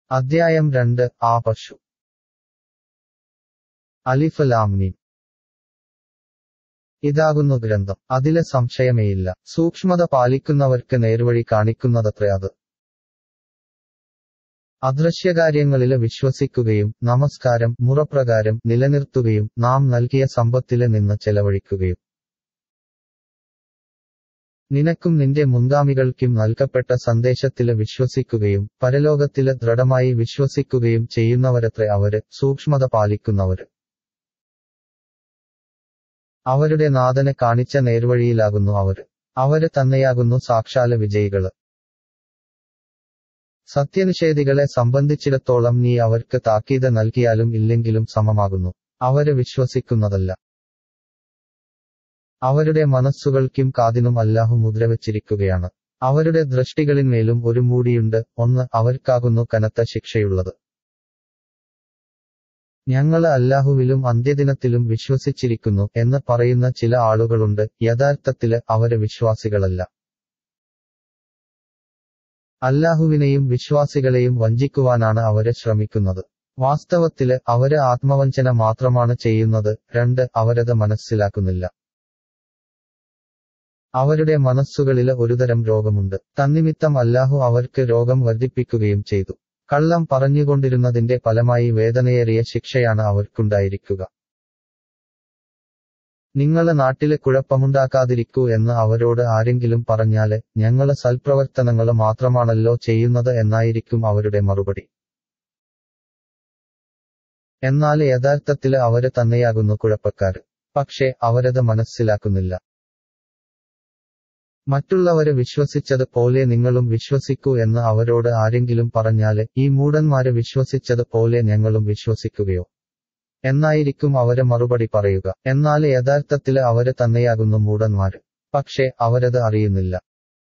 അദ്ധ്യായം രണ്ട് ആ പശു അലിഫ് ലാംമീം ഇതാകുന്നു ഗ്രന്ഥം അതിലെ സംശയമേയില്ല സൂക്ഷ്മത പാലിക്കുന്നവർക്ക് നേർവഴി കാണിക്കുന്നതത്രേ അത് അദൃശ്യകാര്യങ്ങളില് വിശ്വസിക്കുകയും നമസ്കാരം മുറപ്രകാരം നിലനിർത്തുകയും നാം നൽകിയ സമ്പത്തില് നിന്ന് ചെലവഴിക്കുകയും നിനക്കും നിന്റെ മുൻഗാമികൾക്കും നൽകപ്പെട്ട സന്ദേശത്തില് വിശ്വസിക്കുകയും പരലോകത്തില് ദൃഢമായി വിശ്വസിക്കുകയും ചെയ്യുന്നവരത്രേ അവര് സൂക്ഷ്മത പാലിക്കുന്നവര് അവരുടെ നാഥനെ കാണിച്ച നേർവഴിയിലാകുന്നു അവര് അവര് തന്നെയാകുന്നു സാക്ഷാല വിജയികള് സത്യനിഷേധികളെ സംബന്ധിച്ചിടത്തോളം നീ അവർക്ക് താക്കീത് നൽകിയാലും ഇല്ലെങ്കിലും സമമാകുന്നു അവര് വിശ്വസിക്കുന്നതല്ല അവരുടെ മനസ്സുകൾക്കും കാതിനും അല്ലാഹു മുദ്രവച്ചിരിക്കുകയാണ് അവരുടെ ദൃഷ്ടികളിന്മേലും ഒരു മൂടിയുണ്ട് ഒന്ന് അവർക്കാകുന്നു കനത്ത ശിക്ഷയുള്ളത് ഞങ്ങള് അല്ലാഹുവിലും അന്ത്യദിനത്തിലും വിശ്വസിച്ചിരിക്കുന്നു എന്ന് പറയുന്ന ചില ആളുകളുണ്ട് യഥാർത്ഥത്തില് അവര് വിശ്വാസികളല്ല അല്ലാഹുവിനെയും വിശ്വാസികളെയും വഞ്ചിക്കുവാനാണ് അവര് ശ്രമിക്കുന്നത് വാസ്തവത്തില് അവര് ആത്മവഞ്ചന മാത്രമാണ് ചെയ്യുന്നത് രണ്ട് അവരത് മനസ്സിലാക്കുന്നില്ല അവരുടെ മനസ്സുകളില് ഒരുതരം രോഗമുണ്ട് തന്നിമിത്തം അല്ലാഹു അവർക്ക് രോഗം വർദ്ധിപ്പിക്കുകയും ചെയ്തു കള്ളം പറഞ്ഞുകൊണ്ടിരുന്നതിന്റെ ഫലമായി വേദനയേറിയ ശിക്ഷയാണ് അവർക്കുണ്ടായിരിക്കുക നിങ്ങള് നാട്ടില് കുഴപ്പമുണ്ടാക്കാതിരിക്കൂ എന്ന് അവരോട് ആരെങ്കിലും പറഞ്ഞാല് ഞങ്ങള് സൽപ്രവർത്തനങ്ങള് മാത്രമാണല്ലോ ചെയ്യുന്നത് എന്നായിരിക്കും അവരുടെ മറുപടി എന്നാൽ യഥാർത്ഥത്തില് അവര് തന്നെയാകുന്നു കുഴപ്പക്കാര് പക്ഷേ അവരത് മനസ്സിലാക്കുന്നില്ല മറ്റുള്ളവര് വിശ്വസിച്ചത് പോലെ നിങ്ങളും വിശ്വസിക്കൂ എന്ന് അവരോട് ആരെങ്കിലും പറഞ്ഞാല് ഈ മൂടന്മാര് വിശ്വസിച്ചത് പോലെ ഞങ്ങളും വിശ്വസിക്കുകയോ എന്നായിരിക്കും അവര് മറുപടി പറയുക എന്നാല് യഥാർത്ഥത്തില് അവര് തന്നെയാകുന്നു മൂടന്മാര് പക്ഷേ അവരത് അറിയുന്നില്ല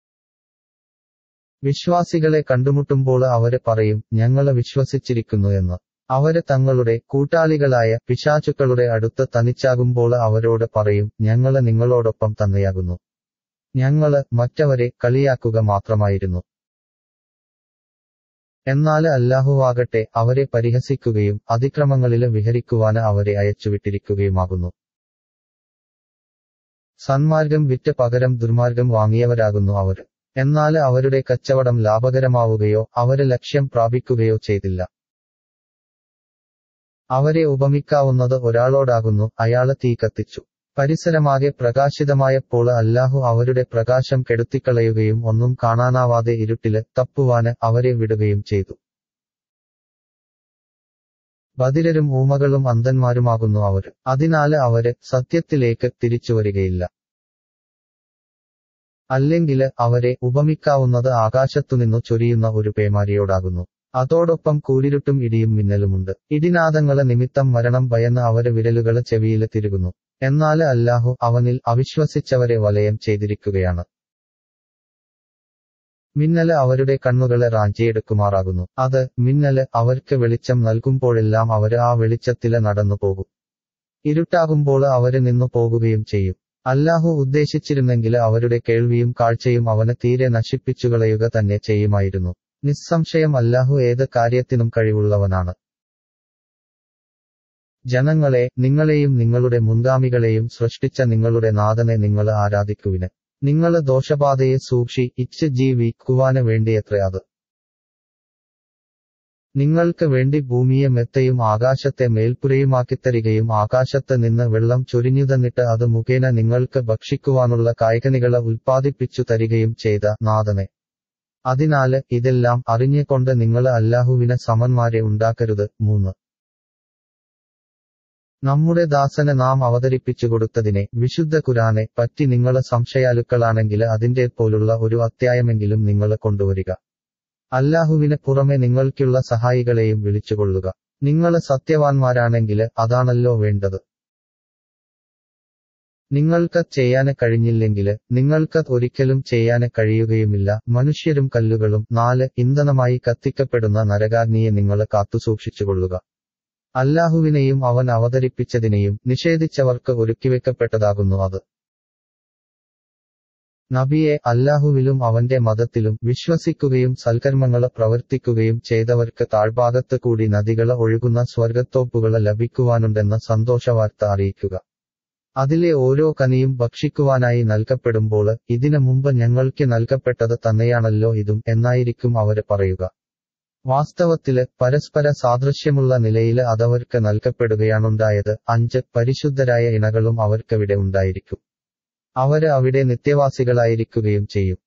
വിശ്വാസികളെ കണ്ടുമുട്ടുമ്പോൾ അവര് പറയും ഞങ്ങള് വിശ്വസിച്ചിരിക്കുന്നു എന്ന് അവര് തങ്ങളുടെ കൂട്ടാളികളായ പിശാചുക്കളുടെ അടുത്ത് തനിച്ചാകുമ്പോൾ അവരോട് പറയും ഞങ്ങള് നിങ്ങളോടൊപ്പം തന്നെയാകുന്നു ഞങ്ങള് മറ്റവരെ കളിയാക്കുക മാത്രമായിരുന്നു എന്നാല് അല്ലാഹുവാകട്ടെ അവരെ പരിഹസിക്കുകയും അതിക്രമങ്ങളില് വിഹരിക്കുവാന് അവരെ അയച്ചുവിട്ടിരിക്കുകയുമാകുന്നു സന്മാർഗം വിറ്റ് പകരം ദുർമാർഗം വാങ്ങിയവരാകുന്നു അവര് എന്നാല് അവരുടെ കച്ചവടം ലാഭകരമാവുകയോ അവര് ലക്ഷ്യം പ്രാപിക്കുകയോ ചെയ്തില്ല അവരെ ഉപമിക്കാവുന്നത് ഒരാളോടാകുന്നു അയാള് തീ കത്തിച്ചു പരിസരമാകെ പ്രകാശിതമായപ്പോൾ അല്ലാഹു അവരുടെ പ്രകാശം കെടുത്തിക്കളയുകയും ഒന്നും കാണാനാവാതെ ഇരുട്ടില് തപ്പുവാന് അവരെ വിടുകയും ചെയ്തു ബദിരരും ഊമകളും അന്ധന്മാരുമാകുന്നു അവര് അതിനാല് അവര് സത്യത്തിലേക്ക് തിരിച്ചുവരികയില്ല അല്ലെങ്കില് അവരെ ഉപമിക്കാവുന്നത് ആകാശത്തുനിന്നു ചൊരിയുന്ന ഒരു പേമാരിയോടാകുന്നു അതോടൊപ്പം കൂരിരുട്ടും ഇടിയും മിന്നലുമുണ്ട് ഇടിനാദങ്ങളെ നിമിത്തം മരണം ഭയന്ന് അവര് വിരലുകള് ചെവിയില് തിരുകുന്നു എന്നാല് അല്ലാഹു അവനിൽ അവിശ്വസിച്ചവരെ വലയം ചെയ്തിരിക്കുകയാണ് മിന്നല് അവരുടെ കണ്ണുകളെ റാഞ്ചിയെടുക്കുമാറാകുന്നു അത് മിന്നല് അവർക്ക് വെളിച്ചം നൽകുമ്പോഴെല്ലാം അവര് ആ വെളിച്ചത്തില് നടന്നു പോകും ഇരുട്ടാകുമ്പോൾ അവര് നിന്നു പോകുകയും ചെയ്യും അല്ലാഹു ഉദ്ദേശിച്ചിരുന്നെങ്കില് അവരുടെ കേൾവിയും കാഴ്ചയും അവന് തീരെ നശിപ്പിച്ചുകളയുക തന്നെ ചെയ്യുമായിരുന്നു നിസ്സംശയം അല്ലാഹു ഏത് കാര്യത്തിനും കഴിവുള്ളവനാണ് ജനങ്ങളെ നിങ്ങളെയും നിങ്ങളുടെ മുൻഗാമികളെയും സൃഷ്ടിച്ച നിങ്ങളുടെ നാഥനെ നിങ്ങൾ ആരാധിക്കുവിന് നിങ്ങള് ദോഷബാധയെ സൂക്ഷി ഇച്ച് ജീവിക്കുവാന് വേണ്ടിയത്രേ അത് നിങ്ങൾക്ക് വേണ്ടി ഭൂമിയെ മെത്തയും ആകാശത്തെ മേൽപ്പുരയുമാക്കിത്തരികയും ആകാശത്ത് നിന്ന് വെള്ളം ചൊരിഞ്ഞു തന്നിട്ട് അത് മുഖേന നിങ്ങൾക്ക് ഭക്ഷിക്കുവാനുള്ള കായ്കനികളെ ഉൽപ്പാദിപ്പിച്ചു തരികയും ചെയ്ത നാഥനെ അതിനാല് ഇതെല്ലാം അറിഞ്ഞുകൊണ്ട് നിങ്ങള് അല്ലാഹുവിന് സമന്മാരെ ഉണ്ടാക്കരുത് മൂന്ന് നമ്മുടെ ദാസന് നാം അവതരിപ്പിച്ചു കൊടുത്തതിനെ വിശുദ്ധ ഖുരാനെ പറ്റി നിങ്ങള് സംശയാലുക്കളാണെങ്കില് അതിന്റെ പോലുള്ള ഒരു അത്യായമെങ്കിലും നിങ്ങള് കൊണ്ടുവരിക അല്ലാഹുവിന് പുറമെ നിങ്ങൾക്കുള്ള സഹായികളെയും വിളിച്ചുകൊള്ളുക നിങ്ങള് സത്യവാൻമാരാണെങ്കില് അതാണല്ലോ വേണ്ടത് നിങ്ങൾക്ക് ചെയ്യാന് കഴിഞ്ഞില്ലെങ്കില് നിങ്ങൾക്ക് ഒരിക്കലും ചെയ്യാന് കഴിയുകയുമില്ല മനുഷ്യരും കല്ലുകളും നാല് ഇന്ധനമായി കത്തിക്കപ്പെടുന്ന നരകാഗ്നിയെ നിങ്ങള് കാത്തുസൂക്ഷിച്ചുകൊള്ളുക അല്ലാഹുവിനെയും അവൻ അവതരിപ്പിച്ചതിനെയും നിഷേധിച്ചവർക്ക് ഒരുക്കിവെക്കപ്പെട്ടതാകുന്നു അത് നബിയെ അല്ലാഹുവിലും അവന്റെ മതത്തിലും വിശ്വസിക്കുകയും സൽക്കർമ്മങ്ങള് പ്രവർത്തിക്കുകയും ചെയ്തവർക്ക് താഴ്ഭാഗത്ത് കൂടി നദികള് ഒഴുകുന്ന സ്വർഗത്തോപ്പുകള് ലഭിക്കുവാനുണ്ടെന്ന സന്തോഷവാർത്ത അറിയിക്കുക അതിലെ ഓരോ കനിയും ഭക്ഷിക്കുവാനായി നൽകപ്പെടുമ്പോൾ ഇതിനു മുമ്പ് ഞങ്ങൾക്ക് നൽകപ്പെട്ടത് തന്നെയാണല്ലോ ഇതും എന്നായിരിക്കും അവര് പറയുക വാസ്തവത്തില് പരസ്പര സാദൃശ്യമുള്ള നിലയില് അതവർക്ക് നൽകപ്പെടുകയാണുണ്ടായത് അഞ്ച് പരിശുദ്ധരായ ഇണകളും അവർക്കവിടെ ഉണ്ടായിരിക്കും അവര് അവിടെ നിത്യവാസികളായിരിക്കുകയും ചെയ്യും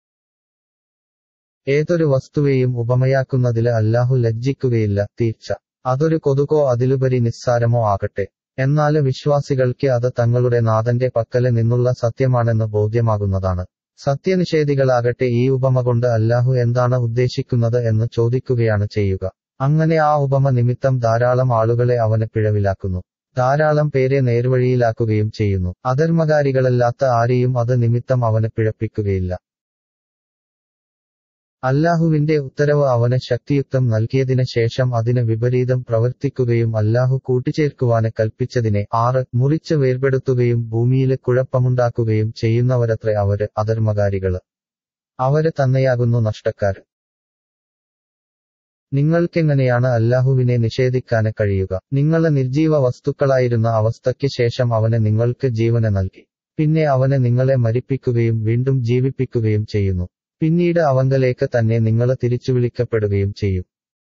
ഏതൊരു വസ്തുവേയും ഉപമയാക്കുന്നതില് അല്ലാഹു ലജ്ജിക്കുകയില്ല തീർച്ച അതൊരു കൊതുകോ അതിലുപരി നിസ്സാരമോ ആകട്ടെ എന്നാല് വിശ്വാസികൾക്ക് അത് തങ്ങളുടെ നാഥന്റെ പക്കല് നിന്നുള്ള സത്യമാണെന്ന് ബോധ്യമാകുന്നതാണ് സത്യനിഷേധികളാകട്ടെ ഈ ഉപമ കൊണ്ട് അല്ലാഹു എന്താണ് ഉദ്ദേശിക്കുന്നത് എന്ന് ചോദിക്കുകയാണ് ചെയ്യുക അങ്ങനെ ആ ഉപമ നിമിത്തം ധാരാളം ആളുകളെ അവന് പിഴവിലാക്കുന്നു ധാരാളം പേരെ നേർവഴിയിലാക്കുകയും ചെയ്യുന്നു അധർമ്മകാരികളല്ലാത്ത ആരെയും അത് നിമിത്തം അവന് പിഴപ്പിക്കുകയില്ല അല്ലാഹുവിന്റെ ഉത്തരവ് അവന് ശക്തിയുക്തം നൽകിയതിന് ശേഷം അതിന് വിപരീതം പ്രവർത്തിക്കുകയും അല്ലാഹു കൂട്ടിച്ചേർക്കുവാന് കൽപ്പിച്ചതിനെ ആറ് മുറിച്ച് വേർപെടുത്തുകയും ഭൂമിയില് കുഴപ്പമുണ്ടാക്കുകയും ചെയ്യുന്നവരത്രേ അവര് അധർമ്മകാരികള് അവര് തന്നെയാകുന്നു നഷ്ടക്കാർ നിങ്ങൾക്കെങ്ങനെയാണ് അല്ലാഹുവിനെ നിഷേധിക്കാന് കഴിയുക നിങ്ങള് നിർജീവ വസ്തുക്കളായിരുന്ന അവസ്ഥയ്ക്ക് ശേഷം അവന് നിങ്ങൾക്ക് ജീവന നൽകി പിന്നെ അവന് നിങ്ങളെ മരിപ്പിക്കുകയും വീണ്ടും ജീവിപ്പിക്കുകയും ചെയ്യുന്നു പിന്നീട് അവങ്കലേക്ക് തന്നെ നിങ്ങള് തിരിച്ചു വിളിക്കപ്പെടുകയും ചെയ്യും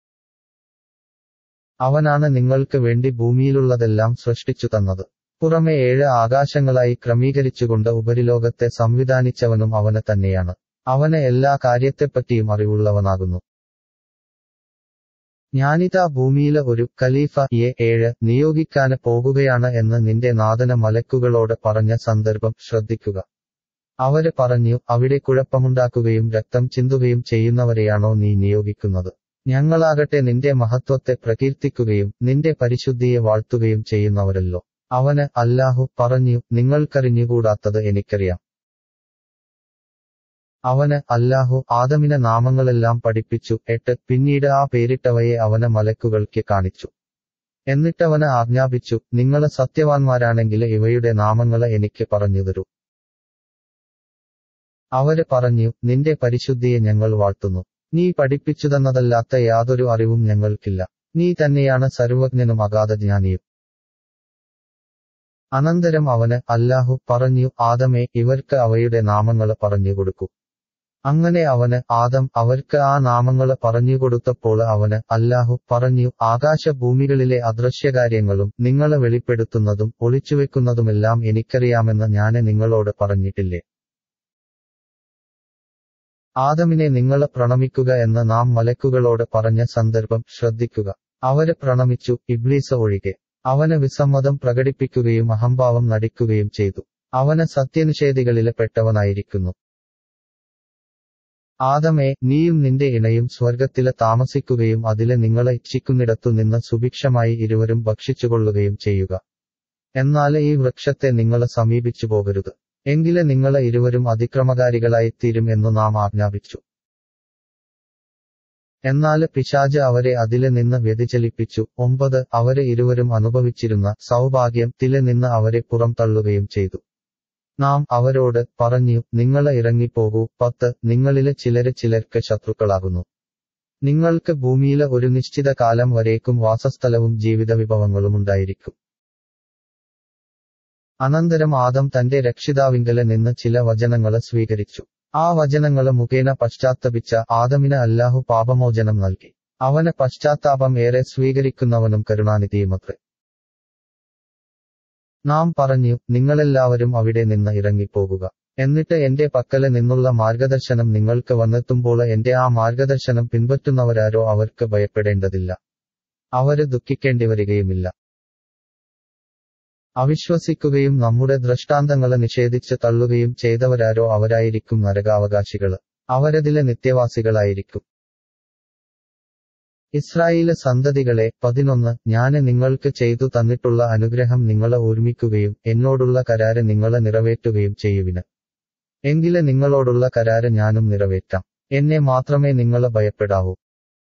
അവനാണ് നിങ്ങൾക്ക് വേണ്ടി ഭൂമിയിലുള്ളതെല്ലാം സൃഷ്ടിച്ചു തന്നത് പുറമെ ഏഴ് ആകാശങ്ങളായി ക്രമീകരിച്ചുകൊണ്ട് ഉപരിലോകത്തെ സംവിധാനിച്ചവനും അവന് തന്നെയാണ് അവന് എല്ലാ കാര്യത്തെപ്പറ്റിയും അറിവുള്ളവനാകുന്നു ഞാനിതാ ഭൂമിയില് ഒരു ഖലീഫ എ ഏഴ് നിയോഗിക്കാന് പോകുകയാണ് എന്ന് നിന്റെ നാഥന മലക്കുകളോട് പറഞ്ഞ സന്ദർഭം ശ്രദ്ധിക്കുക അവര് പറഞ്ഞു അവിടെ കുഴപ്പമുണ്ടാക്കുകയും രക്തം ചിന്തുകയും ചെയ്യുന്നവരെയാണോ നീ നിയോഗിക്കുന്നത് ഞങ്ങളാകട്ടെ നിന്റെ മഹത്വത്തെ പ്രകീർത്തിക്കുകയും നിന്റെ പരിശുദ്ധിയെ വാഴ്ത്തുകയും ചെയ്യുന്നവരല്ലോ അവന് അല്ലാഹു പറഞ്ഞു നിങ്ങൾക്കറിഞ്ഞുകൂടാത്തത് എനിക്കറിയാം അവന് അല്ലാഹു ആദമിനെ നാമങ്ങളെല്ലാം പഠിപ്പിച്ചു എട്ട് പിന്നീട് ആ പേരിട്ടവയെ അവന് മലക്കുകൾക്ക് കാണിച്ചു എന്നിട്ടവന് ആജ്ഞാപിച്ചു നിങ്ങള് സത്യവാൻമാരാണെങ്കിൽ ഇവയുടെ നാമങ്ങള് എനിക്ക് പറഞ്ഞു തരൂ അവര് പറഞ്ഞു നിന്റെ പരിശുദ്ധിയെ ഞങ്ങൾ വാഴ്ത്തുന്നു നീ പഠിപ്പിച്ചുതന്നതല്ലാത്ത യാതൊരു അറിവും ഞങ്ങൾക്കില്ല നീ തന്നെയാണ് സർവജ്ഞനും അഗാധജ്ഞാനിയും അനന്തരം അവന് അല്ലാഹു പറഞ്ഞു ആദമേ ഇവർക്ക് അവയുടെ നാമങ്ങള് പറഞ്ഞുകൊടുക്കൂ അങ്ങനെ അവന് ആദം അവർക്ക് ആ നാമങ്ങള് പറഞ്ഞുകൊടുത്തപ്പോൾ അവന് അല്ലാഹു പറഞ്ഞു ആകാശഭൂമികളിലെ അദൃശ്യകാര്യങ്ങളും നിങ്ങളെ വെളിപ്പെടുത്തുന്നതും ഒളിച്ചുവെക്കുന്നതുമെല്ലാം എനിക്കറിയാമെന്ന് ഞാന് നിങ്ങളോട് പറഞ്ഞിട്ടില്ലേ ആദമിനെ നിങ്ങള് പ്രണമിക്കുക എന്ന് നാം മലക്കുകളോട് പറഞ്ഞ സന്ദർഭം ശ്രദ്ധിക്കുക അവര് പ്രണമിച്ചു ഇബ്ലീസ് ഒഴികെ അവന് വിസമ്മതം പ്രകടിപ്പിക്കുകയും അഹംഭാവം നടിക്കുകയും ചെയ്തു അവന് സത്യനിഷേധികളില് പെട്ടവനായിരിക്കുന്നു ആദമേ നീയും നിന്റെ ഇണയും സ്വർഗത്തില് താമസിക്കുകയും അതില് നിങ്ങളെ ഇച്ഛിക്കുന്നിടത്തു നിന്ന് സുഭിക്ഷമായി ഇരുവരും ഭക്ഷിച്ചുകൊള്ളുകയും ചെയ്യുക എന്നാൽ ഈ വൃക്ഷത്തെ നിങ്ങള് സമീപിച്ചു പോകരുത് എങ്കില് നിങ്ങള് ഇരുവരും അതിക്രമകാരികളായിത്തീരും എന്നു നാം ആജ്ഞാപിച്ചു എന്നാല് പിശാജ് അവരെ അതില് നിന്ന് വ്യതിചലിപ്പിച്ചു ഒമ്പത് അവര് ഇരുവരും അനുഭവിച്ചിരുന്ന സൗഭാഗ്യം തില് നിന്ന് അവരെ പുറംതള്ളുകയും ചെയ്തു നാം അവരോട് പറഞ്ഞു നിങ്ങള് ഇറങ്ങിപ്പോകൂ പത്ത് നിങ്ങളില് ചിലര് ചിലർക്ക് ശത്രുക്കളാകുന്നു നിങ്ങൾക്ക് ഭൂമിയില് ഒരു നിശ്ചിത കാലം വരേക്കും വാസസ്ഥലവും ജീവിത വിഭവങ്ങളും ഉണ്ടായിരിക്കും അനന്തരം ആദം തന്റെ രക്ഷിതാവിങ്കല് നിന്ന് ചില വചനങ്ങള് സ്വീകരിച്ചു ആ വചനങ്ങള് മുഖേന പശ്ചാത്തപിച്ച ആദമിന് അല്ലാഹു പാപമോചനം നൽകി അവന് പശ്ചാത്താപം ഏറെ സ്വീകരിക്കുന്നവനും കരുണാനിധിയുമത്രേ നാം പറഞ്ഞു നിങ്ങളെല്ലാവരും അവിടെ നിന്ന് ഇറങ്ങിപ്പോകുക എന്നിട്ട് എന്റെ പക്കല് നിന്നുള്ള മാർഗദർശനം നിങ്ങൾക്ക് വന്നെത്തുമ്പോൾ എന്റെ ആ മാർഗദർശനം പിൻപറ്റുന്നവരാരോ അവർക്ക് ഭയപ്പെടേണ്ടതില്ല അവര് ദുഃഖിക്കേണ്ടി വരികയുമില്ല അവിശ്വസിക്കുകയും നമ്മുടെ ദൃഷ്ടാന്തങ്ങളെ നിഷേധിച്ച് തള്ളുകയും ചെയ്തവരാരോ അവരായിരിക്കും നരകാവകാശികള് അവരതിലെ നിത്യവാസികളായിരിക്കും ഇസ്രായേല് സന്തതികളെ പതിനൊന്ന് ഞാന് നിങ്ങൾക്ക് ചെയ്തു തന്നിട്ടുള്ള അനുഗ്രഹം നിങ്ങളെ ഓർമ്മിക്കുകയും എന്നോടുള്ള കരാര് നിങ്ങളെ നിറവേറ്റുകയും ചെയ്യുവിന് എങ്കില് നിങ്ങളോടുള്ള കരാര് ഞാനും നിറവേറ്റാം എന്നെ മാത്രമേ നിങ്ങളെ ഭയപ്പെടാവൂ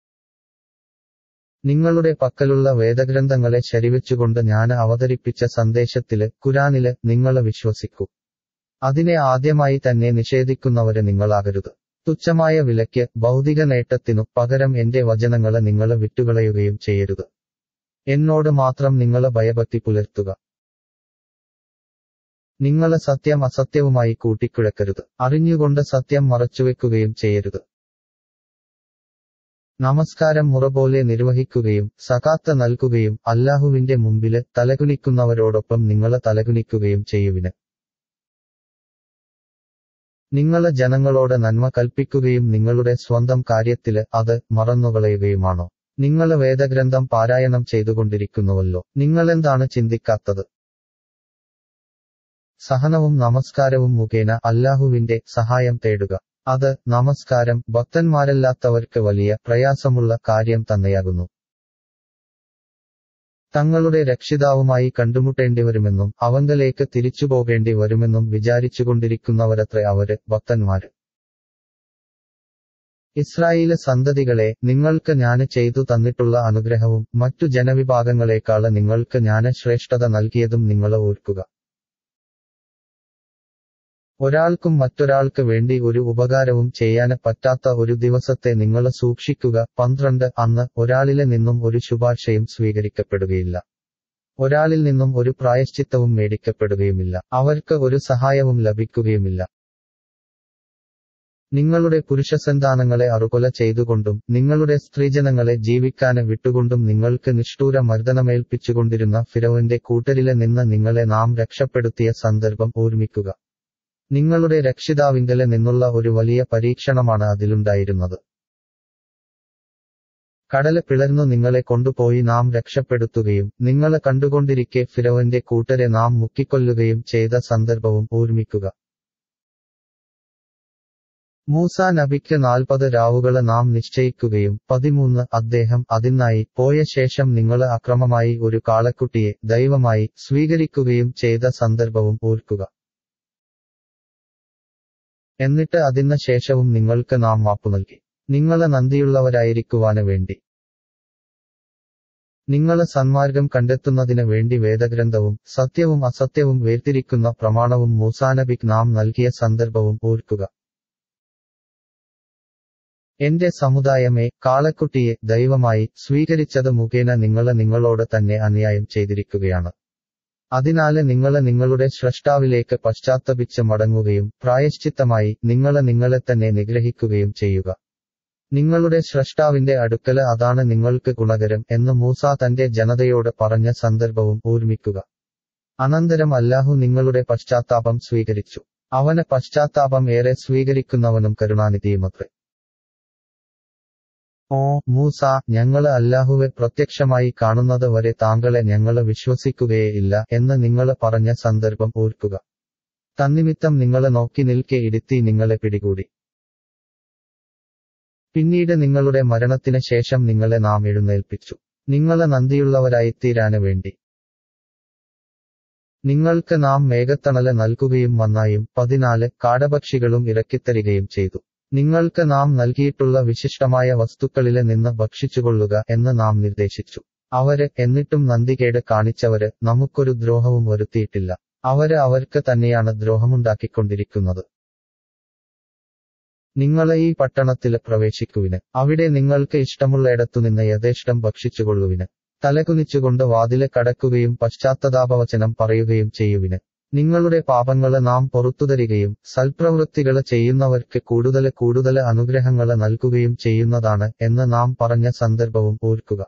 നിങ്ങളുടെ പക്കലുള്ള വേദഗ്രന്ഥങ്ങളെ ശരിവെച്ചുകൊണ്ട് ഞാന് അവതരിപ്പിച്ച സന്ദേശത്തില് ഖുരാനില് നിങ്ങള് വിശ്വസിക്കൂ അതിനെ ആദ്യമായി തന്നെ നിഷേധിക്കുന്നവരെ നിങ്ങളാകരുത് തുച്ഛമായ വിലയ്ക്ക് ഭൗതിക നേട്ടത്തിനു പകരം എന്റെ വചനങ്ങളെ നിങ്ങളെ വിട്ടുകളയുകയും ചെയ്യരുത് എന്നോട് മാത്രം നിങ്ങളെ ഭയഭക്തി പുലർത്തുക നിങ്ങളെ സത്യം അസത്യവുമായി കൂട്ടിക്കുഴക്കരുത് അറിഞ്ഞുകൊണ്ട് സത്യം മറച്ചുവെക്കുകയും ചെയ്യരുത് നമസ്കാരം മുറ പോലെ നിർവഹിക്കുകയും സകാത്ത നൽകുകയും അല്ലാഹുവിന്റെ മുമ്പില് തലകുനിക്കുന്നവരോടൊപ്പം നിങ്ങളെ തലകുനിക്കുകയും ചെയ്യുവിന് നിങ്ങളെ ജനങ്ങളോട് നന്മ കൽപ്പിക്കുകയും നിങ്ങളുടെ സ്വന്തം കാര്യത്തില് അത് മറന്നുകളയുകയുമാണോ നിങ്ങള് വേദഗ്രന്ഥം പാരായണം ചെയ്തുകൊണ്ടിരിക്കുന്നുവല്ലോ നിങ്ങളെന്താണ് ചിന്തിക്കാത്തത് സഹനവും നമസ്കാരവും മുഖേന അല്ലാഹുവിന്റെ സഹായം തേടുക അത് നമസ്കാരം ഭക്തന്മാരല്ലാത്തവർക്ക് വലിയ പ്രയാസമുള്ള കാര്യം തന്നെയാകുന്നു തങ്ങളുടെ രക്ഷിതാവുമായി കണ്ടുമുട്ടേണ്ടിവരുമെന്നും അവങ്കലേക്ക് തിരിച്ചുപോകേണ്ടി വരുമെന്നും വിചാരിച്ചുകൊണ്ടിരിക്കുന്നവരത്രേ അവര് ഭക്തന്മാര് ഇസ്രായേല് സന്തതികളെ നിങ്ങൾക്ക് ഞാന് ചെയ്തു തന്നിട്ടുള്ള അനുഗ്രഹവും മറ്റു ജനവിഭാഗങ്ങളെക്കാള് നിങ്ങൾക്ക് ഞാന് ശ്രേഷ്ഠത നൽകിയതും നിങ്ങളെ ഓർക്കുക ഒരാൾക്കും മറ്റൊരാൾക്ക് വേണ്ടി ഒരു ഉപകാരവും ചെയ്യാന് പറ്റാത്ത ഒരു ദിവസത്തെ നിങ്ങൾ സൂക്ഷിക്കുക പന്ത്രണ്ട് അന്ന് ഒരാളിലെ നിന്നും ഒരു ശുപാർശയും സ്വീകരിക്കപ്പെടുകയില്ല ഒരാളിൽ നിന്നും ഒരു പ്രായശ്ചിത്തവും മേടിക്കപ്പെടുകയുമില്ല അവർക്ക് ഒരു സഹായവും ലഭിക്കുകയുമില്ല നിങ്ങളുടെ പുരുഷസന്താനങ്ങളെ അറുകൊല ചെയ്തുകൊണ്ടും നിങ്ങളുടെ സ്ത്രീജനങ്ങളെ ജീവിക്കാന് വിട്ടുകൊണ്ടും നിങ്ങൾക്ക് നിഷ്ഠൂര മർദ്ദനമേൽപ്പിച്ചുകൊണ്ടിരുന്ന ഫിറോവിന്റെ കൂട്ടരിലെ നിന്ന് നിങ്ങളെ നാം രക്ഷപ്പെടുത്തിയ സന്ദർഭം ഓർമ്മിക്കുക നിങ്ങളുടെ രക്ഷിതാവിങ്കലെ നിന്നുള്ള ഒരു വലിയ പരീക്ഷണമാണ് അതിലുണ്ടായിരുന്നത് കടല് പിളർന്നു നിങ്ങളെ കൊണ്ടുപോയി നാം രക്ഷപ്പെടുത്തുകയും നിങ്ങളെ കണ്ടുകൊണ്ടിരിക്കെ ഫിറോവിന്റെ കൂട്ടരെ നാം മുക്കിക്കൊല്ലുകയും ചെയ്ത സന്ദർഭവും ഓർമ്മിക്കുക മൂസ നബിക്ക് നാൽപ്പത് രാവുകള് നാം നിശ്ചയിക്കുകയും പതിമൂന്ന് അദ്ദേഹം അതിനായി പോയ ശേഷം നിങ്ങള് അക്രമമായി ഒരു കാളക്കുട്ടിയെ ദൈവമായി സ്വീകരിക്കുകയും ചെയ്ത സന്ദർഭവും ഓർക്കുക എന്നിട്ട് അതിന് ശേഷവും നിങ്ങൾക്ക് നാം മാപ്പു നൽകി നിങ്ങളെ നന്ദിയുള്ളവരായിരിക്കുവാന് വേണ്ടി നിങ്ങള് സന്മാർഗം കണ്ടെത്തുന്നതിന് വേണ്ടി വേദഗ്രന്ഥവും സത്യവും അസത്യവും വേർതിരിക്കുന്ന പ്രമാണവും മൂസാനബിക്ക് നാം നൽകിയ സന്ദർഭവും ഓർക്കുക എന്റെ സമുദായമേ കാളക്കുട്ടിയെ ദൈവമായി സ്വീകരിച്ചത് മുഖേന നിങ്ങള് നിങ്ങളോട് തന്നെ അന്യായം ചെയ്തിരിക്കുകയാണ് അതിനാല് നിങ്ങള് നിങ്ങളുടെ സ്രഷ്ടാവിലേക്ക് പശ്ചാത്തപിച്ച് മടങ്ങുകയും പ്രായശ്ചിത്തമായി നിങ്ങള് നിങ്ങളെ തന്നെ നിഗ്രഹിക്കുകയും ചെയ്യുക നിങ്ങളുടെ സ്രഷ്ടാവിന്റെ അടുക്കല് അതാണ് നിങ്ങൾക്ക് ഗുണകരം എന്ന് മൂസ തന്റെ ജനതയോട് പറഞ്ഞ സന്ദർഭവും ഓർമ്മിക്കുക അനന്തരം അല്ലാഹു നിങ്ങളുടെ പശ്ചാത്താപം സ്വീകരിച്ചു അവന് പശ്ചാത്താപം ഏറെ സ്വീകരിക്കുന്നവനും കരുണാനിധിയുമത്രേ ഓ മൂസ ഞങ്ങള് അല്ലാഹുവെ പ്രത്യക്ഷമായി കാണുന്നത് വരെ താങ്കളെ ഞങ്ങള് വിശ്വസിക്കുകയേ ഇല്ല എന്ന് നിങ്ങള് പറഞ്ഞ സന്ദർഭം ഓർക്കുക തന്നിമിത്തം നിങ്ങളെ നോക്കി നിൽക്കെ ഇടുത്തി നിങ്ങളെ പിടികൂടി പിന്നീട് നിങ്ങളുടെ മരണത്തിന് ശേഷം നിങ്ങളെ നാം എഴുന്നേൽപ്പിച്ചു നിങ്ങളെ നന്ദിയുള്ളവരായിത്തീരാന് വേണ്ടി നിങ്ങൾക്ക് നാം മേഘത്തണല് നൽകുകയും വന്നായും പതിനാല് കാടപക്ഷികളും ഇറക്കിത്തരികയും ചെയ്തു നിങ്ങൾക്ക് നാം നൽകിയിട്ടുള്ള വിശിഷ്ടമായ വസ്തുക്കളില് നിന്ന് ഭക്ഷിച്ചുകൊള്ളുക എന്ന് നാം നിർദ്ദേശിച്ചു അവര് എന്നിട്ടും നന്ദികേട് കാണിച്ചവര് നമുക്കൊരു ദ്രോഹവും വരുത്തിയിട്ടില്ല അവര് അവർക്ക് തന്നെയാണ് ദ്രോഹമുണ്ടാക്കിക്കൊണ്ടിരിക്കുന്നത് നിങ്ങളെ ഈ പട്ടണത്തില് പ്രവേശിക്കുവിന് അവിടെ നിങ്ങൾക്ക് ഇഷ്ടമുള്ളയിടത്തുനിന്ന് യഥേഷ്ടം ഭക്ഷിച്ചുകൊള്ളുവിന് തലകുനിച്ചുകൊണ്ട് വാതില് കടക്കുകയും പശ്ചാത്തതാപവചനം പറയുകയും ചെയ്യുവിന് നിങ്ങളുടെ പാപങ്ങള് നാം പൊറത്തുതരികയും സൽപ്രവൃത്തികള് ചെയ്യുന്നവർക്ക് കൂടുതല് കൂടുതല് അനുഗ്രഹങ്ങള് നൽകുകയും ചെയ്യുന്നതാണ് എന്ന് നാം പറഞ്ഞ സന്ദർഭവും ഓർക്കുക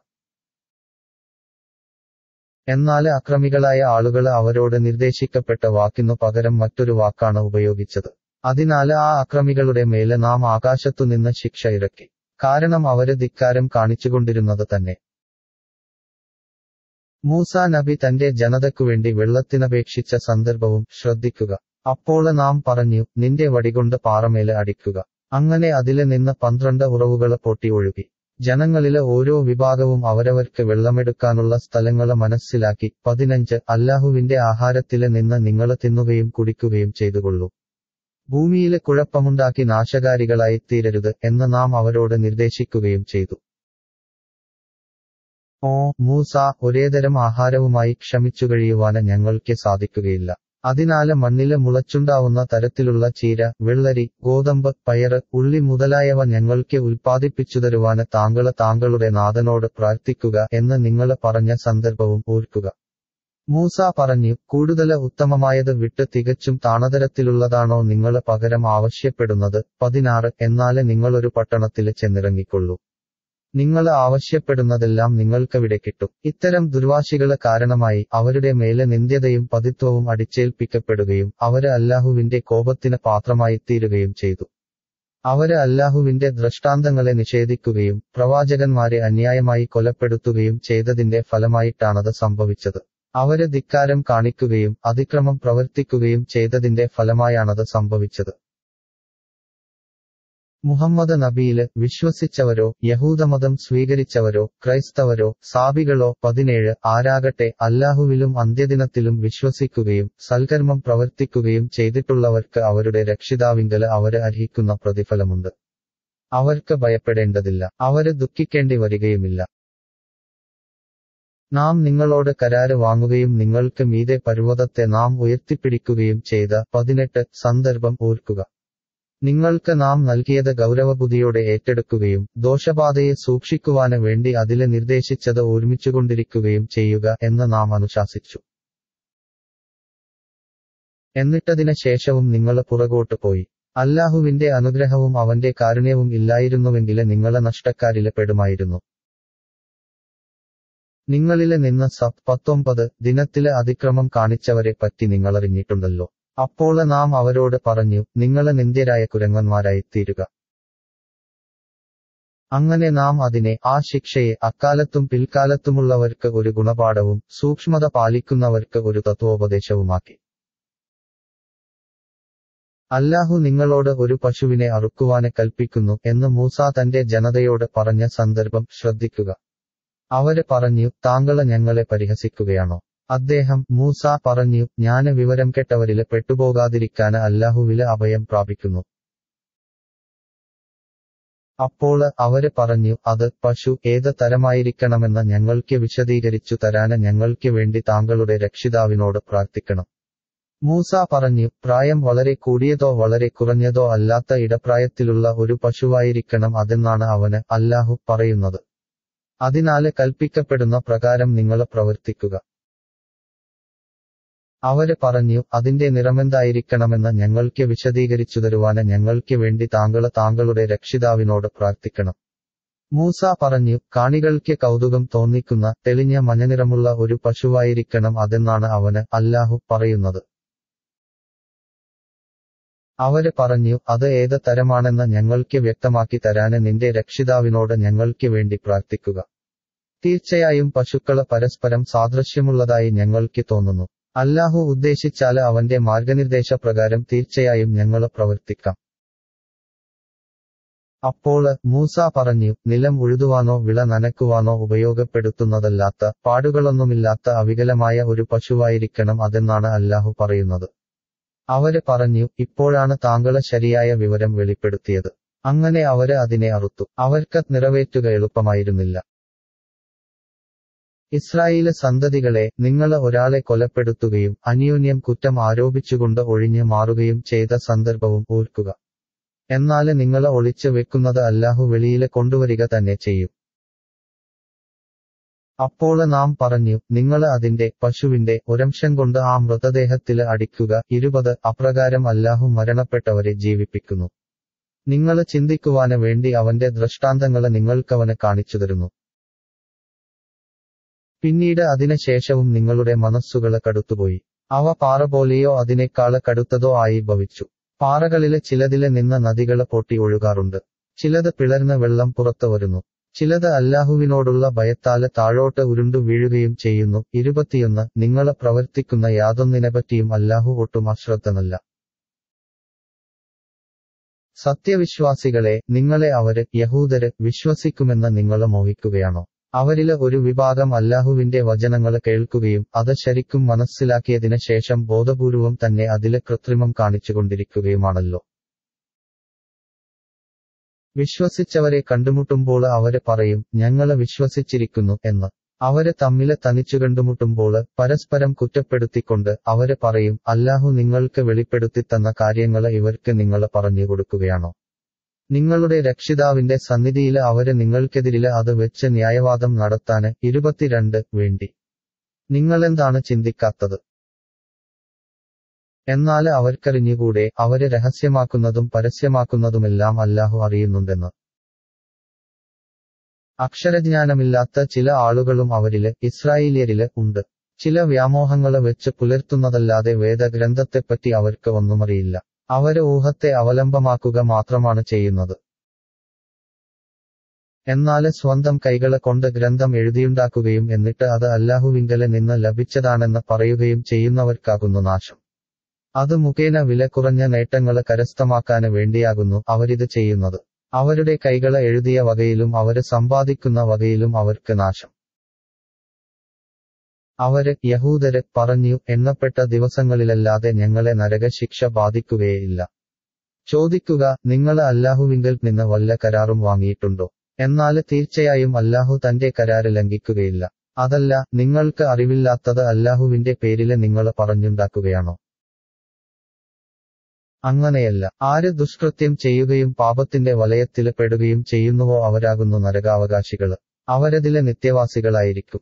എന്നാല് അക്രമികളായ ആളുകള് അവരോട് നിർദ്ദേശിക്കപ്പെട്ട വാക്കിനു പകരം മറ്റൊരു വാക്കാണ് ഉപയോഗിച്ചത് അതിനാല് ആ അക്രമികളുടെ മേല് നാം ആകാശത്തുനിന്ന് ശിക്ഷ ഇറക്കി കാരണം അവര് ധിക്കാരം കാണിച്ചുകൊണ്ടിരുന്നത് തന്നെ മൂസ നബി തന്റെ ജനതയ്ക്കുവേണ്ടി വെള്ളത്തിനപേക്ഷിച്ച സന്ദർഭവും ശ്രദ്ധിക്കുക അപ്പോൾ നാം പറഞ്ഞു നിന്റെ വടികൊണ്ട് പാറമേല് അടിക്കുക അങ്ങനെ അതില് നിന്ന് പന്ത്രണ്ട് ഉറവുകള് പൊട്ടി ഒഴുകി ജനങ്ങളിലെ ഓരോ വിഭാഗവും അവരവർക്ക് വെള്ളമെടുക്കാനുള്ള സ്ഥലങ്ങള് മനസ്സിലാക്കി പതിനഞ്ച് അല്ലാഹുവിന്റെ ആഹാരത്തില് നിന്ന് നിങ്ങള് തിന്നുകയും കുടിക്കുകയും ചെയ്തുകൊള്ളൂ ഭൂമിയില് കുഴപ്പമുണ്ടാക്കി നാശകാരികളായി തീരരുത് എന്ന് നാം അവരോട് നിർദ്ദേശിക്കുകയും ചെയ്തു ഓ മൂസ ഒരേതരം ആഹാരവുമായി ക്ഷമിച്ചു കഴിയുവാന് ഞങ്ങൾക്ക് സാധിക്കുകയില്ല അതിനാല് മണ്ണില് മുളച്ചുണ്ടാവുന്ന തരത്തിലുള്ള ചീര വെള്ളരി ഗോതമ്പ് പയറ് ഉള്ളി മുതലായവ ഞങ്ങൾക്ക് ഉൽപ്പാദിപ്പിച്ചുതരുവാന് താങ്കള് താങ്കളുടെ നാഥനോട് പ്രാർത്ഥിക്കുക എന്ന് നിങ്ങള് പറഞ്ഞ സന്ദർഭവും ഓർക്കുക മൂസ പറഞ്ഞു കൂടുതല് ഉത്തമമായത് വിട്ട് തികച്ചും താണതരത്തിലുള്ളതാണോ നിങ്ങള് പകരം ആവശ്യപ്പെടുന്നത് പതിനാറ് എന്നാല് നിങ്ങളൊരു പട്ടണത്തില് ചെന്നിറങ്ങിക്കൊള്ളൂ നിങ്ങൾ ആവശ്യപ്പെടുന്നതെല്ലാം നിങ്ങൾക്കവിടെ കിട്ടും ഇത്തരം ദുർവാശികള് കാരണമായി അവരുടെ മേല് നിന്ദ്യതയും പതിത്വവും അടിച്ചേൽപ്പിക്കപ്പെടുകയും അവര് അല്ലാഹുവിന്റെ കോപത്തിന് പാത്രമായി തീരുകയും ചെയ്തു അവര് അല്ലാഹുവിന്റെ ദൃഷ്ടാന്തങ്ങളെ നിഷേധിക്കുകയും പ്രവാചകന്മാരെ അന്യായമായി കൊലപ്പെടുത്തുകയും ചെയ്തതിന്റെ ഫലമായിട്ടാണത് സംഭവിച്ചത് അവര് ധിക്കാരം കാണിക്കുകയും അതിക്രമം പ്രവർത്തിക്കുകയും ചെയ്തതിന്റെ ഫലമായാണത് സംഭവിച്ചത് മുഹമ്മദ് നബിയില് വിശ്വസിച്ചവരോ യഹൂദമതം സ്വീകരിച്ചവരോ ക്രൈസ്തവരോ സാബികളോ പതിനേഴ് ആരാകട്ടെ അല്ലാഹുവിലും അന്ത്യദിനത്തിലും വിശ്വസിക്കുകയും സൽക്കർമ്മം പ്രവർത്തിക്കുകയും ചെയ്തിട്ടുള്ളവർക്ക് അവരുടെ രക്ഷിതാവിങ്കല് അവര് അർഹിക്കുന്ന പ്രതിഫലമുണ്ട് അവർക്ക് ഭയപ്പെടേണ്ടതില്ല അവര് ദുഃഖിക്കേണ്ടി വരികയുമില്ല നാം നിങ്ങളോട് കരാര് വാങ്ങുകയും നിങ്ങൾക്ക് മീതെ പർവ്വതത്തെ നാം ഉയർത്തിപ്പിടിക്കുകയും ചെയ്ത പതിനെട്ട് സന്ദർഭം ഓർക്കുക നിങ്ങൾക്ക് നാം നൽകിയത് ഗൗരവബുദ്ധിയോടെ ഏറ്റെടുക്കുകയും ദോഷബാധയെ സൂക്ഷിക്കുവാന് വേണ്ടി അതില് നിർദ്ദേശിച്ചത് ഓർമ്മിച്ചുകൊണ്ടിരിക്കുകയും ചെയ്യുക എന്ന് നാം അനുശാസിച്ചു എന്നിട്ടതിന് ശേഷവും നിങ്ങൾ പുറകോട്ട് പോയി അല്ലാഹുവിന്റെ അനുഗ്രഹവും അവന്റെ കാരുണ്യവും ഇല്ലായിരുന്നുവെങ്കില് നിങ്ങളെ നഷ്ടക്കാരില് പെടുമായിരുന്നു നിങ്ങളില് നിന്ന് സത് പത്തൊമ്പത് ദിനത്തില് അതിക്രമം കാണിച്ചവരെ പറ്റി നിങ്ങളറിഞ്ഞിട്ടുണ്ടല്ലോ അപ്പോൾ നാം അവരോട് പറഞ്ഞു നിങ്ങള് നിന്ദ്യരായ കുരങ്ങന്മാരായിത്തീരുക അങ്ങനെ നാം അതിനെ ആ ശിക്ഷയെ അക്കാലത്തും പിൽക്കാലത്തുമുള്ളവർക്ക് ഒരു ഗുണപാഠവും സൂക്ഷ്മത പാലിക്കുന്നവർക്ക് ഒരു തത്വോപദേശവുമാക്കി അല്ലാഹു നിങ്ങളോട് ഒരു പശുവിനെ അറുക്കുവാനെ കൽപ്പിക്കുന്നു എന്ന് മൂസ തന്റെ ജനതയോട് പറഞ്ഞ സന്ദർഭം ശ്രദ്ധിക്കുക അവര് പറഞ്ഞു താങ്കള് ഞങ്ങളെ പരിഹസിക്കുകയാണോ അദ്ദേഹം മൂസ പറഞ്ഞു ഞാന് വിവരം കെട്ടവരില് പെട്ടുപോകാതിരിക്കാന് അല്ലാഹുവില് അഭയം പ്രാപിക്കുന്നു അപ്പോള് അവര് പറഞ്ഞു അത് പശു ഏത് തരമായിരിക്കണമെന്ന് ഞങ്ങൾക്ക് വിശദീകരിച്ചു തരാന് ഞങ്ങൾക്ക് വേണ്ടി താങ്കളുടെ രക്ഷിതാവിനോട് പ്രാർത്ഥിക്കണം മൂസ പറഞ്ഞു പ്രായം വളരെ കൂടിയതോ വളരെ കുറഞ്ഞതോ അല്ലാത്ത ഇടപ്രായത്തിലുള്ള ഒരു പശുവായിരിക്കണം അതെന്നാണ് അവന് അല്ലാഹു പറയുന്നത് അതിനാല് കൽപ്പിക്കപ്പെടുന്ന പ്രകാരം നിങ്ങൾ പ്രവർത്തിക്കുക അവര് പറഞ്ഞു അതിന്റെ നിറമെന്തായിരിക്കണമെന്ന് ഞങ്ങൾക്ക് വിശദീകരിച്ചു തരുവാന് ഞങ്ങൾക്ക് വേണ്ടി താങ്കള് താങ്കളുടെ രക്ഷിതാവിനോട് പ്രാർത്ഥിക്കണം മൂസ പറഞ്ഞു കാണികൾക്ക് കൗതുകം തോന്നിക്കുന്ന തെളിഞ്ഞ മഞ്ഞനിറമുള്ള ഒരു പശുവായിരിക്കണം അതെന്നാണ് അവന് അല്ലാഹു പറയുന്നത് അവര് പറഞ്ഞു അത് ഏത് തരമാണെന്ന് ഞങ്ങൾക്ക് വ്യക്തമാക്കി തരാന് നിന്റെ രക്ഷിതാവിനോട് ഞങ്ങൾക്ക് വേണ്ടി പ്രാർത്ഥിക്കുക തീർച്ചയായും പശുക്കള് പരസ്പരം സാദൃശ്യമുള്ളതായി ഞങ്ങൾക്ക് തോന്നുന്നു അല്ലാഹു ഉദ്ദേശിച്ചാല് അവന്റെ മാർഗനിർദ്ദേശപ്രകാരം തീർച്ചയായും ഞങ്ങള് പ്രവർത്തിക്കാം അപ്പോൾ മൂസ പറഞ്ഞു നിലം ഉഴുതുവാനോ വിള നനക്കുവാനോ ഉപയോഗപ്പെടുത്തുന്നതല്ലാത്ത പാടുകളൊന്നുമില്ലാത്ത അവികലമായ ഒരു പശുവായിരിക്കണം അതെന്നാണ് അല്ലാഹു പറയുന്നത് അവര് പറഞ്ഞു ഇപ്പോഴാണ് താങ്കള് ശരിയായ വിവരം വെളിപ്പെടുത്തിയത് അങ്ങനെ അവര് അതിനെ അറുത്തു അവർക്ക് നിറവേറ്റുക എളുപ്പമായിരുന്നില്ല ഇസ്രായേല് സന്തതികളെ നിങ്ങള് ഒരാളെ കൊലപ്പെടുത്തുകയും അന്യോന്യം കുറ്റം ആരോപിച്ചുകൊണ്ട് ഒഴിഞ്ഞു മാറുകയും ചെയ്ത സന്ദർഭവും ഓർക്കുക എന്നാല് നിങ്ങളെ ഒളിച്ചു വെക്കുന്നത് അല്ലാഹു വെളിയില് കൊണ്ടുവരിക തന്നെ ചെയ്യും അപ്പോള് നാം പറഞ്ഞു നിങ്ങള് അതിന്റെ പശുവിന്റെ ഒരംശം കൊണ്ട് ആ മൃതദേഹത്തില് അടിക്കുക ഇരുപത് അപ്രകാരം അല്ലാഹു മരണപ്പെട്ടവരെ ജീവിപ്പിക്കുന്നു നിങ്ങള് ചിന്തിക്കുവാന് വേണ്ടി അവന്റെ ദൃഷ്ടാന്തങ്ങള് നിങ്ങൾക്കവന് കാണിച്ചു തരുന്നു പിന്നീട് അതിനുശേഷവും നിങ്ങളുടെ മനസ്സുകള് കടുത്തുപോയി അവ പാറ പോലെയോ അതിനേക്കാള് കടുത്തതോ ആയി ഭവിച്ചു പാറകളില് ചിലതില് നിന്ന് നദികള് പൊട്ടി ഒഴുകാറുണ്ട് ചിലത് പിളർന്ന് വെള്ളം പുറത്തു വരുന്നു ചിലത് അല്ലാഹുവിനോടുള്ള ഭയത്താല് താഴോട്ട് ഉരുണ്ടു വീഴുകയും ചെയ്യുന്നു ഇരുപത്തിയൊന്ന് നിങ്ങള് പ്രവർത്തിക്കുന്ന യാതൊന്നിനെപ്പറ്റിയും അല്ലാഹു ഒട്ടും അശ്രദ്ധനല്ല സത്യവിശ്വാസികളെ നിങ്ങളെ അവര് യഹൂദര് വിശ്വസിക്കുമെന്ന് നിങ്ങള് മോഹിക്കുകയാണോ അവരില് ഒരു വിഭാഗം അല്ലാഹുവിന്റെ വചനങ്ങള് കേൾക്കുകയും അത് ശരിക്കും മനസ്സിലാക്കിയതിന് ശേഷം ബോധപൂർവം തന്നെ അതില് കൃത്രിമം കാണിച്ചുകൊണ്ടിരിക്കുകയുമാണല്ലോ വിശ്വസിച്ചവരെ കണ്ടുമുട്ടുമ്പോൾ അവര് പറയും ഞങ്ങള് വിശ്വസിച്ചിരിക്കുന്നു എന്ന് അവര് തമ്മില് തനിച്ചു കണ്ടുമുട്ടുമ്പോള് പരസ്പരം കുറ്റപ്പെടുത്തിക്കൊണ്ട് അവര് പറയും അല്ലാഹു നിങ്ങൾക്ക് വെളിപ്പെടുത്തി തന്ന കാര്യങ്ങള് ഇവർക്ക് നിങ്ങള് പറഞ്ഞു കൊടുക്കുകയാണോ നിങ്ങളുടെ രക്ഷിതാവിന്റെ സന്നിധിയില് അവര് നിങ്ങൾക്കെതിരില് അത് വെച്ച് ന്യായവാദം നടത്താന് ഇരുപത്തിരണ്ട് വേണ്ടി നിങ്ങളെന്താണ് ചിന്തിക്കാത്തത് എന്നാല് അവർക്കറിഞ്ഞുകൂടെ അവര് രഹസ്യമാക്കുന്നതും പരസ്യമാക്കുന്നതുമെല്ലാം അല്ലാഹു അറിയുന്നുണ്ടെന്ന് അക്ഷരജ്ഞാനമില്ലാത്ത ചില ആളുകളും അവരില് ഇസ്രായേലിയരില് ഉണ്ട് ചില വ്യാമോഹങ്ങള് വെച്ച് പുലർത്തുന്നതല്ലാതെ വേദഗ്രന്ഥത്തെപ്പറ്റി അവർക്ക് ഒന്നുമറിയില്ല അവര് ഊഹത്തെ അവലംബമാക്കുക മാത്രമാണ് ചെയ്യുന്നത് എന്നാല് സ്വന്തം കൈകളെ കൊണ്ട് ഗ്രന്ഥം എഴുതിയുണ്ടാക്കുകയും എന്നിട്ട് അത് അല്ലാഹുവിങ്കല് നിന്ന് ലഭിച്ചതാണെന്ന് പറയുകയും ചെയ്യുന്നവർക്കാകുന്നു നാശം അത് മുഖേന വില കുറഞ്ഞ നേട്ടങ്ങള് കരസ്ഥമാക്കാന് വേണ്ടിയാകുന്നു അവരിത് ചെയ്യുന്നത് അവരുടെ കൈകളെ എഴുതിയ വകയിലും അവര് സമ്പാദിക്കുന്ന വകയിലും അവർക്ക് നാശം അവര് യഹൂദര് പറഞ്ഞു എണ്ണപ്പെട്ട ദിവസങ്ങളിലല്ലാതെ ഞങ്ങളെ നരകശിക്ഷ ബാധിക്കുകയേയില്ല ചോദിക്കുക നിങ്ങള് അല്ലാഹുവിങ്കൽ നിന്ന് വല്ല കരാറും വാങ്ങിയിട്ടുണ്ടോ എന്നാല് തീർച്ചയായും അല്ലാഹു തന്റെ കരാറ് ലംഘിക്കുകയില്ല അതല്ല നിങ്ങൾക്ക് അറിവില്ലാത്തത് അല്ലാഹുവിന്റെ പേരില് നിങ്ങള് പറഞ്ഞുണ്ടാക്കുകയാണോ അങ്ങനെയല്ല ആര് ദുഷ്കൃത്യം ചെയ്യുകയും പാപത്തിന്റെ വലയത്തില് പെടുകയും ചെയ്യുന്നുവോ അവരാകുന്നു നരകാവകാശികള് അവരതിലെ നിത്യവാസികളായിരിക്കും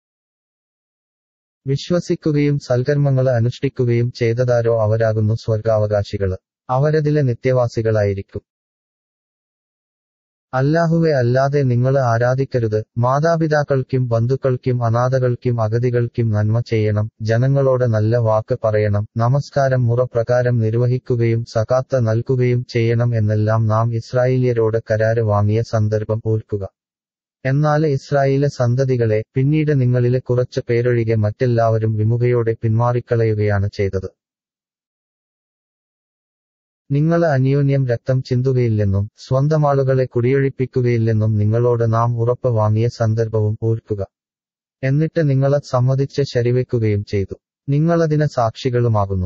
വിശ്വസിക്കുകയും സൽക്കർമ്മങ്ങള് അനുഷ്ഠിക്കുകയും ചെയ്തതാരോ അവരാകുന്നു സ്വർഗാവകാശികള് അവരതിലെ നിത്യവാസികളായിരിക്കും അല്ലാഹുവെ അല്ലാതെ നിങ്ങള് ആരാധിക്കരുത് മാതാപിതാക്കൾക്കും ബന്ധുക്കൾക്കും അനാഥകൾക്കും അഗതികൾക്കും നന്മ ചെയ്യണം ജനങ്ങളോട് നല്ല വാക്ക് പറയണം നമസ്കാരം മുറപ്രകാരം നിർവഹിക്കുകയും സകാത്ത നൽകുകയും ചെയ്യണം എന്നെല്ലാം നാം ഇസ്രായേലിയരോട് കരാര് വാങ്ങിയ സന്ദർഭം ഓർക്കുക എന്നാല് ഇസ്രായേല സന്തതികളെ പിന്നീട് നിങ്ങളിലെ കുറച്ച് പേരൊഴികെ മറ്റെല്ലാവരും വിമുഖയോടെ പിന്മാറിക്കളയുകയാണ് ചെയ്തത് നിങ്ങള് അന്യോന്യം രക്തം ചിന്തുകയില്ലെന്നും സ്വന്തമാളുകളെ കുടിയൊഴിപ്പിക്കുകയില്ലെന്നും നിങ്ങളോട് നാം ഉറപ്പ് വാങ്ങിയ സന്ദർഭവും ഓർക്കുക എന്നിട്ട് നിങ്ങളെ സമ്മതിച്ച് ശരിവെക്കുകയും ചെയ്തു നിങ്ങളതിന് സാക്ഷികളുമാകുന്നു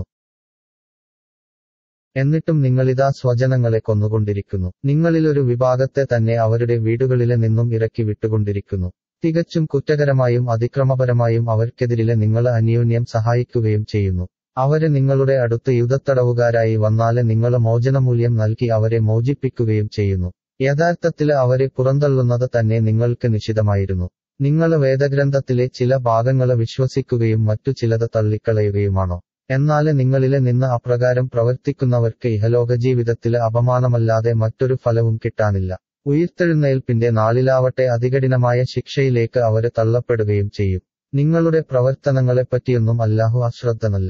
എന്നിട്ടും നിങ്ങളിതാ സ്വജനങ്ങളെ കൊന്നുകൊണ്ടിരിക്കുന്നു നിങ്ങളിലൊരു വിഭാഗത്തെ തന്നെ അവരുടെ വീടുകളിലെ നിന്നും ഇറക്കി വിട്ടുകൊണ്ടിരിക്കുന്നു തികച്ചും കുറ്റകരമായും അതിക്രമപരമായും അവർക്കെതിരിലെ നിങ്ങളെ അന്യോന്യം സഹായിക്കുകയും ചെയ്യുന്നു അവര് നിങ്ങളുടെ അടുത്ത് യുദ്ധത്തടവുകാരായി വന്നാല് നിങ്ങള് മോചനമൂല്യം നൽകി അവരെ മോചിപ്പിക്കുകയും ചെയ്യുന്നു യഥാർത്ഥത്തില് അവരെ പുറന്തള്ളുന്നത് തന്നെ നിങ്ങൾക്ക് നിഷിതമായിരുന്നു നിങ്ങള് വേദഗ്രന്ഥത്തിലെ ചില ഭാഗങ്ങള് വിശ്വസിക്കുകയും മറ്റു ചിലത് തള്ളിക്കളയുകയുമാണോ എന്നാല് നിങ്ങളിലെ നിന്ന് അപ്രകാരം പ്രവർത്തിക്കുന്നവർക്ക് ഇഹലോക ജീവിതത്തില് അപമാനമല്ലാതെ മറ്റൊരു ഫലവും കിട്ടാനില്ല ഉയിർത്തെഴുന്നേൽപ്പിന്റെ നാളിലാവട്ടെ അതികഠിനമായ ശിക്ഷയിലേക്ക് അവര് തള്ളപ്പെടുകയും ചെയ്യും നിങ്ങളുടെ പ്രവർത്തനങ്ങളെപ്പറ്റിയൊന്നും അല്ലാഹു അശ്രദ്ധനല്ല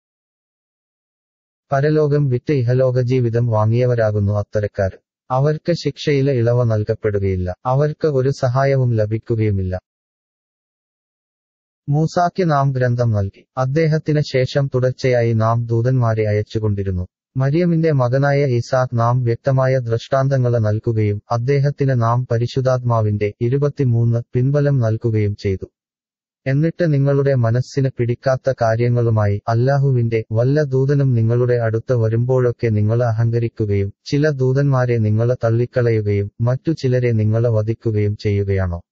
പരലോകം വിറ്റ് ഇഹലോക ജീവിതം വാങ്ങിയവരാകുന്നു അത്തരക്കാർ അവർക്ക് ശിക്ഷയിലെ ഇളവ് നൽകപ്പെടുകയില്ല അവർക്ക് ഒരു സഹായവും ലഭിക്കുകയുമില്ല മൂസാക്ക് നാം ഗ്രന്ഥം നൽകി അദ്ദേഹത്തിന് ശേഷം തുടർച്ചയായി നാം ദൂതന്മാരെ അയച്ചുകൊണ്ടിരുന്നു മരിയമിന്റെ മകനായ ഇസാഖ് നാം വ്യക്തമായ ദൃഷ്ടാന്തങ്ങള് നൽകുകയും അദ്ദേഹത്തിന് നാം പരിശുദ്ധാത്മാവിന്റെ ഇരുപത്തിമൂന്ന് പിൻബലം നൽകുകയും ചെയ്തു എന്നിട്ട് നിങ്ങളുടെ മനസ്സിന് പിടിക്കാത്ത കാര്യങ്ങളുമായി അല്ലാഹുവിന്റെ വല്ല ദൂതനും നിങ്ങളുടെ അടുത്ത് വരുമ്പോഴൊക്കെ നിങ്ങൾ അഹങ്കരിക്കുകയും ചില ദൂതന്മാരെ നിങ്ങൾ തള്ളിക്കളയുകയും മറ്റു ചിലരെ നിങ്ങൾ വധിക്കുകയും ചെയ്യുകയാണോ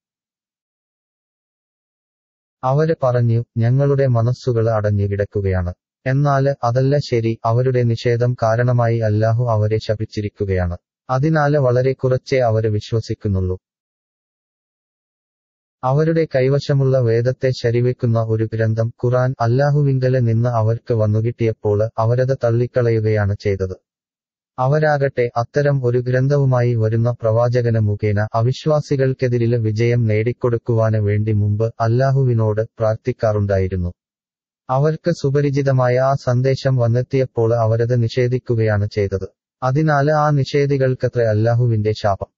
അവര് പറഞ്ഞു ഞങ്ങളുടെ മനസ്സുകൾ അടഞ്ഞു കിടക്കുകയാണ് എന്നാല് അതല്ല ശരി അവരുടെ നിഷേധം കാരണമായി അല്ലാഹു അവരെ ശപിച്ചിരിക്കുകയാണ് അതിനാല് വളരെ കുറച്ചേ അവര് വിശ്വസിക്കുന്നുള്ളൂ അവരുടെ കൈവശമുള്ള വേദത്തെ ശരിവെക്കുന്ന ഒരു ഗ്രന്ഥം ഖുറാൻ അല്ലാഹുവിങ്കല് നിന്ന് അവർക്ക് വന്നുകിട്ടിയപ്പോൾ അവരത് തള്ളിക്കളയുകയാണ് ചെയ്തത് അവരാകട്ടെ അത്തരം ഒരു ഗ്രന്ഥവുമായി വരുന്ന പ്രവാചകന് മുഖേന അവിശ്വാസികൾക്കെതിരില് വിജയം നേടിക്കൊടുക്കുവാന് വേണ്ടി മുമ്പ് അല്ലാഹുവിനോട് പ്രാർത്ഥിക്കാറുണ്ടായിരുന്നു അവർക്ക് സുപരിചിതമായ ആ സന്ദേശം വന്നെത്തിയപ്പോൾ അവരത് നിഷേധിക്കുകയാണ് ചെയ്തത് അതിനാല് ആ നിഷേധികൾക്കത്ര അല്ലാഹുവിന്റെ ശാപം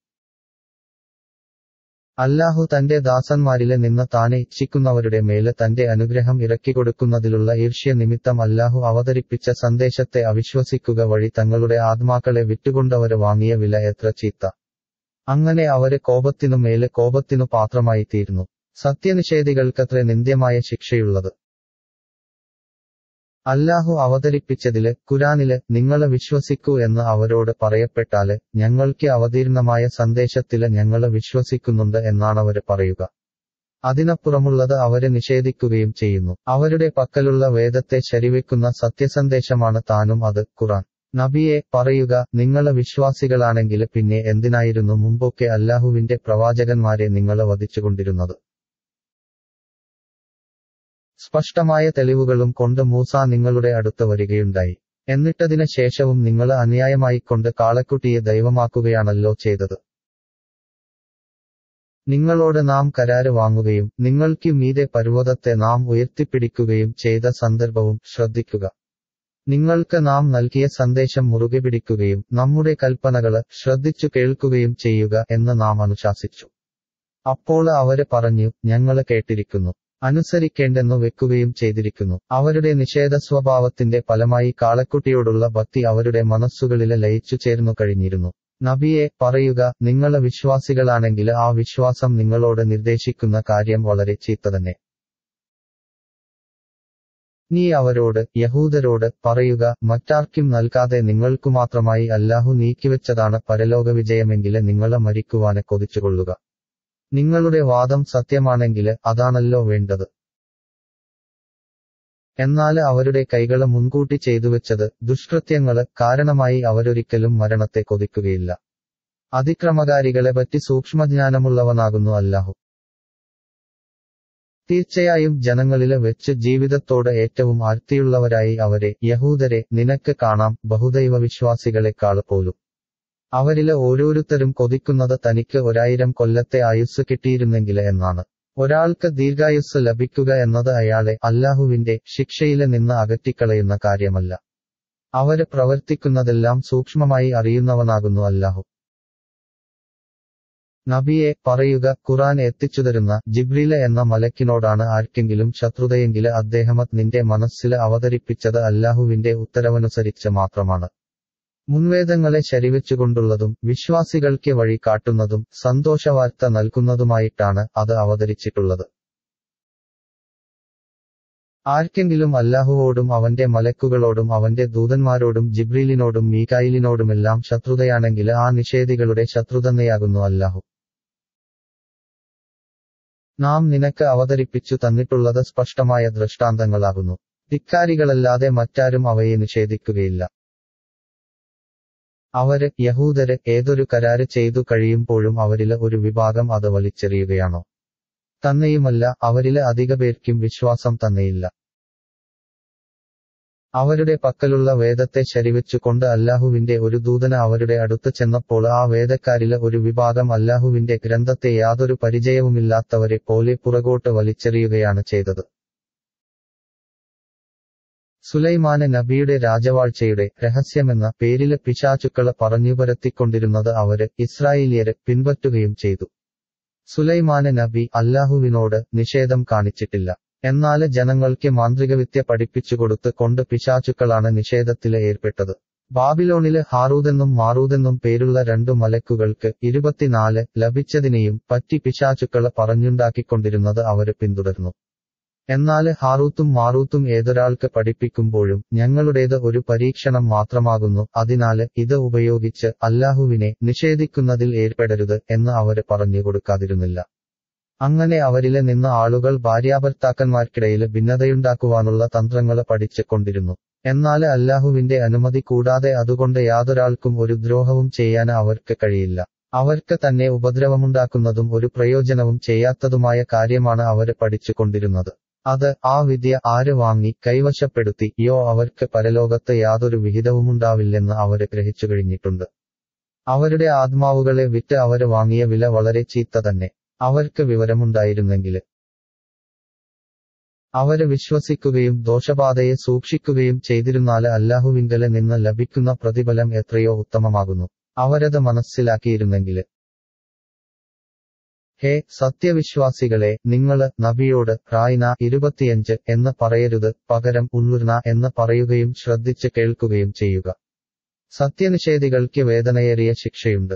അല്ലാഹു തന്റെ ദാസന്മാരിലെ നിന്ന് താനെ ഇച്ഛിക്കുന്നവരുടെ മേല് തന്റെ അനുഗ്രഹം ഇറക്കിക്കൊടുക്കുന്നതിലുള്ള ഈർഷ്യ നിമിത്തം അല്ലാഹു അവതരിപ്പിച്ച സന്ദേശത്തെ അവിശ്വസിക്കുക വഴി തങ്ങളുടെ ആത്മാക്കളെ വിറ്റുകൊണ്ടവര് വാങ്ങിയ വില എത്ര ചീത്ത അങ്ങനെ അവര് കോപത്തിനു മേല് കോപത്തിനു പാത്രമായി തീർന്നു സത്യനിഷേധികൾക്കത്ര നിന്ദ്യമായ ശിക്ഷയുള്ളത് അല്ലാഹു അവതരിപ്പിച്ചതില് ഖുരാനില് നിങ്ങള് വിശ്വസിക്കൂ എന്ന് അവരോട് പറയപ്പെട്ടാല് ഞങ്ങൾക്ക് അവതീർണമായ സന്ദേശത്തില് ഞങ്ങള് വിശ്വസിക്കുന്നുണ്ട് എന്നാണവര് പറയുക അതിനപ്പുറമുള്ളത് അവര് നിഷേധിക്കുകയും ചെയ്യുന്നു അവരുടെ പക്കലുള്ള വേദത്തെ ശരിവെക്കുന്ന സത്യസന്ദേശമാണ് താനും അത് ഖുറാൻ നബിയെ പറയുക നിങ്ങള് വിശ്വാസികളാണെങ്കില് പിന്നെ എന്തിനായിരുന്നു മുമ്പൊക്കെ അല്ലാഹുവിന്റെ പ്രവാചകന്മാരെ നിങ്ങള് വധിച്ചുകൊണ്ടിരുന്നത് സ്പഷ്ടമായ തെളിവുകളും കൊണ്ട് മൂസ നിങ്ങളുടെ അടുത്ത് വരികയുണ്ടായി എന്നിട്ടതിന് ശേഷവും നിങ്ങള് അന്യായമായിക്കൊണ്ട് കാളക്കുട്ടിയെ ദൈവമാക്കുകയാണല്ലോ ചെയ്തത് നിങ്ങളോട് നാം കരാര് വാങ്ങുകയും നിങ്ങൾക്ക് മീതെ പർവ്വതത്തെ നാം ഉയർത്തിപ്പിടിക്കുകയും ചെയ്ത സന്ദർഭവും ശ്രദ്ധിക്കുക നിങ്ങൾക്ക് നാം നൽകിയ സന്ദേശം മുറുകെ പിടിക്കുകയും നമ്മുടെ കൽപ്പനകള് ശ്രദ്ധിച്ചു കേൾക്കുകയും ചെയ്യുക എന്ന് നാം അനുശാസിച്ചു അപ്പോൾ അവര് പറഞ്ഞു ഞങ്ങള് കേട്ടിരിക്കുന്നു അനുസരിക്കേണ്ടെന്നു വെക്കുകയും ചെയ്തിരിക്കുന്നു അവരുടെ നിഷേധ സ്വഭാവത്തിന്റെ ഫലമായി കാളക്കുട്ടിയോടുള്ള ഭക്തി അവരുടെ മനസ്സുകളില് ലയിച്ചു ചേർന്നു കഴിഞ്ഞിരുന്നു നബിയെ പറയുക നിങ്ങള് വിശ്വാസികളാണെങ്കിൽ ആ വിശ്വാസം നിങ്ങളോട് നിർദ്ദേശിക്കുന്ന കാര്യം വളരെ ചീത്ത തന്നെ നീ അവരോട് യഹൂദരോട് പറയുക മറ്റാർക്കും നൽകാതെ നിങ്ങൾക്കു മാത്രമായി അല്ലാഹു നീക്കിവെച്ചതാണ് പരലോക വിജയമെങ്കില് നിങ്ങളെ മരിക്കുവാനെ കൊതിച്ചുകൊള്ളുക നിങ്ങളുടെ വാദം സത്യമാണെങ്കില് അതാണല്ലോ വേണ്ടത് എന്നാല് അവരുടെ കൈകള് മുൻകൂട്ടി ചെയ്തുവെച്ചത് ദുഷ്കൃത്യങ്ങള് കാരണമായി അവരൊരിക്കലും മരണത്തെ കൊതിക്കുകയില്ല അതിക്രമകാരികളെ പറ്റി സൂക്ഷ്മജ്ഞാനമുള്ളവനാകുന്നു അല്ലാഹു തീർച്ചയായും ജനങ്ങളില് വെച്ച് ജീവിതത്തോട് ഏറ്റവും ആർത്തിയുള്ളവരായി അവരെ യഹൂദരെ നിനക്ക് കാണാം ബഹുദൈവ വിശ്വാസികളെക്കാള് പോലും അവരില് ഓരോരുത്തരും കൊതിക്കുന്നത് തനിക്ക് ഒരായിരം കൊല്ലത്തെ ആയുസ് കിട്ടിയിരുന്നെങ്കില് എന്നാണ് ഒരാൾക്ക് ദീർഘായുസ് ലഭിക്കുക എന്നത് അയാളെ അല്ലാഹുവിന്റെ ശിക്ഷയില് നിന്ന് അകറ്റിക്കളയുന്ന കാര്യമല്ല അവര് പ്രവർത്തിക്കുന്നതെല്ലാം സൂക്ഷ്മമായി അറിയുന്നവനാകുന്നു അല്ലാഹു നബിയെ പറയുക ഖുറാൻ എത്തിച്ചുതരുന്ന ജിബ്രീല എന്ന മലക്കിനോടാണ് ആർക്കെങ്കിലും ശത്രുതയെങ്കില് അദ്ദേഹമത് നിന്റെ മനസ്സില് അവതരിപ്പിച്ചത് അല്ലാഹുവിന്റെ ഉത്തരവനുസരിച്ച് മാത്രമാണ് മുൻവേദങ്ങളെ ശരിവെച്ചുകൊണ്ടുള്ളതും വിശ്വാസികൾക്ക് വഴി കാട്ടുന്നതും സന്തോഷവാർത്ത നൽകുന്നതുമായിട്ടാണ് അത് അവതരിച്ചിട്ടുള്ളത് ആർക്കെങ്കിലും അല്ലാഹുവോടും അവന്റെ മലക്കുകളോടും അവന്റെ ദൂതന്മാരോടും ജിബ്രീലിനോടും മീകായിലിനോടുമെല്ലാം ശത്രുതയാണെങ്കിൽ ആ നിഷേധികളുടെ ശത്രുതന്നെയാകുന്നു അല്ലാഹു നാം നിനക്ക് അവതരിപ്പിച്ചു തന്നിട്ടുള്ളത് സ്പഷ്ടമായ ദൃഷ്ടാന്തങ്ങളാകുന്നു ധിക്കാരികളല്ലാതെ മറ്റാരും അവയെ നിഷേധിക്കുകയില്ല അവര് യഹൂദര് ഏതൊരു കരാര് ചെയ്തു കഴിയുമ്പോഴും അവരില് ഒരു വിഭാഗം അത് വലിച്ചെറിയുകയാണോ തന്നെയുമല്ല അവരില് അധിക പേർക്കും വിശ്വാസം തന്നെയില്ല അവരുടെ പക്കലുള്ള വേദത്തെ ശരിവെച്ചുകൊണ്ട് അല്ലാഹുവിന്റെ ഒരു ദൂതന അവരുടെ അടുത്ത് ചെന്നപ്പോൾ ആ വേദക്കാരില് ഒരു വിഭാഗം അല്ലാഹുവിന്റെ ഗ്രന്ഥത്തെ യാതൊരു പരിചയവുമില്ലാത്തവരെ പോലെ പുറകോട്ട് വലിച്ചെറിയുകയാണ് ചെയ്തത് സുലൈമാന് നബിയുടെ രാജവാഴ്ചയുടെ രഹസ്യമെന്ന പേരില് പിശാചുക്കള് പറഞ്ഞുപരത്തിക്കൊണ്ടിരുന്നത് അവര് ഇസ്രായേലിയര് പിൻപറ്റുകയും ചെയ്തു സുലൈമാന് നബി അല്ലാഹുവിനോട് നിഷേധം കാണിച്ചിട്ടില്ല എന്നാല് ജനങ്ങൾക്ക് മാന്ത്രികവിദ്യ പഠിപ്പിച്ചുകൊടുത്ത് കൊണ്ട് പിശാചുക്കളാണ് നിഷേധത്തില് ഏർപ്പെട്ടത് ബാബിലോണില് ഹാറൂതെന്നും മാറൂതെന്നും പേരുള്ള രണ്ടു മലക്കുകൾക്ക് ഇരുപത്തിനാല് ലഭിച്ചതിനെയും പറ്റി പിശാചുക്കള് പറഞ്ഞുണ്ടാക്കിക്കൊണ്ടിരുന്നത് അവര് പിന്തുടർന്നു എന്നാല് ഹാറൂത്തും മാറൂത്തും ഏതൊരാൾക്ക് പഠിപ്പിക്കുമ്പോഴും ഞങ്ങളുടേത് ഒരു പരീക്ഷണം മാത്രമാകുന്നു അതിനാല് ഇത് ഉപയോഗിച്ച് അല്ലാഹുവിനെ നിഷേധിക്കുന്നതിൽ ഏർപ്പെടരുത് എന്ന് അവര് പറഞ്ഞു കൊടുക്കാതിരുന്നില്ല അങ്ങനെ അവരില് നിന്ന് ആളുകൾ ഭാര്യാഭർത്താക്കന്മാർക്കിടയില് ഭിന്നതയുണ്ടാക്കുവാനുള്ള തന്ത്രങ്ങള് പഠിച്ചു കൊണ്ടിരുന്നു എന്നാല് അല്ലാഹുവിന്റെ അനുമതി കൂടാതെ അതുകൊണ്ട് യാതൊരാൾക്കും ഒരു ദ്രോഹവും ചെയ്യാൻ അവർക്ക് കഴിയില്ല അവർക്ക് തന്നെ ഉപദ്രവമുണ്ടാക്കുന്നതും ഒരു പ്രയോജനവും ചെയ്യാത്തതുമായ കാര്യമാണ് അവര് പഠിച്ചുകൊണ്ടിരുന്നത് അത് ആ വിദ്യ ആര് വാങ്ങി കൈവശപ്പെടുത്തി യോ അവർക്ക് പരലോകത്ത് യാതൊരു വിഹിതവുമുണ്ടാവില്ലെന്ന് അവര് ഗ്രഹിച്ചു കഴിഞ്ഞിട്ടുണ്ട് അവരുടെ ആത്മാവുകളെ വിറ്റ് അവര് വാങ്ങിയ വില വളരെ ചീത്ത തന്നെ അവർക്ക് വിവരമുണ്ടായിരുന്നെങ്കില് അവര് വിശ്വസിക്കുകയും ദോഷബാധയെ സൂക്ഷിക്കുകയും ചെയ്തിരുന്നാല് അല്ലാഹുവിങ്കല് നിന്ന് ലഭിക്കുന്ന പ്രതിഫലം എത്രയോ ഉത്തമമാകുന്നു അവരത് മനസ്സിലാക്കിയിരുന്നെങ്കില് ഹേ സത്യവിശ്വാസികളെ നിങ്ങള് നബിയോട് റായിന ഇരുപത്തിയഞ്ച് എന്ന് പറയരുത് പകരം ഉള്ളുർന എന്ന് പറയുകയും ശ്രദ്ധിച്ച് കേൾക്കുകയും ചെയ്യുക സത്യനിഷേധികൾക്ക് വേദനയേറിയ ശിക്ഷയുണ്ട്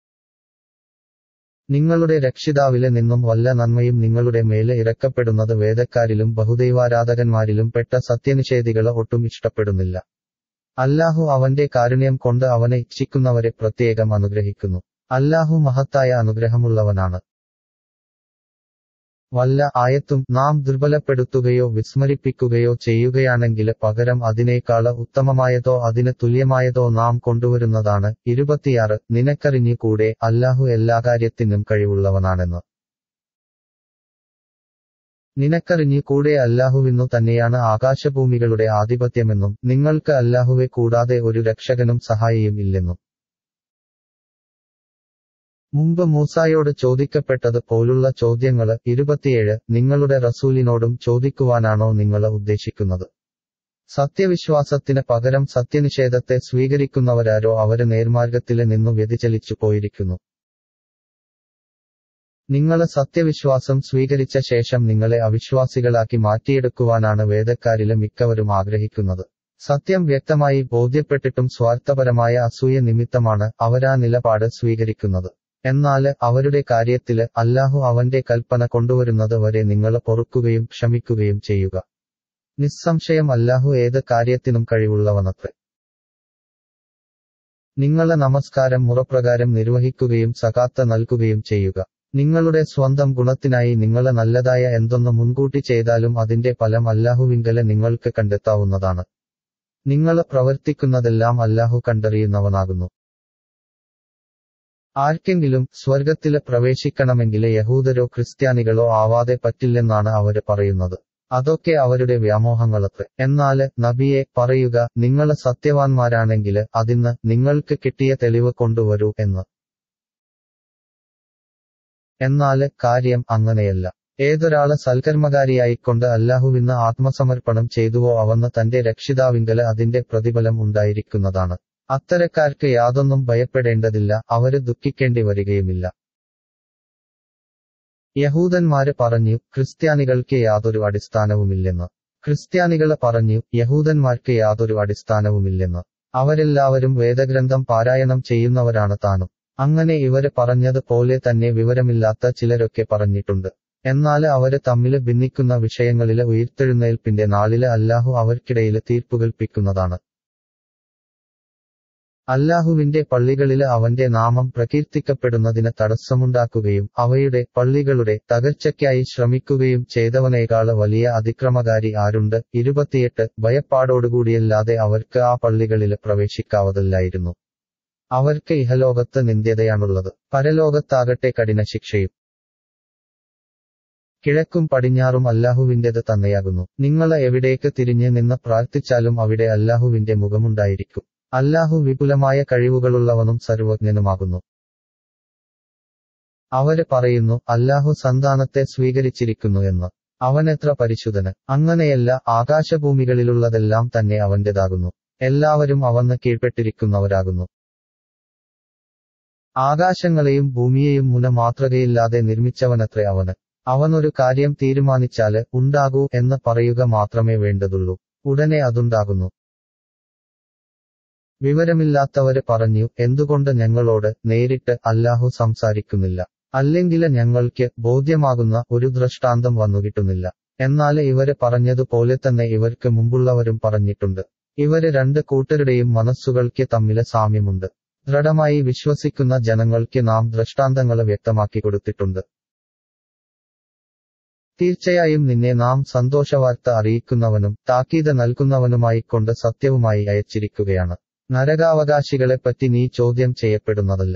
നിങ്ങളുടെ രക്ഷിതാവില് നിന്നും വല്ല നന്മയും നിങ്ങളുടെ മേല് ഇറക്കപ്പെടുന്നത് വേദക്കാരിലും ബഹുദൈവാരാധകന്മാരിലും പെട്ട സത്യനിഷേധികളെ ഒട്ടും ഇഷ്ടപ്പെടുന്നില്ല അല്ലാഹു അവന്റെ കാരുണ്യം കൊണ്ട് അവനെ ഇച്ഛിക്കുന്നവരെ പ്രത്യേകം അനുഗ്രഹിക്കുന്നു അല്ലാഹു മഹത്തായ അനുഗ്രഹമുള്ളവനാണ് വല്ല ആയത്തും നാം ദുർബലപ്പെടുത്തുകയോ വിസ്മരിപ്പിക്കുകയോ ചെയ്യുകയാണെങ്കിൽ പകരം അതിനേക്കാള് ഉത്തമമായതോ അതിന് തുല്യമായതോ നാം കൊണ്ടുവരുന്നതാണ് ഇരുപത്തിയാറ് നിനക്കറിഞ്ഞു കൂടെ അല്ലാഹു എല്ലാ കാര്യത്തിനും കഴിവുള്ളവനാണെന്ന് നിനക്കറിഞ്ഞു കൂടെ അല്ലാഹുവിന്നു തന്നെയാണ് ആകാശഭൂമികളുടെ ആധിപത്യമെന്നും നിങ്ങൾക്ക് അല്ലാഹുവെ കൂടാതെ ഒരു രക്ഷകനും സഹായിയും ഇല്ലെന്നും മുമ്പ് മൂസായോട് ചോദിക്കപ്പെട്ടത് പോലുള്ള ചോദ്യങ്ങള് ഇരുപത്തിയേഴ് നിങ്ങളുടെ റസൂലിനോടും ചോദിക്കുവാനാണോ നിങ്ങൾ ഉദ്ദേശിക്കുന്നത് സത്യവിശ്വാസത്തിന് പകരം സത്യനിഷേധത്തെ സ്വീകരിക്കുന്നവരാരോ അവര് നേർമാർഗത്തില് നിന്നു വ്യതിചലിച്ചു പോയിരിക്കുന്നു നിങ്ങള് സത്യവിശ്വാസം സ്വീകരിച്ച ശേഷം നിങ്ങളെ അവിശ്വാസികളാക്കി മാറ്റിയെടുക്കുവാനാണ് വേദക്കാരില് മിക്കവരും ആഗ്രഹിക്കുന്നത് സത്യം വ്യക്തമായി ബോധ്യപ്പെട്ടിട്ടും സ്വാർത്ഥപരമായ അസൂയ നിമിത്തമാണ് അവരാ നിലപാട് സ്വീകരിക്കുന്നത് എന്നാല് അവരുടെ കാര്യത്തില് അല്ലാഹു അവന്റെ കൽപ്പന കൊണ്ടുവരുന്നത് വരെ നിങ്ങൾ പൊറുക്കുകയും ക്ഷമിക്കുകയും ചെയ്യുക നിസ്സംശയം അല്ലാഹു ഏത് കാര്യത്തിനും കഴിവുള്ളവനത്രേ നിങ്ങളെ നമസ്കാരം മുറപ്രകാരം നിർവഹിക്കുകയും സകാത്ത നൽകുകയും ചെയ്യുക നിങ്ങളുടെ സ്വന്തം ഗുണത്തിനായി നിങ്ങളെ നല്ലതായ എന്തൊന്ന് മുൻകൂട്ടി ചെയ്താലും അതിന്റെ ഫലം അല്ലാഹുവിങ്കല് നിങ്ങൾക്ക് കണ്ടെത്താവുന്നതാണ് നിങ്ങൾ പ്രവർത്തിക്കുന്നതെല്ലാം അല്ലാഹു കണ്ടറിയുന്നവനാകുന്നു ആർക്കെങ്കിലും സ്വർഗത്തില് പ്രവേശിക്കണമെങ്കിൽ യഹൂദരോ ക്രിസ്ത്യാനികളോ ആവാതെ പറ്റില്ലെന്നാണ് അവര് പറയുന്നത് അതൊക്കെ അവരുടെ വ്യാമോഹങ്ങളത്രേ എന്നാല് നബിയെ പറയുക നിങ്ങള് സത്യവാൻമാരാണെങ്കില് അതിന്ന് നിങ്ങൾക്ക് കിട്ടിയ തെളിവ് കൊണ്ടുവരൂ എന്ന് എന്നാല് കാര്യം അങ്ങനെയല്ല ഏതൊരാള് സൽക്കർമ്മകാരിയായിക്കൊണ്ട് അല്ലാഹുവിന്ന് ആത്മസമർപ്പണം ചെയ്തുവോ അവന്ന് തന്റെ രക്ഷിതാവിങ്കല് അതിന്റെ പ്രതിഫലം ഉണ്ടായിരിക്കുന്നതാണ് അത്തരക്കാർക്ക് യാതൊന്നും ഭയപ്പെടേണ്ടതില്ല അവര് ദുഃഖിക്കേണ്ടി വരികയുമില്ല യഹൂദന്മാര് പറഞ്ഞു ക്രിസ്ത്യാനികൾക്ക് യാതൊരു അടിസ്ഥാനവുമില്ലെന്ന് ക്രിസ്ത്യാനികള് പറഞ്ഞു യഹൂദന്മാർക്ക് യാതൊരു അടിസ്ഥാനവുമില്ലെന്ന് അവരെല്ലാവരും വേദഗ്രന്ഥം പാരായണം ചെയ്യുന്നവരാണ് താനും അങ്ങനെ ഇവര് പറഞ്ഞത് പോലെ തന്നെ വിവരമില്ലാത്ത ചിലരൊക്കെ പറഞ്ഞിട്ടുണ്ട് എന്നാല് അവര് തമ്മില് ഭിന്നിക്കുന്ന വിഷയങ്ങളില് ഉയർത്തെഴുന്നേൽപ്പിന്റെ നാളില് അല്ലാഹു അവർക്കിടയില് തീർപ്പുകൽപ്പിക്കുന്നതാണ് അല്ലാഹുവിന്റെ പള്ളികളില് അവന്റെ നാമം പ്രകീർത്തിക്കപ്പെടുന്നതിന് തടസ്സമുണ്ടാക്കുകയും അവയുടെ പള്ളികളുടെ തകർച്ചയ്ക്കായി ശ്രമിക്കുകയും ചെയ്തവനേക്കാള് വലിയ അതിക്രമകാരി ആരുണ്ട് ഇരുപത്തിയെട്ട് ഭയപ്പാടോടുകൂടിയല്ലാതെ അവർക്ക് ആ പള്ളികളില് പ്രവേശിക്കാവതല്ലായിരുന്നു അവർക്ക് ഇഹലോകത്ത് നിന്ദ്യതയാണുള്ളത് പരലോകത്താകട്ടെ കഠിന ശിക്ഷയും കിഴക്കും പടിഞ്ഞാറും അല്ലാഹുവിന്റേത് തന്നെയാകുന്നു നിങ്ങൾ എവിടേക്ക് തിരിഞ്ഞ് നിന്ന് പ്രാർത്ഥിച്ചാലും അവിടെ അല്ലാഹുവിന്റെ മുഖമുണ്ടായിരിക്കും അല്ലാഹു വിപുലമായ കഴിവുകളുള്ളവനും സർവജ്ഞനുമാകുന്നു അവര് പറയുന്നു അല്ലാഹു സന്താനത്തെ സ്വീകരിച്ചിരിക്കുന്നു എന്ന് അവനെത്ര പരിശുദ്ധന് അങ്ങനെയല്ല ആകാശഭൂമികളിലുള്ളതെല്ലാം തന്നെ അവന്റേതാകുന്നു എല്ലാവരും അവന്ന് കീഴ്പ്പെട്ടിരിക്കുന്നവരാകുന്നു ആകാശങ്ങളെയും ഭൂമിയെയും മുന മാതൃകയില്ലാതെ നിർമ്മിച്ചവനത്രേ അവന് അവനൊരു കാര്യം തീരുമാനിച്ചാല് ഉണ്ടാകൂ എന്ന് പറയുക മാത്രമേ വേണ്ടതുള്ളൂ ഉടനെ അതുണ്ടാകുന്നു വിവരമില്ലാത്തവര് പറഞ്ഞു എന്തുകൊണ്ട് ഞങ്ങളോട് നേരിട്ട് അല്ലാഹു സംസാരിക്കുന്നില്ല അല്ലെങ്കില് ഞങ്ങൾക്ക് ബോധ്യമാകുന്ന ഒരു ദൃഷ്ടാന്തം വന്നുകിട്ടുന്നില്ല എന്നാല് ഇവര് പറഞ്ഞതുപോലെ തന്നെ ഇവർക്ക് മുമ്പുള്ളവരും പറഞ്ഞിട്ടുണ്ട് ഇവര് രണ്ട് കൂട്ടരുടെയും മനസ്സുകൾക്ക് തമ്മില് സാമ്യമുണ്ട് ദൃഢമായി വിശ്വസിക്കുന്ന ജനങ്ങൾക്ക് നാം ദൃഷ്ടാന്തങ്ങള് വ്യക്തമാക്കി കൊടുത്തിട്ടുണ്ട് തീർച്ചയായും നിന്നെ നാം സന്തോഷവാർത്ത അറിയിക്കുന്നവനും താക്കീത് നൽകുന്നവനുമായിക്കൊണ്ട് സത്യവുമായി അയച്ചിരിക്കുകയാണ് നരകാവകാശികളെപ്പറ്റി നീ ചോദ്യം ചെയ്യപ്പെടുന്നതല്ല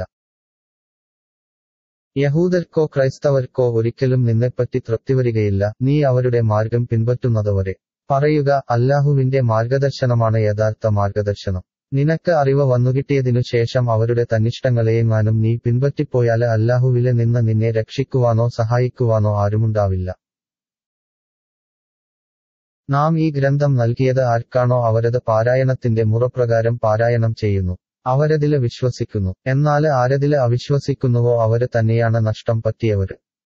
യഹൂദർക്കോ ക്രൈസ്തവർക്കോ ഒരിക്കലും നിന്നെപ്പറ്റി തൃപ്തിവരികയില്ല നീ അവരുടെ മാർഗം പിൻപറ്റുന്നതുവരെ പറയുക അല്ലാഹുവിന്റെ മാർഗദർശനമാണ് യഥാർത്ഥ മാർഗദർശനം നിനക്ക് അറിവ് വന്നുകിട്ടിയതിനു ശേഷം അവരുടെ തന്നിഷ്ടങ്ങളെയെങ്ങാനും നീ പിൻപറ്റിപ്പോയാല് അല്ലാഹുവിലെ നിന്ന് നിന്നെ രക്ഷിക്കുവാനോ സഹായിക്കുവാനോ ആരുമുണ്ടാവില്ല നാം ഈ ഗ്രന്ഥം നൽകിയത് ആർക്കാണോ അവരത് പാരായണത്തിന്റെ മുറപ്രകാരം പാരായണം ചെയ്യുന്നു അവരതില് വിശ്വസിക്കുന്നു എന്നാല് ആരതില് അവിശ്വസിക്കുന്നുവോ അവര് തന്നെയാണ് നഷ്ടം പറ്റിയവര്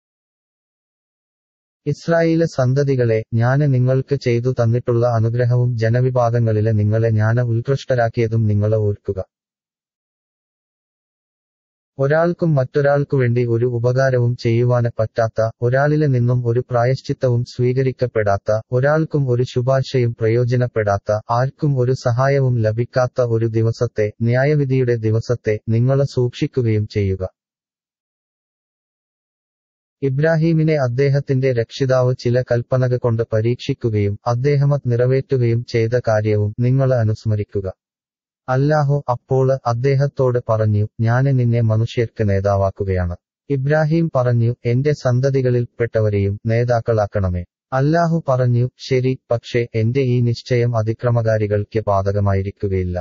ഇസ്രായേല് സന്തതികളെ ഞാന് നിങ്ങൾക്ക് ചെയ്തു തന്നിട്ടുള്ള അനുഗ്രഹവും ജനവിഭാഗങ്ങളില് നിങ്ങളെ ഞാന് ഉത്കൃഷ്ടരാക്കിയതും നിങ്ങളെ ഓർക്കുക ഒരാൾക്കും മറ്റൊരാൾക്കു വേണ്ടി ഒരു ഉപകാരവും ചെയ്യുവാന് പറ്റാത്ത ഒരാളില് നിന്നും ഒരു പ്രായശ്ചിത്തവും സ്വീകരിക്കപ്പെടാത്ത ഒരാൾക്കും ഒരു ശുപാർശയും പ്രയോജനപ്പെടാത്ത ആർക്കും ഒരു സഹായവും ലഭിക്കാത്ത ഒരു ദിവസത്തെ ന്യായവിധിയുടെ ദിവസത്തെ നിങ്ങള് സൂക്ഷിക്കുകയും ചെയ്യുക ഇബ്രാഹീമിനെ അദ്ദേഹത്തിന്റെ രക്ഷിതാവ് ചില കൽപ്പനക കൊണ്ട് പരീക്ഷിക്കുകയും അദ്ദേഹമത് നിറവേറ്റുകയും ചെയ്ത കാര്യവും നിങ്ങൾ അനുസ്മരിക്കുക അല്ലാഹു അപ്പോള് അദ്ദേഹത്തോട് പറഞ്ഞു ഞാന് നിന്നെ മനുഷ്യർക്ക് നേതാവാക്കുകയാണ് ഇബ്രാഹിം പറഞ്ഞു എന്റെ സന്തതികളിൽപ്പെട്ടവരെയും നേതാക്കളാക്കണമേ അല്ലാഹു പറഞ്ഞു ശരി പക്ഷേ എന്റെ ഈ നിശ്ചയം അതിക്രമകാരികൾക്ക് ബാധകമായിരിക്കുകയില്ല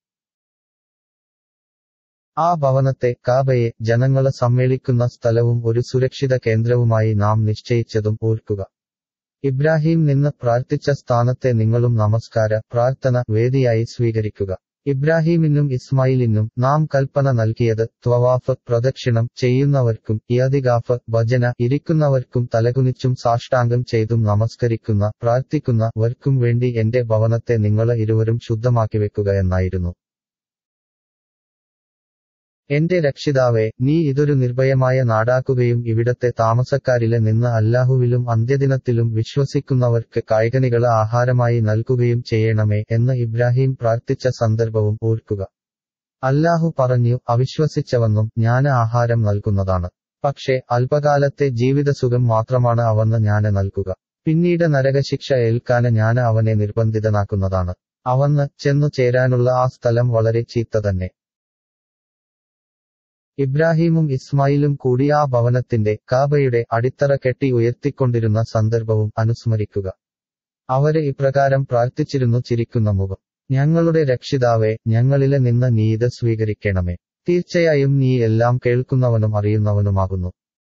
ആ ഭവനത്തെ കാബയെ ജനങ്ങള് സമ്മേളിക്കുന്ന സ്ഥലവും ഒരു സുരക്ഷിത കേന്ദ്രവുമായി നാം നിശ്ചയിച്ചതും ഓർക്കുക ഇബ്രാഹിം നിന്ന് പ്രാർത്ഥിച്ച സ്ഥാനത്തെ നിങ്ങളും നമസ്കാര പ്രാർത്ഥന വേദിയായി സ്വീകരിക്കുക ഇബ്രാഹീമിനും ഇസ്മായിലിനും നാം കൽപ്പന നൽകിയത് ത്വവാഫ് പ്രദക്ഷിണം ചെയ്യുന്നവർക്കും ഇയതിഗാഫ് ഭജന ഇരിക്കുന്നവർക്കും തലകുനിച്ചും സാഷ്ടാംഗം ചെയ്തും നമസ്കരിക്കുന്ന പ്രാർത്ഥിക്കുന്ന വർക്കും വേണ്ടി എന്റെ ഭവനത്തെ നിങ്ങള് ഇരുവരും ശുദ്ധമാക്കി വെക്കുക എന്നായിരുന്നു എന്റെ രക്ഷിതാവേ നീ ഇതൊരു നിർഭയമായ നാടാക്കുകയും ഇവിടത്തെ താമസക്കാരിലെ നിന്ന് അല്ലാഹുവിലും അന്ത്യദിനത്തിലും വിശ്വസിക്കുന്നവർക്ക് കായികനികള് ആഹാരമായി നൽകുകയും ചെയ്യണമേ എന്ന് ഇബ്രാഹിം പ്രാർത്ഥിച്ച സന്ദർഭവും ഓർക്കുക അല്ലാഹു പറഞ്ഞു അവിശ്വസിച്ചവന്നും ഞാന് ആഹാരം നൽകുന്നതാണ് പക്ഷേ അല്പകാലത്തെ ജീവിതസുഖം മാത്രമാണ് അവന്ന് ഞാന് നൽകുക പിന്നീട് നരകശിക്ഷ ഏൽക്കാന് ഞാന് അവനെ നിർബന്ധിതനാക്കുന്നതാണ് അവന്ന് ചെന്നു ചേരാനുള്ള ആ സ്ഥലം വളരെ ചീത്ത തന്നെ ഇബ്രാഹീമും ഇസ്മായിലും കൂടി ആ ഭവനത്തിന്റെ കാബയുടെ അടിത്തറ കെട്ടി ഉയർത്തിക്കൊണ്ടിരുന്ന സന്ദർഭവും അനുസ്മരിക്കുക അവര് ഇപ്രകാരം പ്രാർത്ഥിച്ചിരുന്നു ചിരിക്കുന്ന മുഖം ഞങ്ങളുടെ രക്ഷിതാവേ ഞങ്ങളിലെ നിന്ന് നീ ഇത് സ്വീകരിക്കണമേ തീർച്ചയായും നീ എല്ലാം കേൾക്കുന്നവനും അറിയുന്നവനുമാകുന്നു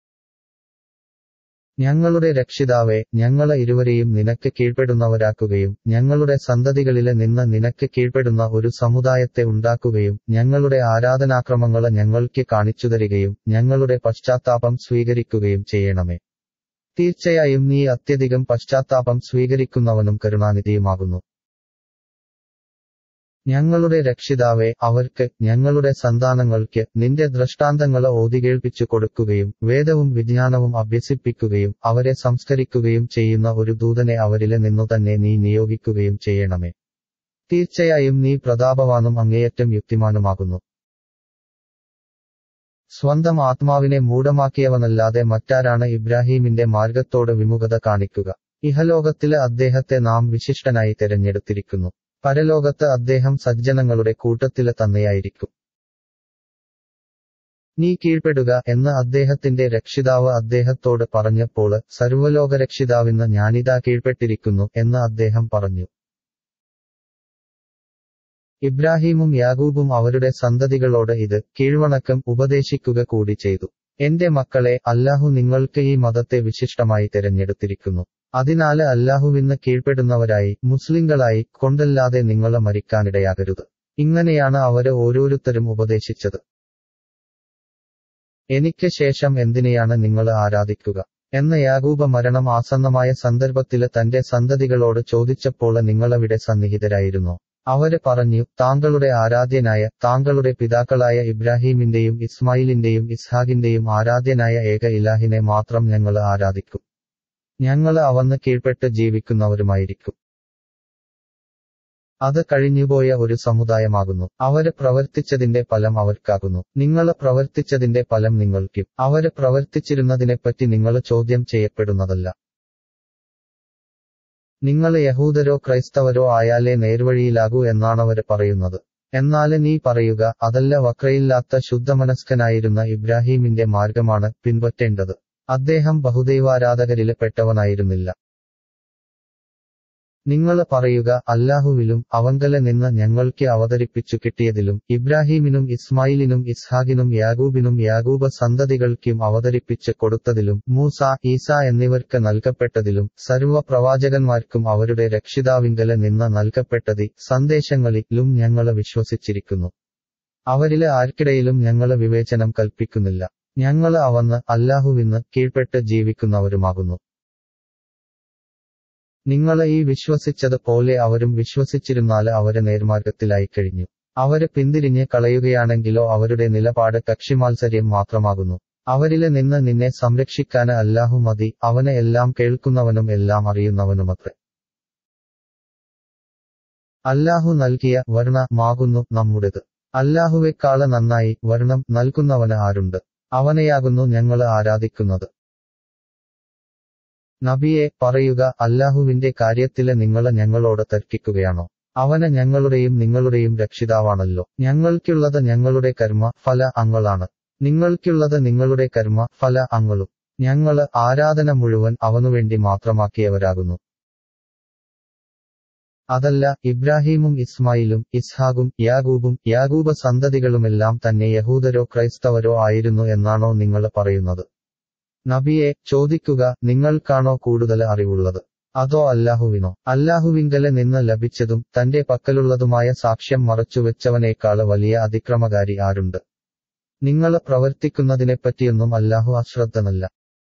ഞങ്ങളുടെ രക്ഷിതാവേ ഞങ്ങളെ ഇരുവരെയും നിനക്ക് കീഴ്പ്പെടുന്നവരാക്കുകയും ഞങ്ങളുടെ സന്തതികളിലെ നിന്ന് നിനക്ക് കീഴ്പ്പെടുന്ന ഒരു സമുദായത്തെ ഉണ്ടാക്കുകയും ഞങ്ങളുടെ ആരാധനാക്രമങ്ങളെ ഞങ്ങൾക്ക് കാണിച്ചുതരികയും ഞങ്ങളുടെ പശ്ചാത്താപം സ്വീകരിക്കുകയും ചെയ്യണമേ തീർച്ചയായും നീ അത്യധികം പശ്ചാത്താപം സ്വീകരിക്കുന്നവനും കരുണാനിധിയുമാകുന്നു ഞങ്ങളുടെ രക്ഷിതാവെ അവർക്ക് ഞങ്ങളുടെ സന്താനങ്ങൾക്ക് നിന്റെ ദൃഷ്ടാന്തങ്ങളെ ഓതികേൾപ്പിച്ചു കൊടുക്കുകയും വേദവും വിജ്ഞാനവും അഭ്യസിപ്പിക്കുകയും അവരെ സംസ്കരിക്കുകയും ചെയ്യുന്ന ഒരു ദൂതനെ അവരിലെ നിന്നു തന്നെ നീ നിയോഗിക്കുകയും ചെയ്യണമേ തീർച്ചയായും നീ പ്രതാപവാനും അങ്ങേയറ്റം യുക്തിമാനുമാകുന്നു സ്വന്തം ആത്മാവിനെ മൂഢമാക്കിയവനല്ലാതെ മറ്റാരാണ് ഇബ്രാഹീമിന്റെ മാർഗത്തോട് വിമുഖത കാണിക്കുക ഇഹലോകത്തില് അദ്ദേഹത്തെ നാം വിശിഷ്ടനായി തെരഞ്ഞെടുത്തിരിക്കുന്നു പരലോകത്ത് അദ്ദേഹം സജ്ജനങ്ങളുടെ കൂട്ടത്തില് തന്നെയായിരിക്കും നീ കീഴ്പ്പെടുക എന്ന് അദ്ദേഹത്തിന്റെ രക്ഷിതാവ് അദ്ദേഹത്തോട് പറഞ്ഞപ്പോള് സർവ്വലോകരക്ഷിതാവിന്ന് ഞാനിതാ കീഴ്പ്പെട്ടിരിക്കുന്നു എന്ന് അദ്ദേഹം പറഞ്ഞു ഇബ്രാഹീമും യാഗൂബും അവരുടെ സന്തതികളോട് ഇത് കീഴ്വണക്കം ഉപദേശിക്കുക കൂടി ചെയ്തു എന്റെ മക്കളെ അല്ലാഹു നിങ്ങൾക്ക് ഈ മതത്തെ വിശിഷ്ടമായി തിരഞ്ഞെടുത്തിരിക്കുന്നു അതിനാല് അല്ലാഹുവിന്ന് കീഴ്പ്പെടുന്നവരായി മുസ്ലിങ്ങളായി കൊണ്ടല്ലാതെ നിങ്ങളെ മരിക്കാനിടയാകരുത് ഇങ്ങനെയാണ് അവര് ഓരോരുത്തരും ഉപദേശിച്ചത് എനിക്ക് ശേഷം എന്തിനെയാണ് നിങ്ങൾ ആരാധിക്കുക എന്ന യാഗൂബ മരണം ആസന്നമായ സന്ദർഭത്തില് തന്റെ സന്തതികളോട് ചോദിച്ചപ്പോൾ നിങ്ങളവിടെ സന്നിഹിതരായിരുന്നോ അവര് പറഞ്ഞു താങ്കളുടെ ആരാധ്യനായ താങ്കളുടെ പിതാക്കളായ ഇബ്രാഹീമിന്റെയും ഇസ്മായിലിന്റെയും ഇസ്ഹാഖിന്റെയും ആരാധ്യനായ ഏക ഇലാഹിനെ മാത്രം ഞങ്ങൾ ആരാധിക്കും ഞങ്ങള് അവന്ന് കീഴ്പ്പെട്ട് ജീവിക്കുന്നവരുമായിരിക്കും അത് കഴിഞ്ഞുപോയ ഒരു സമുദായമാകുന്നു അവര് പ്രവർത്തിച്ചതിന്റെ ഫലം അവർക്കാകുന്നു നിങ്ങള് പ്രവർത്തിച്ചതിന്റെ ഫലം നിങ്ങൾക്കും അവര് പ്രവർത്തിച്ചിരുന്നതിനെപ്പറ്റി നിങ്ങൾ ചോദ്യം ചെയ്യപ്പെടുന്നതല്ല നിങ്ങൾ യഹൂദരോ ക്രൈസ്തവരോ ആയാലേ നേർവഴിയിലാകൂ എന്നാണവര് പറയുന്നത് എന്നാല് നീ പറയുക അതല്ല വക്രയില്ലാത്ത ശുദ്ധമനസ്കനായിരുന്ന ഇബ്രാഹീമിന്റെ മാർഗമാണ് പിൻപറ്റേണ്ടത് അദ്ദേഹം ബഹുദൈവാരാധകരിലെ പെട്ടവനായിരുന്നില്ല നിങ്ങൾ പറയുക അല്ലാഹുവിലും അവങ്കലെ നിന്ന് ഞങ്ങൾക്ക് അവതരിപ്പിച്ചു കിട്ടിയതിലും ഇബ്രാഹീമിനും ഇസ്മായിലിനും ഇസ്ഹാഖിനും യാഗൂബിനും യാഗൂബ സന്തതികൾക്കും അവതരിപ്പിച്ച് കൊടുത്തതിലും മൂസ ഈസ എന്നിവർക്ക് നൽകപ്പെട്ടതിലും സർവ പ്രവാചകന്മാർക്കും അവരുടെ രക്ഷിതാവിങ്കലെ നിന്ന് നൽകപ്പെട്ടതി സന്ദേശങ്ങളിലും ഞങ്ങളെ വിശ്വസിച്ചിരിക്കുന്നു അവരിലെ ആർക്കിടയിലും ഞങ്ങള് വിവേചനം കൽപ്പിക്കുന്നില്ല ഞങ്ങള് അവന്ന് അല്ലാഹുവിന്ന് കീഴ്പ്പെട്ട് ജീവിക്കുന്നവരുമാകുന്നു നിങ്ങളെ ഈ വിശ്വസിച്ചത് പോലെ അവരും വിശ്വസിച്ചിരുന്നാല് അവര് നേർമാർഗത്തിലായി കഴിഞ്ഞു അവര് പിന്തിരിഞ്ഞ് കളയുകയാണെങ്കിലോ അവരുടെ നിലപാട് കക്ഷിമാത്സര്യം മാത്രമാകുന്നു അവരില് നിന്ന് നിന്നെ സംരക്ഷിക്കാന് അല്ലാഹു മതി അവനെ എല്ലാം കേൾക്കുന്നവനും എല്ലാം അറിയുന്നവനുമത്രേ അല്ലാഹു നൽകിയ വർണ്ണമാകുന്നു നമ്മുടേത് അല്ലാഹുവെക്കാള് നന്നായി വർണ്ണം നൽകുന്നവന് ആരുണ്ട് അവനെയാകുന്നു ഞങ്ങള് ആരാധിക്കുന്നത് നബിയെ പറയുക അല്ലാഹുവിന്റെ കാര്യത്തില് നിങ്ങള് ഞങ്ങളോട് തർക്കിക്കുകയാണോ അവന് ഞങ്ങളുടെയും നിങ്ങളുടെയും രക്ഷിതാവാണല്ലോ ഞങ്ങൾക്കുള്ളത് ഞങ്ങളുടെ കർമ്മ ഫല അങ്ങളാണ് നിങ്ങൾക്കുള്ളത് നിങ്ങളുടെ കർമ്മ ഫല അങ്ങളും ഞങ്ങള് ആരാധന മുഴുവൻ അവനുവേണ്ടി മാത്രമാക്കിയവരാകുന്നു അതല്ല ഇബ്രാഹീമും ഇസ്മായിലും ഇസ്ഹാഖും യാഗൂബും യാഗൂബ സന്തതികളുമെല്ലാം തന്നെ യഹൂദരോ ക്രൈസ്തവരോ ആയിരുന്നു എന്നാണോ നിങ്ങൾ പറയുന്നത് നബിയെ ചോദിക്കുക നിങ്ങൾക്കാണോ കൂടുതൽ അറിവുള്ളത് അതോ അല്ലാഹുവിനോ അല്ലാഹുവിങ്കല് നിന്ന് ലഭിച്ചതും തന്റെ പക്കലുള്ളതുമായ സാക്ഷ്യം മറച്ചുവെച്ചവനേക്കാള് വലിയ അതിക്രമകാരി ആരുണ്ട് നിങ്ങൾ പ്രവർത്തിക്കുന്നതിനെപ്പറ്റിയൊന്നും അല്ലാഹു അശ്രദ്ധനല്ല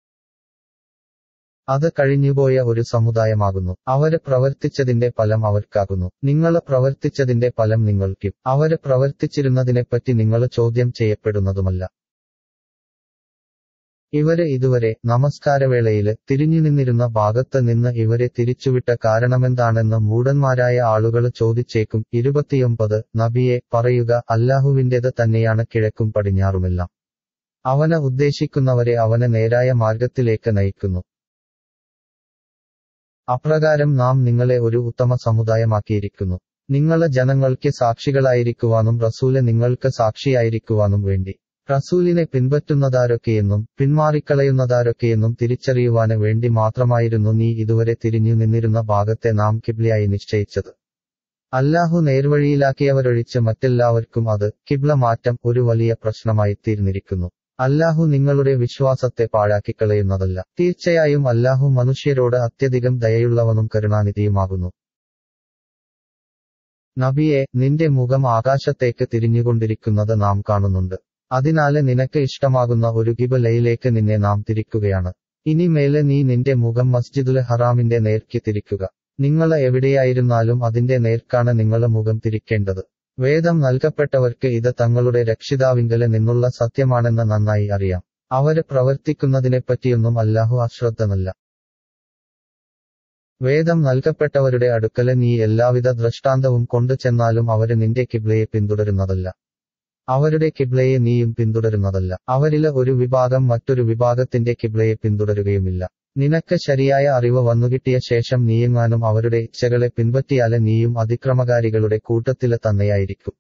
അത് കഴിഞ്ഞുപോയ ഒരു സമുദായമാകുന്നു അവര് പ്രവർത്തിച്ചതിന്റെ ഫലം അവർക്കാകുന്നു നിങ്ങൾ പ്രവർത്തിച്ചതിന്റെ ഫലം നിങ്ങൾക്കും അവര് പ്രവർത്തിച്ചിരുന്നതിനെപ്പറ്റി നിങ്ങൾ ചോദ്യം ചെയ്യപ്പെടുന്നതുമല്ല ഇവര് ഇതുവരെ നമസ്കാരവേളയില് തിരിഞ്ഞു നിന്നിരുന്ന ഭാഗത്ത് നിന്ന് ഇവരെ തിരിച്ചുവിട്ട കാരണമെന്താണെന്ന് മൂടന്മാരായ ആളുകൾ ചോദിച്ചേക്കും ഇരുപത്തിയൊമ്പത് നബിയെ പറയുക അല്ലാഹുവിന്റേത് തന്നെയാണ് കിഴക്കും പടിഞ്ഞാറുമെല്ലാം അവന് ഉദ്ദേശിക്കുന്നവരെ അവന് നേരായ മാർഗത്തിലേക്ക് നയിക്കുന്നു അപ്രകാരം നാം നിങ്ങളെ ഒരു ഉത്തമ സമുദായമാക്കിയിരിക്കുന്നു നിങ്ങള് ജനങ്ങൾക്ക് സാക്ഷികളായിരിക്കുവാനും റസൂല് നിങ്ങൾക്ക് സാക്ഷിയായിരിക്കുവാനും വേണ്ടി റസൂലിനെ പിൻപറ്റുന്നതാരൊക്കെയെന്നും പിന്മാറിക്കളയുന്നതാരൊക്കെയെന്നും തിരിച്ചറിയുവാന് വേണ്ടി മാത്രമായിരുന്നു നീ ഇതുവരെ തിരിഞ്ഞു നിന്നിരുന്ന ഭാഗത്തെ നാം കിബ്ലയായി നിശ്ചയിച്ചത് അല്ലാഹു നേർവഴിയിലാക്കിയവരൊഴിച്ച് മറ്റെല്ലാവർക്കും അത് കിബ്ല മാറ്റം ഒരു വലിയ പ്രശ്നമായി തീർന്നിരിക്കുന്നു അല്ലാഹു നിങ്ങളുടെ വിശ്വാസത്തെ പാഴാക്കിക്കളയുന്നതല്ല തീർച്ചയായും അല്ലാഹു മനുഷ്യരോട് അത്യധികം ദയയുള്ളവനും കരുണാനിധിയുമാകുന്നു നബിയെ നിന്റെ മുഖം ആകാശത്തേക്ക് തിരിഞ്ഞുകൊണ്ടിരിക്കുന്നത് നാം കാണുന്നുണ്ട് അതിനാല് നിനക്ക് ഇഷ്ടമാകുന്ന ഒരു കിബലയിലേക്ക് നിന്നെ നാം തിരിക്കുകയാണ് ഇനി മേലെ നീ നിന്റെ മുഖം മസ്ജിദുൽ ഹറാമിന്റെ നേർക്ക് തിരിക്കുക നിങ്ങൾ എവിടെയായിരുന്നാലും അതിന്റെ നേർക്കാണ് നിങ്ങൾ മുഖം തിരിക്കേണ്ടത് വേദം നൽകപ്പെട്ടവർക്ക് ഇത് തങ്ങളുടെ രക്ഷിതാവിങ്കല് നിന്നുള്ള സത്യമാണെന്ന് നന്നായി അറിയാം അവര് പ്രവർത്തിക്കുന്നതിനെപ്പറ്റിയൊന്നും അല്ലാഹു അശ്രദ്ധനല്ല വേദം നൽകപ്പെട്ടവരുടെ അടുക്കല് നീ എല്ലാവിധ ദൃഷ്ടാന്തവും കൊണ്ടു ചെന്നാലും അവര് നിന്റെ കിബ്ലയെ പിന്തുടരുന്നതല്ല അവരുടെ കിബ്ലയെ നീയും പിന്തുടരുന്നതല്ല അവരില് ഒരു വിഭാഗം മറ്റൊരു വിഭാഗത്തിന്റെ കിബ്ലയെ പിന്തുടരുകയുമില്ല നിനക്ക് ശരിയായ അറിവ് വന്നുകിട്ടിയ ശേഷം നീയെങ്ങാനും അവരുടെ ഇച്ഛകളെ പിൻപറ്റിയാല് നീയും അതിക്രമകാരികളുടെ കൂട്ടത്തില് തന്നെയായിരിക്കും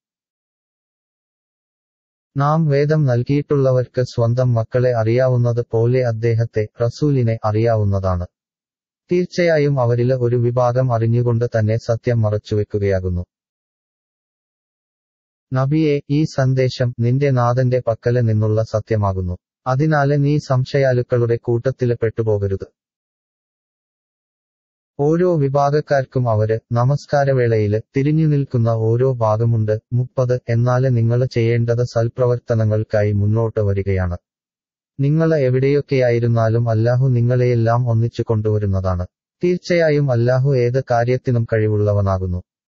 നാം വേദം നൽകിയിട്ടുള്ളവർക്ക് സ്വന്തം മക്കളെ അറിയാവുന്നത് പോലെ അദ്ദേഹത്തെ റസൂലിനെ അറിയാവുന്നതാണ് തീർച്ചയായും അവരില് ഒരു വിഭാഗം അറിഞ്ഞുകൊണ്ട് തന്നെ സത്യം മറച്ചുവെക്കുകയാകുന്നു നബിയെ ഈ സന്ദേശം നിന്റെ നാഥന്റെ പക്കല് നിന്നുള്ള സത്യമാകുന്നു അതിനാല് നീ സംശയാലുക്കളുടെ കൂട്ടത്തില് പെട്ടുപോകരുത് ഓരോ വിഭാഗക്കാർക്കും അവര് നമസ്കാരവേളയില് തിരിഞ്ഞു നിൽക്കുന്ന ഓരോ ഭാഗമുണ്ട് മുപ്പത് എന്നാല് നിങ്ങൾ ചെയ്യേണ്ടത് സൽപ്രവർത്തനങ്ങൾക്കായി മുന്നോട്ട് വരികയാണ് നിങ്ങൾ എവിടെയൊക്കെയായിരുന്നാലും അല്ലാഹു നിങ്ങളെയെല്ലാം ഒന്നിച്ചു കൊണ്ടുവരുന്നതാണ് തീർച്ചയായും അല്ലാഹു ഏത് കാര്യത്തിനും കഴിവുള്ളവനാകുന്നു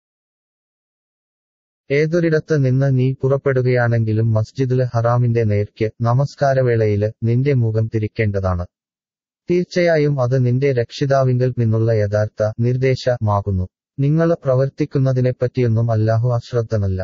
ഏതൊരിടത്ത് നിന്ന് നീ പുറപ്പെടുകയാണെങ്കിലും മസ്ജിദുൽ ഹറാമിന്റെ നേർക്ക് നമസ്കാരവേളയില് നിന്റെ മുഖം തിരിക്കേണ്ടതാണ് തീർച്ചയായും അത് നിന്റെ രക്ഷിതാവിങ്കൽ നിന്നുള്ള യഥാർത്ഥ നിർദ്ദേശമാകുന്നു നിങ്ങൾ പ്രവർത്തിക്കുന്നതിനെപ്പറ്റിയൊന്നും അല്ലാഹു അശ്രദ്ധനല്ല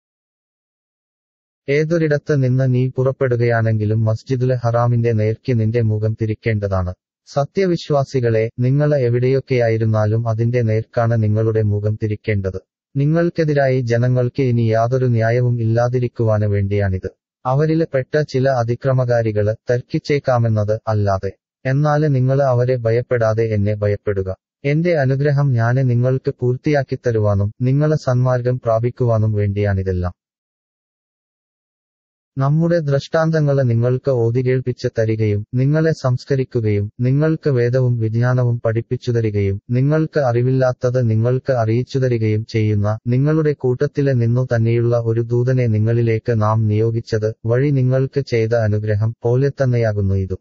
ഏതൊരിടത്ത് നിന്ന് നീ പുറപ്പെടുകയാണെങ്കിലും മസ്ജിദുൽ ഹറാമിന്റെ നേർക്ക് നിന്റെ മുഖം തിരിക്കേണ്ടതാണ് സത്യവിശ്വാസികളെ നിങ്ങൾ എവിടെയൊക്കെയായിരുന്നാലും അതിന്റെ നേർക്കാണ് നിങ്ങളുടെ മുഖം തിരിക്കേണ്ടത് നിങ്ങൾക്കെതിരായി ജനങ്ങൾക്ക് ഇനി യാതൊരു ന്യായവും ഇല്ലാതിരിക്കുവാന് വേണ്ടിയാണിത് അവരില് പെട്ട ചില അതിക്രമകാരികള് തർക്കിച്ചേക്കാമെന്നത് അല്ലാതെ എന്നാല് നിങ്ങൾ അവരെ ഭയപ്പെടാതെ എന്നെ ഭയപ്പെടുക എന്റെ അനുഗ്രഹം ഞാന് നിങ്ങൾക്ക് പൂർത്തിയാക്കിത്തരുവാനും നിങ്ങളെ സന്മാർഗം പ്രാപിക്കുവാനും വേണ്ടിയാണിതെല്ലാം നമ്മുടെ ദൃഷ്ടാന്തങ്ങള് നിങ്ങൾക്ക് ഓതികേൾപ്പിച്ച് തരികയും നിങ്ങളെ സംസ്കരിക്കുകയും നിങ്ങൾക്ക് വേദവും വിജ്ഞാനവും പഠിപ്പിച്ചു തരികയും നിങ്ങൾക്ക് അറിവില്ലാത്തത് നിങ്ങൾക്ക് അറിയിച്ചു തരികയും ചെയ്യുന്ന നിങ്ങളുടെ കൂട്ടത്തിലെ നിന്നു തന്നെയുള്ള ഒരു ദൂതനെ നിങ്ങളിലേക്ക് നാം നിയോഗിച്ചത് വഴി നിങ്ങൾക്ക് ചെയ്ത അനുഗ്രഹം പോലെ തന്നെയാകുന്നു ഇതും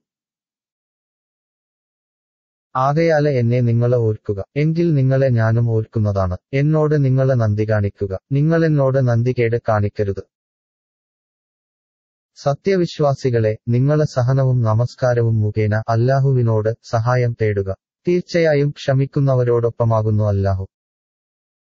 ആകയാല് എന്നെ നിങ്ങളെ ഓർക്കുക എങ്കിൽ നിങ്ങളെ ഞാനും ഓർക്കുന്നതാണ് എന്നോട് നിങ്ങളെ നന്ദി കാണിക്കുക നിങ്ങളെന്നോട് നന്ദികേട് കാണിക്കരുത് സത്യവിശ്വാസികളെ നിങ്ങളെ സഹനവും നമസ്കാരവും മുഖേന അല്ലാഹുവിനോട് സഹായം തേടുക തീർച്ചയായും ക്ഷമിക്കുന്നവരോടൊപ്പമാകുന്നു അല്ലാഹു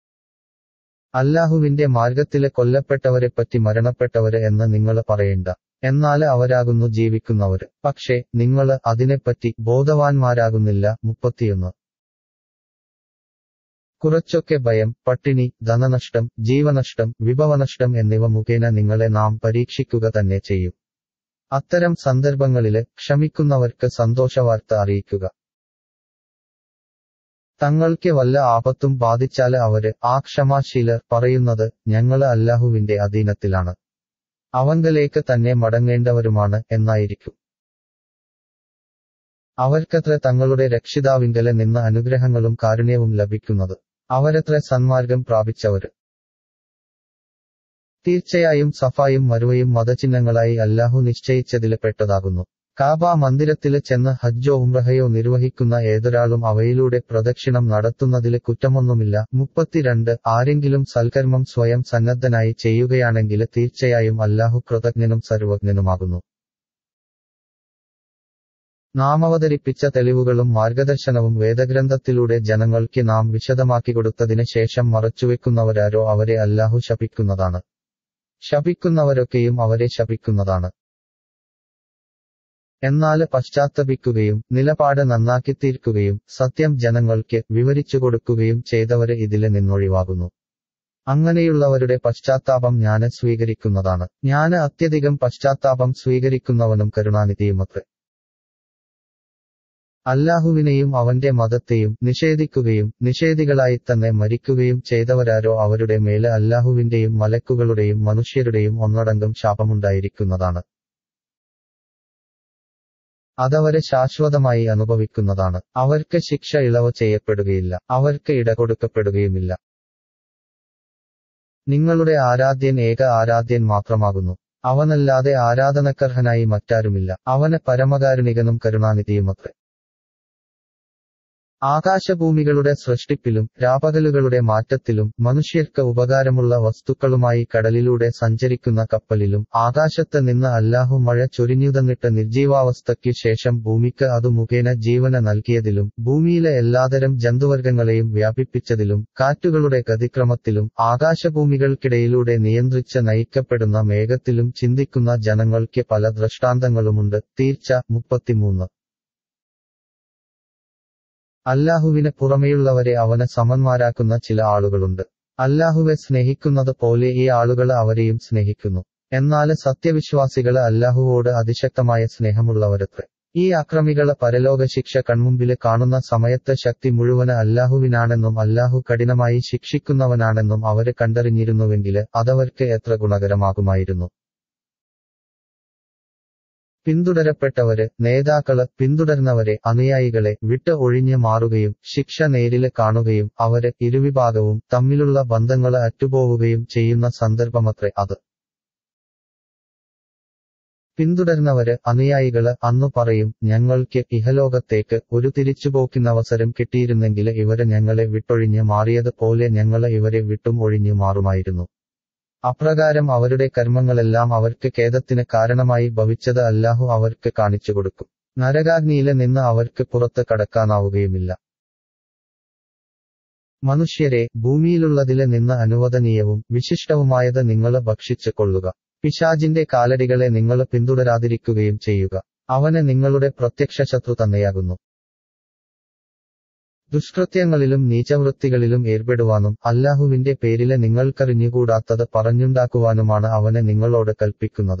അല്ലാഹുവിന്റെ മാർഗത്തില് കൊല്ലപ്പെട്ടവരെപ്പറ്റി മരണപ്പെട്ടവര് എന്ന് നിങ്ങൾ പറയേണ്ട എന്നാൽ അവരാകുന്നു ജീവിക്കുന്നവര് പക്ഷേ നിങ്ങള് അതിനെപ്പറ്റി ബോധവാന്മാരാകുന്നില്ല മുപ്പത്തിയൊന്ന് കുറച്ചൊക്കെ ഭയം പട്ടിണി ധനനഷ്ടം ജീവനഷ്ടം വിഭവനഷ്ടം എന്നിവ മുഖേന നിങ്ങളെ നാം പരീക്ഷിക്കുക തന്നെ ചെയ്യും അത്തരം സന്ദർഭങ്ങളില് ക്ഷമിക്കുന്നവർക്ക് സന്തോഷവാർത്ത അറിയിക്കുക തങ്ങൾക്ക് വല്ല ആപത്തും ബാധിച്ചാല് അവര് ആ ക്ഷമാശീലർ പറയുന്നത് ഞങ്ങള് അല്ലാഹുവിന്റെ അധീനത്തിലാണ് അവങ്കലേക്ക് തന്നെ മടങ്ങേണ്ടവരുമാണ് എന്നായിരിക്കും അവർക്കത്ര തങ്ങളുടെ രക്ഷിതാവിങ്കലെ നിന്ന് അനുഗ്രഹങ്ങളും കാരുണ്യവും ലഭിക്കുന്നത് അവരത്ര സന്മാർഗം പ്രാപിച്ചവര് തീർച്ചയായും സഫായും മരുവയും മതചിഹ്നങ്ങളായി അല്ലാഹു നിശ്ചയിച്ചതില് പെട്ടതാകുന്നു കാബ മന്ദിരത്തില് ചെന്ന് ഹജ്ജോ ഉംറഹയോ നിർവഹിക്കുന്ന ഏതൊരാളും അവയിലൂടെ പ്രദക്ഷിണം നടത്തുന്നതില് കുറ്റമൊന്നുമില്ല മുപ്പത്തിരണ്ട് ആരെങ്കിലും സൽക്കർമ്മം സ്വയം സന്നദ്ധനായി ചെയ്യുകയാണെങ്കിൽ തീർച്ചയായും അല്ലാഹു കൃതജ്ഞനും സർവജ്ഞനുമാകുന്നു നാം അവതരിപ്പിച്ച തെളിവുകളും മാർഗദർശനവും വേദഗ്രന്ഥത്തിലൂടെ ജനങ്ങൾക്ക് നാം വിശദമാക്കി കൊടുത്തതിന് ശേഷം മറച്ചുവെക്കുന്നവരാരോ അവരെ അല്ലാഹു ശപിക്കുന്നതാണ് ശപിക്കുന്നവരൊക്കെയും അവരെ ശപിക്കുന്നതാണ് എന്നാൽ പശ്ചാത്തപിക്കുകയും നിലപാട് നന്നാക്കി തീർക്കുകയും സത്യം ജനങ്ങൾക്ക് വിവരിച്ചു കൊടുക്കുകയും ചെയ്തവര് ഇതില് നിന്നൊഴിവാകുന്നു അങ്ങനെയുള്ളവരുടെ പശ്ചാത്താപം ഞാന് സ്വീകരിക്കുന്നതാണ് ഞാന് അത്യധികം പശ്ചാത്താപം സ്വീകരിക്കുന്നവനും കരുണാനിധിയുമത്രേ അല്ലാഹുവിനെയും അവന്റെ മതത്തെയും നിഷേധിക്കുകയും നിഷേധികളായി തന്നെ മരിക്കുകയും ചെയ്തവരാരോ അവരുടെ മേല് അല്ലാഹുവിന്റെയും മലക്കുകളുടെയും മനുഷ്യരുടെയും ഒന്നടങ്കം ശാപമുണ്ടായിരിക്കുന്നതാണ് അതവര് ശാശ്വതമായി അനുഭവിക്കുന്നതാണ് അവർക്ക് ശിക്ഷ ഇളവ് ചെയ്യപ്പെടുകയില്ല അവർക്ക് ഇടകൊടുക്കപ്പെടുകയുമില്ല നിങ്ങളുടെ ആരാധ്യൻ ഏക ആരാധ്യൻ മാത്രമാകുന്നു അവനല്ലാതെ ആരാധനക്കർഹനായി മറ്റാരുമില്ല അവന് പരമകാരുണികനും കരുണാനിധിയുമത്രേ ആകാശഭൂമികളുടെ സൃഷ്ടിപ്പിലും രാപകലുകളുടെ മാറ്റത്തിലും മനുഷ്യർക്ക് ഉപകാരമുള്ള വസ്തുക്കളുമായി കടലിലൂടെ സഞ്ചരിക്കുന്ന കപ്പലിലും ആകാശത്ത് നിന്ന് അല്ലാഹു മഴ ചൊരിഞ്ഞുതന്നിട്ട് നിർജീവാവസ്ഥയ്ക്കു ശേഷം ഭൂമിക്ക് അതു മുഖേന ജീവന നൽകിയതിലും ഭൂമിയിലെ എല്ലാതരം ജന്തുവർഗങ്ങളെയും വ്യാപിപ്പിച്ചതിലും കാറ്റുകളുടെ ഗതിക്രമത്തിലും ആകാശഭൂമികൾക്കിടയിലൂടെ നിയന്ത്രിച്ച് നയിക്കപ്പെടുന്ന മേഘത്തിലും ചിന്തിക്കുന്ന ജനങ്ങൾക്ക് പല ദൃഷ്ടാന്തങ്ങളുമുണ്ട് തീർച്ച മുപ്പത്തിമൂന്ന് അല്ലാഹുവിന് പുറമെയുള്ളവരെ അവന് സമന്മാരാക്കുന്ന ചില ആളുകളുണ്ട് അല്ലാഹുവെ സ്നേഹിക്കുന്നത് പോലെ ഈ ആളുകൾ അവരെയും സ്നേഹിക്കുന്നു എന്നാൽ സത്യവിശ്വാസികള് അല്ലാഹുവോട് അതിശക്തമായ സ്നേഹമുള്ളവരത്രേ ഈ അക്രമികള് പരലോക ശിക്ഷ കൺമുമ്പില് കാണുന്ന സമയത്ത് ശക്തി മുഴുവന് അല്ലാഹുവിനാണെന്നും അല്ലാഹു കഠിനമായി ശിക്ഷിക്കുന്നവനാണെന്നും അവര് കണ്ടറിഞ്ഞിരുന്നുവെങ്കില് അതവർക്ക് എത്ര ഗുണകരമാകുമായിരുന്നു പിന്തുടരപ്പെട്ടവര് നേതാക്കള് പിന്തുടർന്നവരെ അനുയായികളെ വിട്ട് ഒഴിഞ്ഞ് മാറുകയും ശിക്ഷ നേരില് കാണുകയും അവര് ഇരുവിഭാഗവും തമ്മിലുള്ള ബന്ധങ്ങള് അറ്റുപോവുകയും ചെയ്യുന്ന സന്ദർഭമത്രേ അത് പിന്തുടർന്നവര് അനുയായികള് അന്നു പറയും ഞങ്ങൾക്ക് ഇഹലോകത്തേക്ക് ഒരു തിരിച്ചുപോക്കിനവസരം കിട്ടിയിരുന്നെങ്കില് ഇവര് ഞങ്ങളെ വിട്ടൊഴിഞ്ഞ് മാറിയത് പോലെ ഞങ്ങള് ഇവരെ വിട്ടും ഒഴിഞ്ഞു മാറുമായിരുന്നു അപ്രകാരം അവരുടെ കർമ്മങ്ങളെല്ലാം അവർക്ക് ഖേദത്തിന് കാരണമായി ഭവിച്ചത് അല്ലാഹു അവർക്ക് കാണിച്ചു കൊടുക്കും നരകാഗ്നിയില് നിന്ന് അവർക്ക് പുറത്ത് കടക്കാനാവുകയുമില്ല മനുഷ്യരെ ഭൂമിയിലുള്ളതില് നിന്ന് അനുവദനീയവും വിശിഷ്ടവുമായത് നിങ്ങള് ഭക്ഷിച്ചു കൊള്ളുക പിശാജിന്റെ കാലടികളെ നിങ്ങൾ പിന്തുടരാതിരിക്കുകയും ചെയ്യുക അവന് നിങ്ങളുടെ പ്രത്യക്ഷ ശത്രു തന്നെയാകുന്നു ദുഷ്കൃത്യങ്ങളിലും നീചവൃത്തികളിലും ഏർപ്പെടുവാനും അല്ലാഹുവിന്റെ പേരില് നിങ്ങൾക്കറിഞ്ഞുകൂടാത്തത് പറഞ്ഞുണ്ടാക്കുവാനുമാണ് അവന് നിങ്ങളോട് കൽപ്പിക്കുന്നത്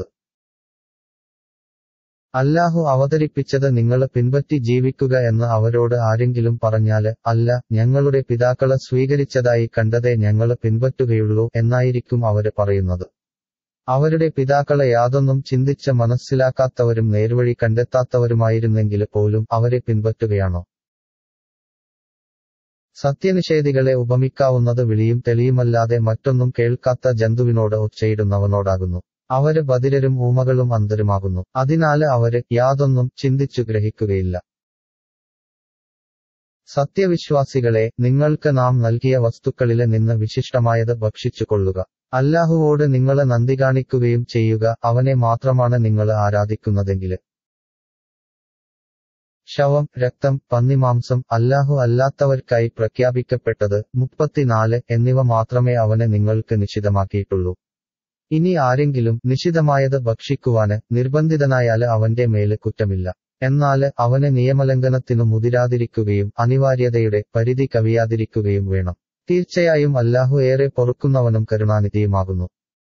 അല്ലാഹു അവതരിപ്പിച്ചത് നിങ്ങൾ പിൻപറ്റി ജീവിക്കുക എന്ന് അവരോട് ആരെങ്കിലും പറഞ്ഞാല് അല്ല ഞങ്ങളുടെ പിതാക്കളെ സ്വീകരിച്ചതായി കണ്ടതേ ഞങ്ങൾ പിൻപറ്റുകയുള്ളൂ എന്നായിരിക്കും അവര് പറയുന്നത് അവരുടെ പിതാക്കളെ യാതൊന്നും ചിന്തിച്ച് മനസ്സിലാക്കാത്തവരും നേർവഴി കണ്ടെത്താത്തവരുമായിരുന്നെങ്കിൽ പോലും അവരെ പിൻപറ്റുകയാണോ സത്യനിഷേധികളെ ഉപമിക്കാവുന്നത് വിളിയും തെളിയുമല്ലാതെ മറ്റൊന്നും കേൾക്കാത്ത ജന്തുവിനോട് ഒച്ചയിടുന്നവനോടാകുന്നു അവര് ബദിരരും ഊമകളും അന്തരുമാകുന്നു അതിനാല് അവര് യാതൊന്നും ചിന്തിച്ചു ഗ്രഹിക്കുകയില്ല സത്യവിശ്വാസികളെ നിങ്ങൾക്ക് നാം നൽകിയ വസ്തുക്കളില് നിന്ന് വിശിഷ്ടമായത് ഭക്ഷിച്ചു കൊള്ളുക അല്ലാഹുവോട് നിങ്ങള് നന്ദി കാണിക്കുകയും ചെയ്യുക അവനെ മാത്രമാണ് നിങ്ങൾ ആരാധിക്കുന്നതെങ്കില് ശവം രക്തം പന്നിമാംസം അല്ലാഹു അല്ലാത്തവർക്കായി പ്രഖ്യാപിക്കപ്പെട്ടത് മുപ്പത്തിനാല് എന്നിവ മാത്രമേ അവന് നിങ്ങൾക്ക് നിശിതമാക്കിയിട്ടുള്ളൂ ഇനി ആരെങ്കിലും നിശിതമായത് ഭക്ഷിക്കുവാന് നിർബന്ധിതനായാല് അവന്റെ മേല് കുറ്റമില്ല എന്നാല് അവന് നിയമലംഘനത്തിനു മുതിരാതിരിക്കുകയും അനിവാര്യതയുടെ പരിധി കവിയാതിരിക്കുകയും വേണം തീർച്ചയായും അല്ലാഹു ഏറെ പൊറുക്കുന്നവനും കരുണാനിധിയുമാകുന്നു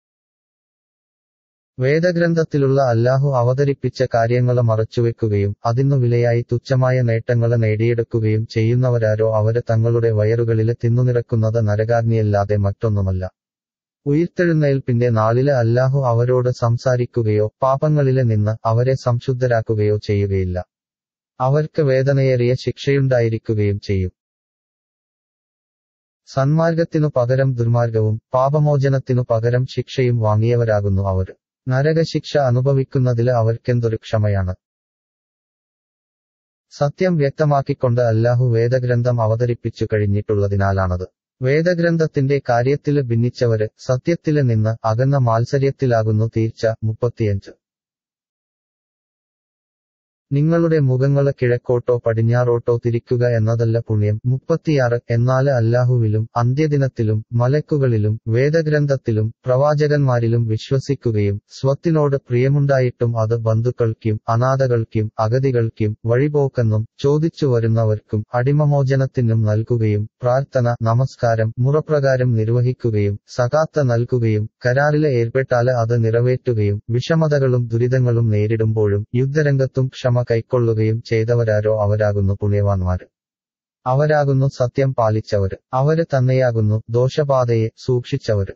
വേദഗ്രന്ഥത്തിലുള്ള അല്ലാഹു അവതരിപ്പിച്ച കാര്യങ്ങള് മറച്ചുവെക്കുകയും അതിനു വിലയായി തുച്ഛമായ നേട്ടങ്ങള് നേടിയെടുക്കുകയും ചെയ്യുന്നവരാരോ അവര് തങ്ങളുടെ വയറുകളില് തിന്നുനിറക്കുന്നത് നരകാഗ്നിയല്ലാതെ മറ്റൊന്നുമല്ല ഉയിർത്തെഴുന്നേൽപ്പിന്റെ നാളില് അല്ലാഹു അവരോട് സംസാരിക്കുകയോ പാപങ്ങളില് നിന്ന് അവരെ സംശുദ്ധരാക്കുകയോ ചെയ്യുകയില്ല അവർക്ക് വേദനയേറിയ ശിക്ഷയുണ്ടായിരിക്കുകയും ചെയ്യും സന്മാർഗത്തിനു പകരം ദുർമാർഗവും പാപമോചനത്തിനു പകരം ശിക്ഷയും വാങ്ങിയവരാകുന്നു അവർ നരകശിക്ഷ അനുഭവിക്കുന്നതില് അവർക്കെന്തൊരു ക്ഷമയാണ് സത്യം വ്യക്തമാക്കിക്കൊണ്ട് അല്ലാഹു വേദഗ്രന്ഥം അവതരിപ്പിച്ചു കഴിഞ്ഞിട്ടുള്ളതിനാലാണത് വേദഗ്രന്ഥത്തിന്റെ കാര്യത്തില് ഭിന്നിച്ചവര് സത്യത്തില് നിന്ന് അകന്ന മാത്സര്യത്തിലാകുന്നു തീർച്ച മുപ്പത്തിയഞ്ച് നിങ്ങളുടെ മുഖങ്ങള് കിഴക്കോട്ടോ പടിഞ്ഞാറോട്ടോ തിരിക്കുക എന്നതല്ല പുണ്യം മുപ്പത്തിയാറ് എന്നാല് അല്ലാഹുവിലും അന്ത്യദിനത്തിലും മലക്കുകളിലും വേദഗ്രന്ഥത്തിലും പ്രവാചകന്മാരിലും വിശ്വസിക്കുകയും സ്വത്തിനോട് പ്രിയമുണ്ടായിട്ടും അത് ബന്ധുക്കൾക്കും അനാഥകൾക്കും അഗതികൾക്കും വഴിപോക്കെന്നും ചോദിച്ചു വരുന്നവർക്കും അടിമമോചനത്തിനും നൽകുകയും പ്രാർത്ഥന നമസ്കാരം മുറപ്രകാരം നിർവഹിക്കുകയും സകാത്ത നൽകുകയും കരാറില് ഏർപ്പെട്ടാല് അത് നിറവേറ്റുകയും വിഷമതകളും ദുരിതങ്ങളും നേരിടുമ്പോഴും യുദ്ധരംഗത്തും ക്ഷമ കൈക്കൊള്ളുകയും ചെയ്തവരാരോ അവരാകുന്നു പുണ്യവാന്മാര് അവരാകുന്നു സത്യം പാലിച്ചവര് അവര് തന്നെയാകുന്നു ദോഷപാതയെ സൂക്ഷിച്ചവര്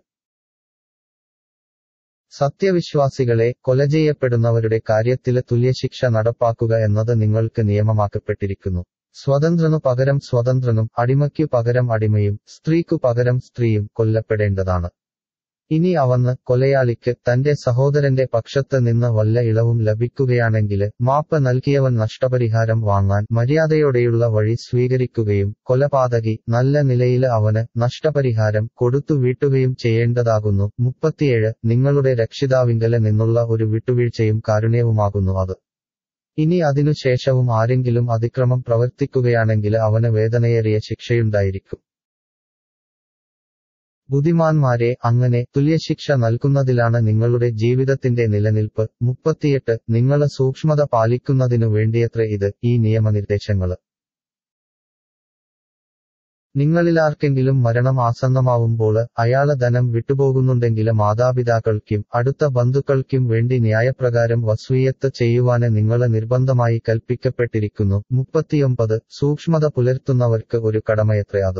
സത്യവിശ്വാസികളെ കൊല ചെയ്യപ്പെടുന്നവരുടെ കാര്യത്തില് തുല്യശിക്ഷ നടപ്പാക്കുക എന്നത് നിങ്ങൾക്ക് നിയമമാക്കപ്പെട്ടിരിക്കുന്നു സ്വതന്ത്രനു പകരം സ്വതന്ത്രനും അടിമയ്ക്കു പകരം അടിമയും സ്ത്രീക്കു പകരം സ്ത്രീയും കൊല്ലപ്പെടേണ്ടതാണ് ഇനി അവന്ന് കൊലയാളിക്ക് തന്റെ സഹോദരന്റെ പക്ഷത്ത് നിന്ന് വല്ല ഇളവും ലഭിക്കുകയാണെങ്കില് മാപ്പ് നൽകിയവൻ നഷ്ടപരിഹാരം വാങ്ങാൻ മര്യാദയോടെയുള്ള വഴി സ്വീകരിക്കുകയും കൊലപാതകി നല്ല നിലയില് അവന് നഷ്ടപരിഹാരം കൊടുത്തു വീട്ടുകയും ചെയ്യേണ്ടതാകുന്നു മുപ്പത്തിയേഴ് നിങ്ങളുടെ രക്ഷിതാവിങ്കല് നിന്നുള്ള ഒരു വിട്ടുവീഴ്ചയും കാരുണ്യവുമാകുന്നു അത് ഇനി അതിനുശേഷവും ആരെങ്കിലും അതിക്രമം പ്രവർത്തിക്കുകയാണെങ്കില് അവന് വേദനയേറിയ ശിക്ഷയുണ്ടായിരിക്കും ബുദ്ധിമാന്മാരെ അങ്ങനെ തുല്യശിക്ഷ നൽകുന്നതിലാണ് നിങ്ങളുടെ ജീവിതത്തിന്റെ നിലനിൽപ്പ് മുപ്പത്തിയെട്ട് നിങ്ങള് സൂക്ഷ്മത പാലിക്കുന്നതിനു വേണ്ടിയത്ര ഇത് ഈ നിയമനിർദ്ദേശങ്ങള് നിങ്ങളിലാർക്കെങ്കിലും മരണം ആസന്നമാവുമ്പോൾ അയാള് ധനം വിട്ടുപോകുന്നുണ്ടെങ്കില് മാതാപിതാക്കൾക്കും അടുത്ത ബന്ധുക്കൾക്കും വേണ്ടി ന്യായപ്രകാരം വസ്വീയത്ത് ചെയ്യുവാന് നിങ്ങള് നിർബന്ധമായി കൽപ്പിക്കപ്പെട്ടിരിക്കുന്നു മുപ്പത്തിയൊമ്പത് സൂക്ഷ്മത പുലർത്തുന്നവർക്ക് ഒരു കടമയത്രേ അത്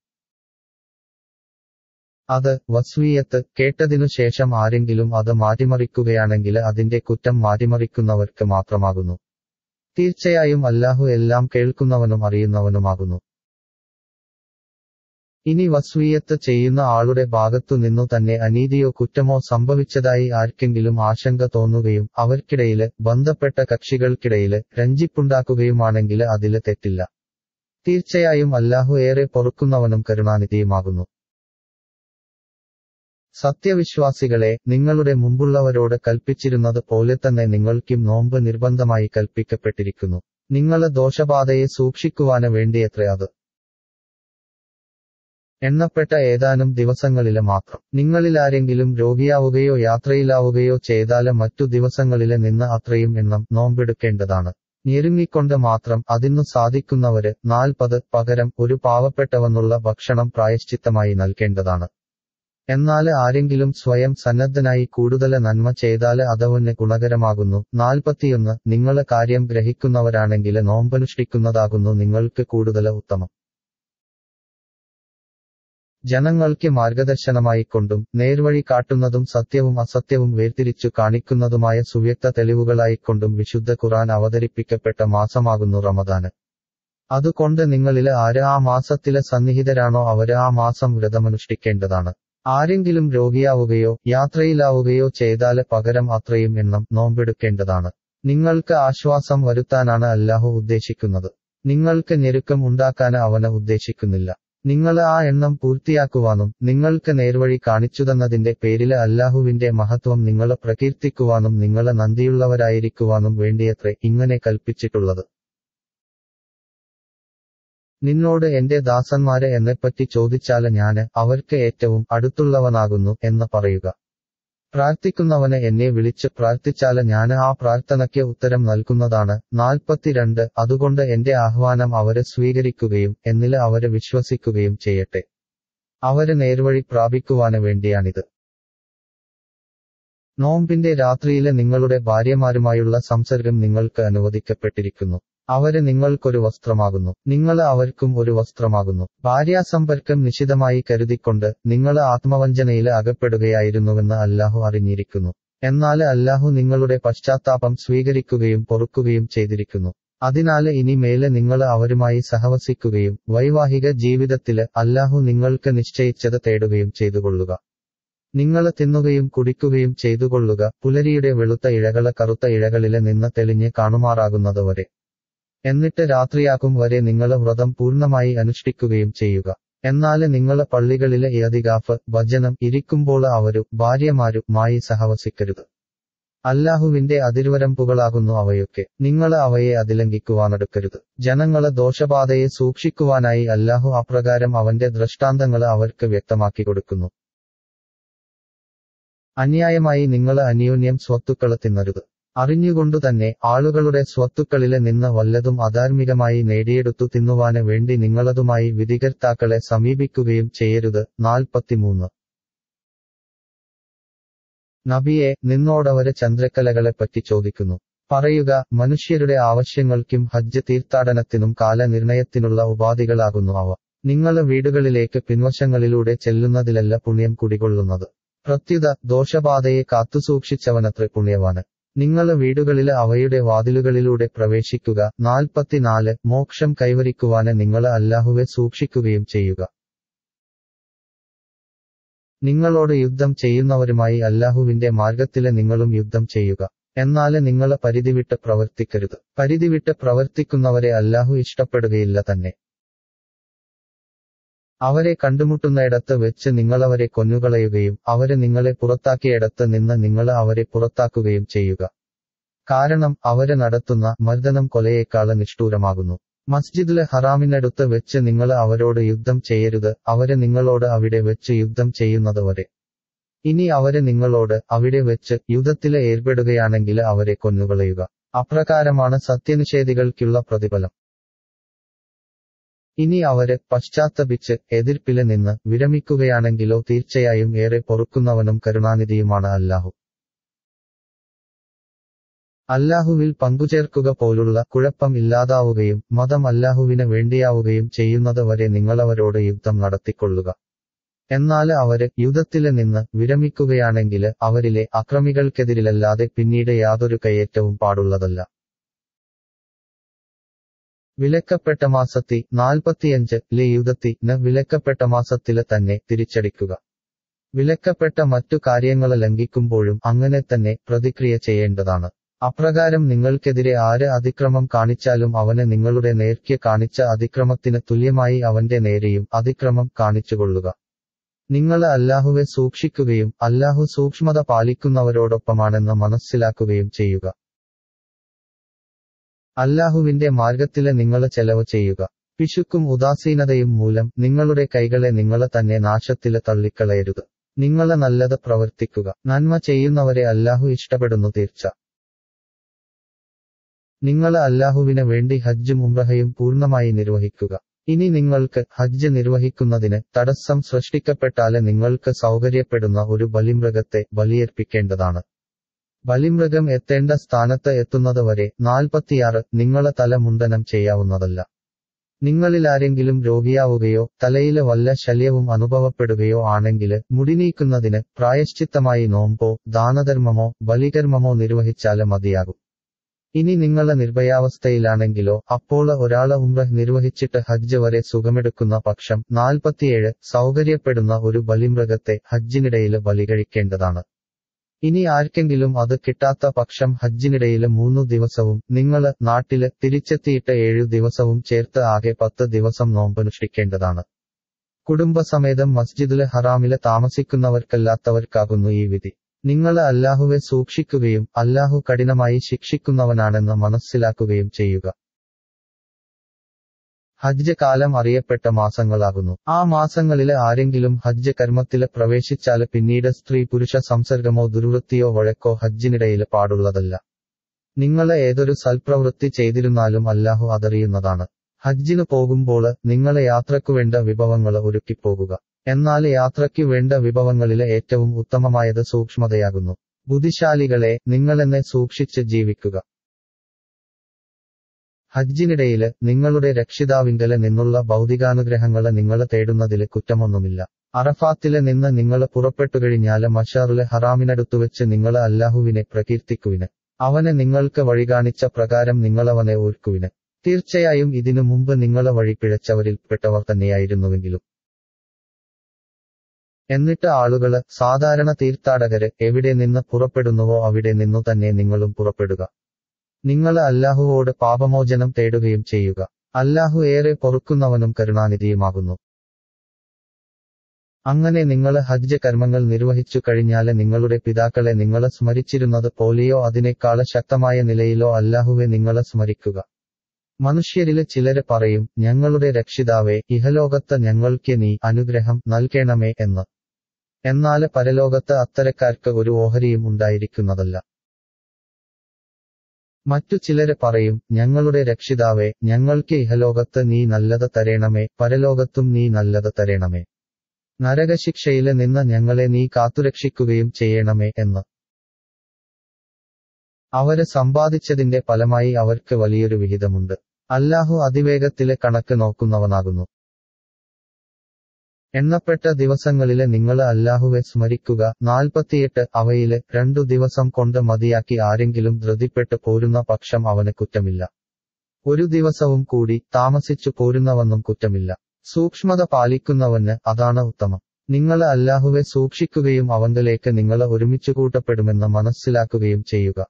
അത് വസ്വീയത്ത് കേട്ടതിനു ശേഷം ആരെങ്കിലും അത് മാറ്റിമറിക്കുകയാണെങ്കിൽ അതിന്റെ കുറ്റം മാറ്റിമറിക്കുന്നവർക്ക് മാത്രമാകുന്നു തീർച്ചയായും അല്ലാഹു എല്ലാം കേൾക്കുന്നവനും അറിയുന്നവനുമാകുന്നു ഇനി വസ്വീയത്ത് ചെയ്യുന്ന ആളുടെ ഭാഗത്തു നിന്നു തന്നെ അനീതിയോ കുറ്റമോ സംഭവിച്ചതായി ആർക്കെങ്കിലും ആശങ്ക തോന്നുകയും അവർക്കിടയില് ബന്ധപ്പെട്ട കക്ഷികൾക്കിടയില് രഞ്ജിപ്പുണ്ടാക്കുകയുമാണെങ്കിൽ അതില് തെറ്റില്ല തീർച്ചയായും അല്ലാഹു ഏറെ പൊറുക്കുന്നവനും കരുണാനിധിയുമാകുന്നു സത്യവിശ്വാസികളെ നിങ്ങളുടെ മുമ്പുള്ളവരോട് കൽപ്പിച്ചിരുന്നത് പോലെ തന്നെ നിങ്ങൾക്കും നോമ്പ് നിർബന്ധമായി കൽപ്പിക്കപ്പെട്ടിരിക്കുന്നു നിങ്ങള് ദോഷബാധയെ സൂക്ഷിക്കുവാന് വേണ്ടിയത്രേ അത് എണ്ണപ്പെട്ട ഏതാനും ദിവസങ്ങളില് മാത്രം നിങ്ങളിലാരെങ്കിലും രോഗിയാവുകയോ യാത്രയിലാവുകയോ ചെയ്താല് മറ്റു ദിവസങ്ങളില് നിന്ന് അത്രയും എണ്ണം നോമ്പെടുക്കേണ്ടതാണ് ഞെരുങ്ങിക്കൊണ്ട് മാത്രം അതിനു സാധിക്കുന്നവര് നാൽപ്പത് പകരം ഒരു പാവപ്പെട്ടവനുള്ള ഭക്ഷണം പ്രായശ്ചിത്തമായി നൽകേണ്ടതാണ് എന്നാല് ആരെങ്കിലും സ്വയം സന്നദ്ധനായി കൂടുതല് നന്മ ചെയ്താല് അതവന് ഗുണകരമാകുന്നു നാൽപ്പത്തിയൊന്ന് നിങ്ങള് കാര്യം ഗ്രഹിക്കുന്നവരാണെങ്കില് നോമ്പനുഷ്ഠിക്കുന്നതാകുന്നു നിങ്ങൾക്ക് കൂടുതല് ഉത്തമം ജനങ്ങൾക്ക് മാർഗദർശനമായിക്കൊണ്ടും നേർവഴി കാട്ടുന്നതും സത്യവും അസത്യവും വേർതിരിച്ചു കാണിക്കുന്നതുമായ സുവ്യക്ത തെളിവുകളായിക്കൊണ്ടും വിശുദ്ധ ഖുറാൻ അവതരിപ്പിക്കപ്പെട്ട മാസമാകുന്നു റമദാന് അതുകൊണ്ട് നിങ്ങളില് ആര് ആ മാസത്തിലെ സന്നിഹിതരാണോ അവര് ആ മാസം വ്രതമനുഷ്ഠിക്കേണ്ടതാണ് ആരെങ്കിലും രോഗിയാവുകയോ യാത്രയിലാവുകയോ ചെയ്താല് പകരം അത്രയും എണ്ണം നോമ്പെടുക്കേണ്ടതാണ് നിങ്ങൾക്ക് ആശ്വാസം വരുത്താനാണ് അല്ലാഹു ഉദ്ദേശിക്കുന്നത് നിങ്ങൾക്ക് ഞെരുക്കം ഉണ്ടാക്കാന് അവന് ഉദ്ദേശിക്കുന്നില്ല നിങ്ങൾ ആ എണ്ണം പൂർത്തിയാക്കുവാനും നിങ്ങൾക്ക് നേർവഴി കാണിച്ചുതന്നതിന്റെ പേരില് അല്ലാഹുവിന്റെ മഹത്വം നിങ്ങളെ പ്രകീർത്തിക്കുവാനും നിങ്ങളെ നന്ദിയുള്ളവരായിരിക്കുവാനും വേണ്ടിയത്രേ ഇങ്ങനെ കൽപ്പിച്ചിട്ടുള്ളത് നിന്നോട് എന്റെ ദാസന്മാരെ എന്നെപ്പറ്റി ചോദിച്ചാല് ഞാന് അവർക്ക് ഏറ്റവും അടുത്തുള്ളവനാകുന്നു എന്ന് പറയുക പ്രാർത്ഥിക്കുന്നവന് എന്നെ വിളിച്ച് പ്രാർത്ഥിച്ചാല് ഞാന് ആ പ്രാർത്ഥനയ്ക്ക് ഉത്തരം നൽകുന്നതാണ് നാൽപ്പത്തിരണ്ട് അതുകൊണ്ട് എന്റെ ആഹ്വാനം അവര് സ്വീകരിക്കുകയും എന്നില് അവര് വിശ്വസിക്കുകയും ചെയ്യട്ടെ അവര് നേർവഴി പ്രാപിക്കുവാന് വേണ്ടിയാണിത് നോമ്പിന്റെ രാത്രിയില് നിങ്ങളുടെ ഭാര്യമാരുമായുള്ള സംസർഗം നിങ്ങൾക്ക് അനുവദിക്കപ്പെട്ടിരിക്കുന്നു അവര് നിങ്ങൾക്കൊരു വസ്ത്രമാകുന്നു നിങ്ങള് അവർക്കും ഒരു വസ്ത്രമാകുന്നു ഭാര്യാസമ്പർക്കം നിശിതമായി കരുതിക്കൊണ്ട് നിങ്ങള് ആത്മവഞ്ചനയില് അകപ്പെടുകയായിരുന്നുവെന്ന് അല്ലാഹു അറിഞ്ഞിരിക്കുന്നു എന്നാല് അല്ലാഹു നിങ്ങളുടെ പശ്ചാത്താപം സ്വീകരിക്കുകയും പൊറുക്കുകയും ചെയ്തിരിക്കുന്നു അതിനാല് ഇനി മേലെ നിങ്ങള് അവരുമായി സഹവസിക്കുകയും വൈവാഹിക ജീവിതത്തില് അല്ലാഹു നിങ്ങൾക്ക് നിശ്ചയിച്ചത് തേടുകയും ചെയ്തുകൊള്ളുക നിങ്ങള് തിന്നുകയും കുടിക്കുകയും ചെയ്തുകൊള്ളുക പുലരിയുടെ വെളുത്ത ഇഴകള് കറുത്ത ഇഴകളില് നിന്ന് തെളിഞ്ഞ് കാണുമാറാകുന്നതുവരെ എന്നിട്ട് രാത്രിയാക്കും വരെ നിങ്ങള് വ്രതം പൂർണ്ണമായി അനുഷ്ഠിക്കുകയും ചെയ്യുക എന്നാല് നിങ്ങള് പള്ളികളിലെ ഇയതികാഫ് ഭജനം ഇരിക്കുമ്പോൾ അവരു ഭാര്യമാരു മായി സഹവസിക്കരുത് അല്ലാഹുവിന്റെ അതിർവരമ്പുകളാകുന്നു അവയൊക്കെ നിങ്ങള് അവയെ അതിലംഘിക്കുവാനെടുക്കരുത് ജനങ്ങള് ദോഷബാധയെ സൂക്ഷിക്കുവാനായി അല്ലാഹു അപ്രകാരം അവന്റെ ദൃഷ്ടാന്തങ്ങള് അവർക്ക് വ്യക്തമാക്കി കൊടുക്കുന്നു അന്യായമായി നിങ്ങള് അന്യോന്യം സ്വത്തുക്കള് തിന്നരുത് അറിഞ്ഞുകൊണ്ടുതന്നെ ആളുകളുടെ സ്വത്തുക്കളില് നിന്ന് വല്ലതും അധാർമികമായി നേടിയെടുത്തു തിന്നുവാന് വേണ്ടി നിങ്ങളതുമായി വിധികർത്താക്കളെ സമീപിക്കുകയും ചെയ്യരുത് നാൽപ്പത്തിമൂന്ന് നബിയെ നിന്നോടവര് ചന്ദ്രക്കലകളെപ്പറ്റി ചോദിക്കുന്നു പറയുക മനുഷ്യരുടെ ആവശ്യങ്ങൾക്കും ഹജ്ജ് തീർത്ഥാടനത്തിനും കാലനിർണയത്തിനുള്ള ഉപാധികളാകുന്നു അവ നിങ്ങള് വീടുകളിലേക്ക് പിൻവശങ്ങളിലൂടെ ചെല്ലുന്നതിലല്ല പുണ്യം കുടികൊള്ളുന്നത് പ്രത്യുത ദോഷബാധയെ കാത്തുസൂക്ഷിച്ചവനത്ര പുണ്യവാന് നിങ്ങള് വീടുകളില് അവയുടെ വാതിലുകളിലൂടെ പ്രവേശിക്കുക നാൽപ്പത്തിനാല് മോക്ഷം കൈവരിക്കുവാന് നിങ്ങള് അല്ലാഹുവെ സൂക്ഷിക്കുകയും ചെയ്യുക നിങ്ങളോട് യുദ്ധം ചെയ്യുന്നവരുമായി അല്ലാഹുവിന്റെ മാർഗത്തില് നിങ്ങളും യുദ്ധം ചെയ്യുക എന്നാല് നിങ്ങള് പരിധിവിട്ട് പ്രവർത്തിക്കരുത് പരിധിവിട്ട് പ്രവർത്തിക്കുന്നവരെ അല്ലാഹു ഇഷ്ടപ്പെടുകയില്ല തന്നെ അവരെ കണ്ടുമുട്ടുന്നയിടത്ത് വെച്ച് നിങ്ങളവരെ കൊന്നുകളയുകയും അവര് നിങ്ങളെ പുറത്താക്കിയിടത്ത് നിന്ന് നിങ്ങള് അവരെ പുറത്താക്കുകയും ചെയ്യുക കാരണം അവര് നടത്തുന്ന മർദ്ദനം കൊലയേക്കാള് നിഷ്ഠൂരമാകുന്നു മസ്ജിദിലെ ഹറാമിനടുത്ത് വെച്ച് നിങ്ങള് അവരോട് യുദ്ധം ചെയ്യരുത് അവര് നിങ്ങളോട് അവിടെ വെച്ച് യുദ്ധം ചെയ്യുന്നത് വരെ ഇനി അവര് നിങ്ങളോട് അവിടെ വെച്ച് യുദ്ധത്തില് ഏർപ്പെടുകയാണെങ്കില് അവരെ കൊന്നുകളയുക അപ്രകാരമാണ് സത്യനിഷേധികൾക്കുള്ള പ്രതിഫലം ഇനി അവര് പശ്ചാത്തപിച്ച് എതിർപ്പില് നിന്ന് വിരമിക്കുകയാണെങ്കിലോ തീർച്ചയായും ഏറെ പൊറുക്കുന്നവനും കരുണാനിധിയുമാണ് അല്ലാഹു അല്ലാഹുവിൽ പങ്കുചേർക്കുക പോലുള്ള കുഴപ്പം ഇല്ലാതാവുകയും മതം അല്ലാഹുവിന് വേണ്ടിയാവുകയും ചെയ്യുന്നത് വരെ നിങ്ങളവരോട് യുദ്ധം നടത്തിക്കൊള്ളുക എന്നാല് അവര് യുദ്ധത്തില് നിന്ന് വിരമിക്കുകയാണെങ്കില് അവരിലെ അക്രമികൾക്കെതിരിലല്ലാതെ പിന്നീട് യാതൊരു കയ്യേറ്റവും പാടുള്ളതല്ല വിലക്കപ്പെട്ട മാസത്തി നാൽപ്പത്തിയഞ്ച് ലെ യുദ്ധത്തി ന് വിലക്കപ്പെട്ട മാസത്തില് തന്നെ തിരിച്ചടിക്കുക വിലക്കപ്പെട്ട മറ്റു കാര്യങ്ങള് ലംഘിക്കുമ്പോഴും അങ്ങനെ തന്നെ പ്രതിക്രിയ ചെയ്യേണ്ടതാണ് അപ്രകാരം നിങ്ങൾക്കെതിരെ ആര് അതിക്രമം കാണിച്ചാലും അവന് നിങ്ങളുടെ നേർക്ക് കാണിച്ച അതിക്രമത്തിന് തുല്യമായി അവന്റെ നേരെയും അതിക്രമം കാണിച്ചുകൊള്ളുക നിങ്ങൾ അല്ലാഹുവെ സൂക്ഷിക്കുകയും അല്ലാഹു സൂക്ഷ്മത പാലിക്കുന്നവരോടൊപ്പമാണെന്ന് മനസ്സിലാക്കുകയും ചെയ്യുക അല്ലാഹുവിന്റെ മാർഗത്തില് നിങ്ങൾ ചെലവ് ചെയ്യുക പിശുക്കും ഉദാസീനതയും മൂലം നിങ്ങളുടെ കൈകളെ നിങ്ങൾ തന്നെ നാശത്തില് തള്ളിക്കളയരുത് നിങ്ങള് നല്ലത് പ്രവർത്തിക്കുക നന്മ ചെയ്യുന്നവരെ അല്ലാഹു ഇഷ്ടപ്പെടുന്നു തീർച്ച നിങ്ങൾ അല്ലാഹുവിന് വേണ്ടി ഹജ്ജും ഉംറഹയും പൂർണ്ണമായി നിർവഹിക്കുക ഇനി നിങ്ങൾക്ക് ഹജ്ജ് നിർവഹിക്കുന്നതിന് തടസ്സം സൃഷ്ടിക്കപ്പെട്ടാല് നിങ്ങൾക്ക് സൗകര്യപ്പെടുന്ന ഒരു ബലിമൃഗത്തെ ബലിയർപ്പിക്കേണ്ടതാണ് ബലിമൃഗം എത്തേണ്ട സ്ഥാനത്ത് എത്തുന്നതുവരെ നാൽപ്പത്തിയാറ് നിങ്ങളെ തല മുണ്ടനം ചെയ്യാവുന്നതല്ല നിങ്ങളിലാരെങ്കിലും രോഗിയാവുകയോ തലയില് വല്ല ശല്യവും അനുഭവപ്പെടുകയോ ആണെങ്കില് മുടിനീക്കുന്നതിന് പ്രായശ്ചിത്തമായി നോമ്പോ ദാനധർമ്മമോ ബലികർമ്മമോ നിർവഹിച്ചാല് മതിയാകും ഇനി നിങ്ങളെ നിർഭയാവസ്ഥയിലാണെങ്കിലോ അപ്പോൾ ഒരാള് ഉംറ നിർവഹിച്ചിട്ട് ഹജ്ജ് വരെ സുഖമെടുക്കുന്ന പക്ഷം നാൽപ്പത്തിയേഴ് സൗകര്യപ്പെടുന്ന ഒരു ബലിമൃഗത്തെ ഹജ്ജിനിടയില് ബലി കഴിക്കേണ്ടതാണ് ഇനി ആർക്കെങ്കിലും അത് കിട്ടാത്ത പക്ഷം ഹജ്ജിനിടയില് മൂന്നു ദിവസവും നിങ്ങള് നാട്ടില് തിരിച്ചെത്തിയിട്ട് ഏഴു ദിവസവും ചേർത്ത് ആകെ പത്ത് ദിവസം നോമ്പനുഷ്ഠിക്കേണ്ടതാണ് കുടുംബസമേതം മസ്ജിദില് ഹറാമില് താമസിക്കുന്നവർക്കല്ലാത്തവർക്കാകുന്നു ഈ വിധി നിങ്ങൾ അല്ലാഹുവെ സൂക്ഷിക്കുകയും അല്ലാഹു കഠിനമായി ശിക്ഷിക്കുന്നവനാണെന്ന് മനസ്സിലാക്കുകയും ചെയ്യുക ഹജ്ജ് കാലം അറിയപ്പെട്ട മാസങ്ങളാകുന്നു ആ മാസങ്ങളില് ആരെങ്കിലും ഹജ്ജ് കർമ്മത്തില് പ്രവേശിച്ചാല് പിന്നീട് സ്ത്രീ പുരുഷ സംസർഗമോ ദുർവൃത്തിയോ വഴക്കോ ഹജ്ജിനിടയില് പാടുള്ളതല്ല നിങ്ങള് ഏതൊരു സൽപ്രവൃത്തി ചെയ്തിരുന്നാലും അല്ലാഹു അതറിയുന്നതാണ് ഹജ്ജിന് പോകുമ്പോള് നിങ്ങള് യാത്രയ്ക്കു വേണ്ട വിഭവങ്ങള് ഒരുക്കിപ്പോകുക എന്നാൽ യാത്രയ്ക്ക് വേണ്ട വിഭവങ്ങളില് ഏറ്റവും ഉത്തമമായത് സൂക്ഷ്മതയാകുന്നു ബുദ്ധിശാലികളെ നിങ്ങളെന്നെ സൂക്ഷിച്ച് ജീവിക്കുക ഹജ്ജിനിടയില് നിങ്ങളുടെ രക്ഷിതാവിങ്കല് നിന്നുള്ള ഭൗതികാനുഗ്രഹങ്ങള് നിങ്ങള് തേടുന്നതില് കുറ്റമൊന്നുമില്ല അറഫാത്തില് നിന്ന് നിങ്ങള് പുറപ്പെട്ടുകഴിഞ്ഞാല് മഷാറുലെ ഹറാമിനടുത്തുവെച്ച് നിങ്ങള് അല്ലാഹുവിനെ പ്രകീർത്തിക്കുവിന് അവന് നിങ്ങൾക്ക് വഴികാണിച്ച പ്രകാരം നിങ്ങളവനെ ഓർക്കുവിന് തീർച്ചയായും ഇതിനു മുമ്പ് നിങ്ങളെ വഴി പിഴച്ചവരിൽപ്പെട്ടവർ തന്നെയായിരുന്നുവെങ്കിലും എന്നിട്ട് ആളുകള് സാധാരണ തീർത്ഥാടകര് എവിടെ നിന്ന് പുറപ്പെടുന്നുവോ അവിടെ നിന്നു തന്നെ നിങ്ങളും പുറപ്പെടുക നിങ്ങള് അല്ലാഹുവോട് പാപമോചനം തേടുകയും ചെയ്യുക അല്ലാഹു ഏറെ പൊറുക്കുന്നവനും കരുണാനിധിയുമാകുന്നു അങ്ങനെ നിങ്ങള് ഹജ്ജ് കർമ്മങ്ങൾ നിർവഹിച്ചു കഴിഞ്ഞാല് നിങ്ങളുടെ പിതാക്കളെ നിങ്ങളെ സ്മരിച്ചിരുന്നത് പോലെയോ അതിനേക്കാള് ശക്തമായ നിലയിലോ അല്ലാഹുവെ നിങ്ങളെ സ്മരിക്കുക മനുഷ്യരില് ചിലര് പറയും ഞങ്ങളുടെ രക്ഷിതാവേ ഇഹലോകത്ത് ഞങ്ങൾക്ക് നീ അനുഗ്രഹം നൽകണമേ എന്ന് എന്നാല് പരലോകത്ത് അത്തരക്കാർക്ക് ഒരു ഓഹരിയും ഉണ്ടായിരിക്കുന്നതല്ല മറ്റു ചിലര് പറയും ഞങ്ങളുടെ രക്ഷിതാവേ ഞങ്ങൾക്ക് ഇഹലോകത്ത് നീ നല്ലത് തരേണമേ പരലോകത്തും നീ നല്ലത് തരേണമേ നരകശിക്ഷയില് നിന്ന് ഞങ്ങളെ നീ കാത്തുരക്ഷിക്കുകയും ചെയ്യണമേ എന്ന് അവര് സമ്പാദിച്ചതിന്റെ ഫലമായി അവർക്ക് വലിയൊരു വിഹിതമുണ്ട് അല്ലാഹു അതിവേഗത്തിലെ കണക്ക് നോക്കുന്നവനാകുന്നു എണ്ണപ്പെട്ട ദിവസങ്ങളില് നിങ്ങള് അല്ലാഹുവെ സ്മരിക്കുക നാൽപ്പത്തിയെട്ട് അവയില് രണ്ടു ദിവസം കൊണ്ട് മതിയാക്കി ആരെങ്കിലും ധൃതിപ്പെട്ട് പോരുന്ന പക്ഷം അവന് കുറ്റമില്ല ഒരു ദിവസവും കൂടി താമസിച്ചു പോരുന്നവന്നും കുറ്റമില്ല സൂക്ഷ്മത പാലിക്കുന്നവന് അതാണ് ഉത്തമം നിങ്ങള് അല്ലാഹുവെ സൂക്ഷിക്കുകയും അവങ്കലേക്ക് നിങ്ങള് ഒരുമിച്ചു കൂട്ടപ്പെടുമെന്ന് മനസ്സിലാക്കുകയും ചെയ്യുക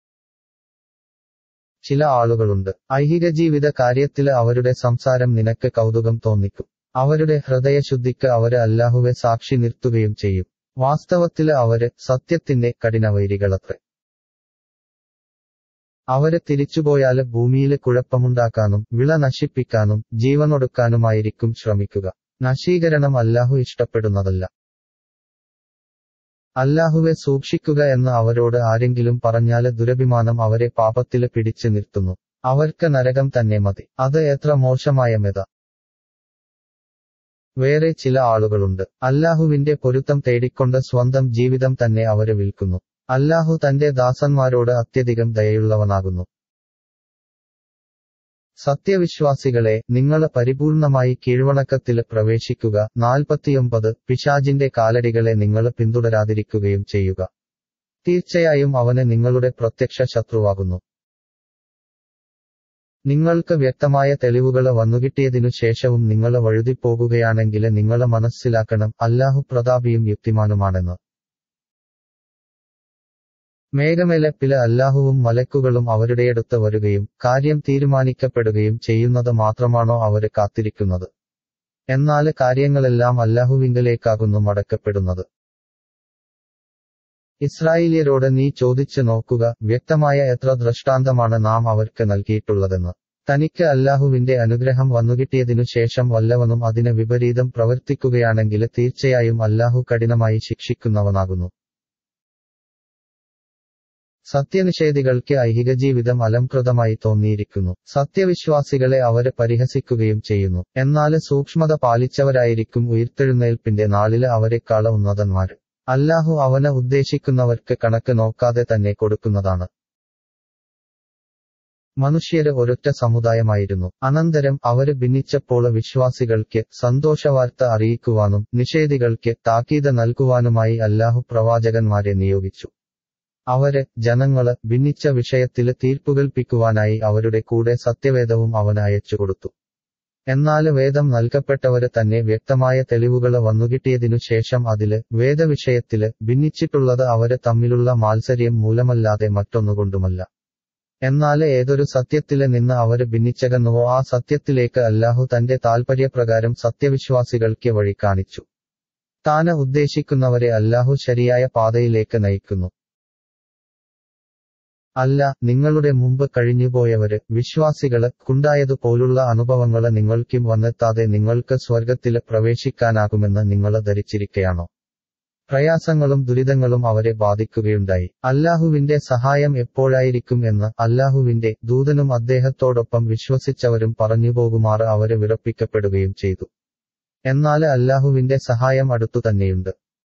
ചില ആളുകളുണ്ട് ഐഹിക ജീവിത കാര്യത്തില് അവരുടെ സംസാരം നിനക്ക് കൗതുകം തോന്നിക്കും അവരുടെ ഹൃദയശുദ്ധിക്ക് അവര് അല്ലാഹുവെ സാക്ഷി നിർത്തുകയും ചെയ്യും വാസ്തവത്തില് അവര് സത്യത്തിന്റെ കഠിനവൈരികളത്രേ അവര് തിരിച്ചുപോയാല് ഭൂമിയില് കുഴപ്പമുണ്ടാക്കാനും വിള നശിപ്പിക്കാനും ജീവനൊടുക്കാനുമായിരിക്കും ശ്രമിക്കുക നശീകരണം അല്ലാഹു ഇഷ്ടപ്പെടുന്നതല്ല അല്ലാഹുവെ സൂക്ഷിക്കുക എന്ന് അവരോട് ആരെങ്കിലും പറഞ്ഞാല് ദുരഭിമാനം അവരെ പാപത്തില് പിടിച്ചു നിർത്തുന്നു അവർക്ക് നരകം തന്നെ മതി അത് എത്ര മോശമായ മെത വേറെ ചില ആളുകളുണ്ട് അല്ലാഹുവിന്റെ പൊരുത്തം തേടിക്കൊണ്ട് സ്വന്തം ജീവിതം തന്നെ അവര് വിൽക്കുന്നു അല്ലാഹു തന്റെ ദാസന്മാരോട് അത്യധികം ദയയുള്ളവനാകുന്നു സത്യവിശ്വാസികളെ നിങ്ങള് പരിപൂർണമായി കീഴ്വണക്കത്തില് പ്രവേശിക്കുക നാൽപ്പത്തിയൊമ്പത് പിശാജിന്റെ കാലടികളെ നിങ്ങള് പിന്തുടരാതിരിക്കുകയും ചെയ്യുക തീർച്ചയായും അവന് നിങ്ങളുടെ പ്രത്യക്ഷ ശത്രുവാകുന്നു നിങ്ങൾക്ക് വ്യക്തമായ തെളിവുകള് വന്നുകിട്ടിയതിനു ശേഷവും നിങ്ങള് വഴുതിപ്പോകുകയാണെങ്കില് നിങ്ങള് മനസ്സിലാക്കണം അല്ലാഹു പ്രതാപിയും യുക്തിമാനുമാണെന്ന് മേഘമേലപ്പില് അല്ലാഹുവും മലക്കുകളും അവരുടെയടുത്ത് വരുകയും കാര്യം തീരുമാനിക്കപ്പെടുകയും ചെയ്യുന്നത് മാത്രമാണോ അവര് കാത്തിരിക്കുന്നത് എന്നാല് കാര്യങ്ങളെല്ലാം അല്ലാഹുവിങ്കലേക്കാകുന്നു മടക്കപ്പെടുന്നത് ഇസ്രായേലിയരോട് നീ ചോദിച്ചു നോക്കുക വ്യക്തമായ എത്ര ദൃഷ്ടാന്തമാണ് നാം അവർക്ക് നൽകിയിട്ടുള്ളതെന്ന് തനിക്ക് അല്ലാഹുവിന്റെ അനുഗ്രഹം വന്നുകിട്ടിയതിനു ശേഷം വല്ലവനും അതിന് വിപരീതം പ്രവർത്തിക്കുകയാണെങ്കിൽ തീർച്ചയായും അല്ലാഹു കഠിനമായി ശിക്ഷിക്കുന്നവനാകുന്നു സത്യനിഷേധികൾക്ക് ഐഹിക ജീവിതം അലംകൃതമായി തോന്നിയിരിക്കുന്നു സത്യവിശ്വാസികളെ അവര് പരിഹസിക്കുകയും ചെയ്യുന്നു എന്നാല് സൂക്ഷ്മത പാലിച്ചവരായിരിക്കും ഉയർത്തെഴുന്നേൽപ്പിന്റെ നാളില് അവരെക്കാള ഉന്നതന്മാര് അല്ലാഹു അവന് ഉദ്ദേശിക്കുന്നവർക്ക് കണക്ക് നോക്കാതെ തന്നെ കൊടുക്കുന്നതാണ് മനുഷ്യര് ഒരൊറ്റ സമുദായമായിരുന്നു അനന്തരം അവര് ഭിന്നിച്ചപ്പോൾ വിശ്വാസികൾക്ക് സന്തോഷവാർത്ത അറിയിക്കുവാനും നിഷേധികൾക്ക് താക്കീത് നൽകുവാനുമായി അല്ലാഹു പ്രവാചകന്മാരെ നിയോഗിച്ചു അവര് ജനങ്ങള് ഭിന്നിച്ച വിഷയത്തില് തീർപ്പുകൽപ്പിക്കുവാനായി അവരുടെ കൂടെ സത്യവേദവും അവന് അയച്ചുകൊടുത്തു എന്നാല് വേദം നൽകപ്പെട്ടവര് തന്നെ വ്യക്തമായ തെളിവുകള് വന്നുകിട്ടിയതിനു ശേഷം അതില് വേദവിഷയത്തില് ഭിന്നിച്ചിട്ടുള്ളത് അവര് തമ്മിലുള്ള മാത്സര്യം മൂലമല്ലാതെ മറ്റൊന്നുകൊണ്ടുമല്ല എന്നാല് ഏതൊരു സത്യത്തില് നിന്ന് അവര് ഭിന്നിച്ചകന്നുവോ ആ സത്യത്തിലേക്ക് അല്ലാഹു തന്റെ താൽപര്യപ്രകാരം സത്യവിശ്വാസികൾക്ക് വഴി കാണിച്ചു താന് ഉദ്ദേശിക്കുന്നവരെ അല്ലാഹു ശരിയായ പാതയിലേക്ക് നയിക്കുന്നു അല്ല നിങ്ങളുടെ മുമ്പ് കഴിഞ്ഞുപോയവര് വിശ്വാസികള് കുണ്ടായതുപോലുള്ള അനുഭവങ്ങള് നിങ്ങൾക്കും വന്നെത്താതെ നിങ്ങൾക്ക് സ്വർഗത്തില് പ്രവേശിക്കാനാകുമെന്ന് നിങ്ങള് ധരിച്ചിരിക്കയാണോ പ്രയാസങ്ങളും ദുരിതങ്ങളും അവരെ ബാധിക്കുകയുണ്ടായി അല്ലാഹുവിന്റെ സഹായം എപ്പോഴായിരിക്കും എന്ന് അല്ലാഹുവിന്റെ ദൂതനും അദ്ദേഹത്തോടൊപ്പം വിശ്വസിച്ചവരും പറഞ്ഞുപോകുമാറ് അവര് വിറപ്പിക്കപ്പെടുകയും ചെയ്തു എന്നാല് അല്ലാഹുവിന്റെ സഹായം അടുത്തു തന്നെയുണ്ട്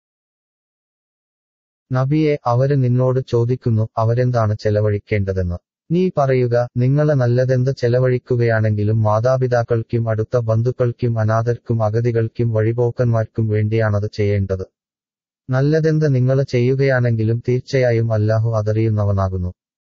നബിയെ അവര് നിന്നോട് ചോദിക്കുന്നു അവരെന്താണ് ചെലവഴിക്കേണ്ടതെന്ന് നീ പറയുക നിങ്ങള് നല്ലതെന്ത് ചെലവഴിക്കുകയാണെങ്കിലും മാതാപിതാക്കൾക്കും അടുത്ത ബന്ധുക്കൾക്കും അനാഥർക്കും അഗതികൾക്കും വഴിപോക്കന്മാർക്കും വേണ്ടിയാണത് ചെയ്യേണ്ടത് നല്ലതെന്ത് നിങ്ങൾ ചെയ്യുകയാണെങ്കിലും തീർച്ചയായും അല്ലാഹു അതറിയുന്നവനാകുന്നു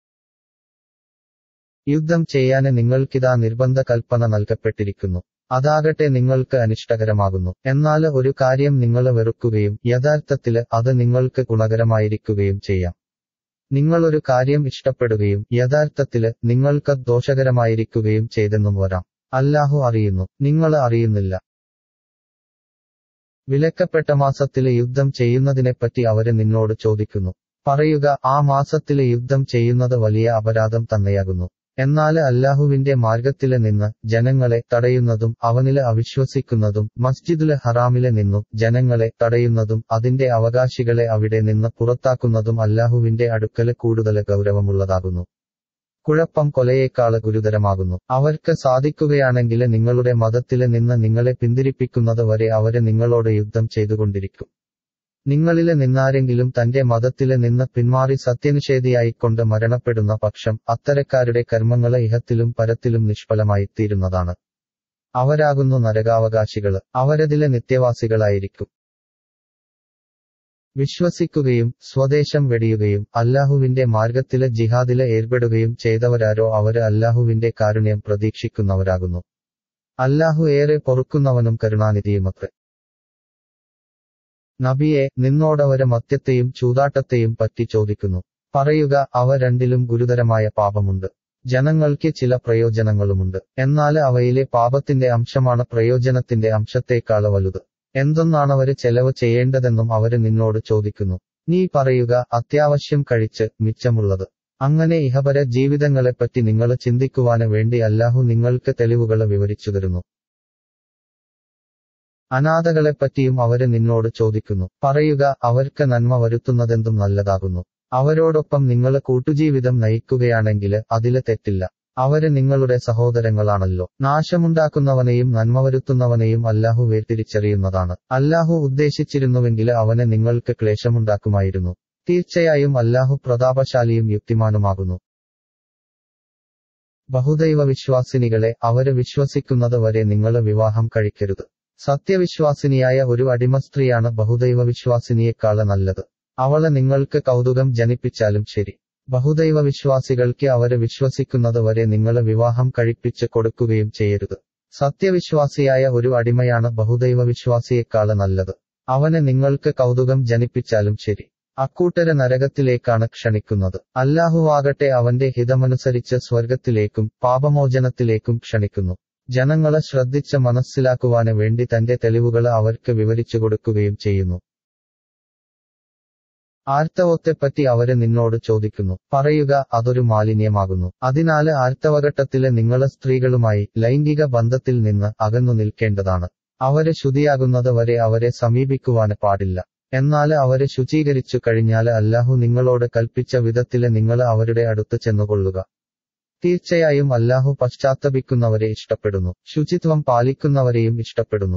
യുദ്ധം ചെയ്യാന് നിങ്ങൾക്കിതാ നിർബന്ധ കൽപ്പന നൽകപ്പെട്ടിരിക്കുന്നു അതാകട്ടെ നിങ്ങൾക്ക് അനിഷ്ടകരമാകുന്നു എന്നാൽ ഒരു കാര്യം നിങ്ങൾ വെറുക്കുകയും യഥാർത്ഥത്തില് അത് നിങ്ങൾക്ക് ഗുണകരമായിരിക്കുകയും ചെയ്യാം നിങ്ങളൊരു കാര്യം ഇഷ്ടപ്പെടുകയും യഥാർത്ഥത്തില് നിങ്ങൾക്ക് ദോഷകരമായിരിക്കുകയും ചെയ്തെന്നും വരാം അല്ലാഹു അറിയുന്നു നിങ്ങൾ അറിയുന്നില്ല വിലക്കപ്പെട്ട മാസത്തില് യുദ്ധം ചെയ്യുന്നതിനെപ്പറ്റി അവര് നിന്നോട് ചോദിക്കുന്നു പറയുക ആ മാസത്തില് യുദ്ധം ചെയ്യുന്നത് വലിയ അപരാധം തന്നെയാകുന്നു എന്നാല് അല്ലാഹുവിന്റെ മാർഗത്തില് നിന്ന് ജനങ്ങളെ തടയുന്നതും അവനില് അവിശ്വസിക്കുന്നതും മസ്ജിദുല് ഹറാമില് നിന്നും ജനങ്ങളെ തടയുന്നതും അതിന്റെ അവകാശികളെ അവിടെ നിന്ന് പുറത്താക്കുന്നതും അല്ലാഹുവിന്റെ അടുക്കല് കൂടുതല് ഗൗരവമുള്ളതാകുന്നു കുഴപ്പം കൊലയേക്കാള് ഗുരുതരമാകുന്നു അവർക്ക് സാധിക്കുകയാണെങ്കില് നിങ്ങളുടെ മതത്തില് നിന്ന് നിങ്ങളെ പിന്തിരിപ്പിക്കുന്നത് വരെ അവര് നിങ്ങളോട് യുദ്ധം ചെയ്തുകൊണ്ടിരിക്കും നിങ്ങളില് നിന്നാരെങ്കിലും തന്റെ മതത്തില് നിന്ന് പിന്മാറി സത്യനിഷേധിയായിക്കൊണ്ട് മരണപ്പെടുന്ന പക്ഷം അത്തരക്കാരുടെ കർമ്മങ്ങള് ഇഹത്തിലും പരത്തിലും നിഷ്ഫലമായിത്തീരുന്നതാണ് അവരാകുന്നു നരകാവകാശികള് അവരതിലെ നിത്യവാസികളായിരിക്കും വിശ്വസിക്കുകയും സ്വദേശം വെടിയുകയും അല്ലാഹുവിന്റെ മാർഗത്തില് ജിഹാദില് ഏർപ്പെടുകയും ചെയ്തവരാരോ അവര് അല്ലാഹുവിന്റെ കാരുണ്യം പ്രതീക്ഷിക്കുന്നവരാകുന്നു അല്ലാഹു ഏറെ പൊറുക്കുന്നവനും കരുണാനിധിയുമത്രേ നബിയെ നിന്നോടവര് മദ്യത്തെയും ചൂതാട്ടത്തെയും പറ്റി ചോദിക്കുന്നു പറയുക അവ രണ്ടിലും ഗുരുതരമായ പാപമുണ്ട് ജനങ്ങൾക്ക് ചില പ്രയോജനങ്ങളുമുണ്ട് എന്നാല് അവയിലെ പാപത്തിന്റെ അംശമാണ് പ്രയോജനത്തിന്റെ അംശത്തേക്കാള് വലുത് എന്തൊന്നാണവര് ചെലവ് ചെയ്യേണ്ടതെന്നും അവര് നിന്നോട് ചോദിക്കുന്നു നീ പറയുക അത്യാവശ്യം കഴിച്ച് മിച്ചമുള്ളത് അങ്ങനെ ഇഹപര ജീവിതങ്ങളെപ്പറ്റി നിങ്ങൾ ചിന്തിക്കുവാന് വേണ്ടി അല്ലാഹു നിങ്ങൾക്ക് തെളിവുകള് വിവരിച്ചു തരുന്നു അനാഥകളെപ്പറ്റിയും അവര് നിന്നോട് ചോദിക്കുന്നു പറയുക അവർക്ക് നന്മ വരുത്തുന്നതെന്തും നല്ലതാകുന്നു അവരോടൊപ്പം നിങ്ങൾ കൂട്ടുജീവിതം നയിക്കുകയാണെങ്കില് അതില് തെറ്റില്ല അവര് നിങ്ങളുടെ സഹോദരങ്ങളാണല്ലോ നാശമുണ്ടാക്കുന്നവനെയും നന്മ വരുത്തുന്നവനെയും അല്ലാഹു വേർതിരിച്ചറിയുന്നതാണ് അല്ലാഹു ഉദ്ദേശിച്ചിരുന്നുവെങ്കില് അവന് നിങ്ങൾക്ക് ക്ലേശമുണ്ടാക്കുമായിരുന്നു തീർച്ചയായും അല്ലാഹു പ്രതാപശാലിയും യുക്തിമാനുമാകുന്നു ബഹുദൈവ വിശ്വാസിനികളെ അവര് വിശ്വസിക്കുന്നത് വരെ നിങ്ങൾ വിവാഹം കഴിക്കരുത് സത്യവിശ്വാസിനിയായ ഒരു അടിമ സ്ത്രീയാണ് ബഹുദൈവ വിശ്വാസിനിയെക്കാള് നല്ലത് അവളെ നിങ്ങൾക്ക് കൗതുകം ജനിപ്പിച്ചാലും ശരി ബഹുദൈവ വിശ്വാസികൾക്ക് അവര് വിശ്വസിക്കുന്നത് വരെ നിങ്ങൾ വിവാഹം കഴിപ്പിച്ച് കൊടുക്കുകയും ചെയ്യരുത് സത്യവിശ്വാസിയായ ഒരു അടിമയാണ് ബഹുദൈവ വിശ്വാസിയെക്കാള് നല്ലത് അവന് നിങ്ങൾക്ക് കൗതുകം ജനിപ്പിച്ചാലും ശരി അക്കൂട്ടര് നരകത്തിലേക്കാണ് ക്ഷണിക്കുന്നത് അല്ലാഹുവാകട്ടെ അവന്റെ ഹിതമനുസരിച്ച് സ്വർഗത്തിലേക്കും പാപമോചനത്തിലേക്കും ക്ഷണിക്കുന്നു ജനങ്ങളെ ശ്രദ്ധിച്ച് മനസ്സിലാക്കുവാന് വേണ്ടി തന്റെ തെളിവുകള് അവർക്ക് വിവരിച്ചു കൊടുക്കുകയും ചെയ്യുന്നു ആർത്തവത്തെപ്പറ്റി അവര് നിന്നോട് ചോദിക്കുന്നു പറയുക അതൊരു മാലിന്യമാകുന്നു അതിനാല് ആർത്തവഘട്ടത്തില് നിങ്ങള് സ്ത്രീകളുമായി ലൈംഗിക ബന്ധത്തിൽ നിന്ന് അകന്നു നിൽക്കേണ്ടതാണ് അവര് ശുചിയാകുന്നത് വരെ അവരെ സമീപിക്കുവാന് പാടില്ല എന്നാല് അവര് ശുചീകരിച്ചു കഴിഞ്ഞാല് അല്ലാഹു നിങ്ങളോട് കൽപ്പിച്ച വിധത്തില് നിങ്ങള് അവരുടെ അടുത്ത് ചെന്നുകൊള്ളുക തീർച്ചയായും അല്ലാഹു പശ്ചാത്തപിക്കുന്നവരെ ഇഷ്ടപ്പെടുന്നു ശുചിത്വം പാലിക്കുന്നവരെയും ഇഷ്ടപ്പെടുന്നു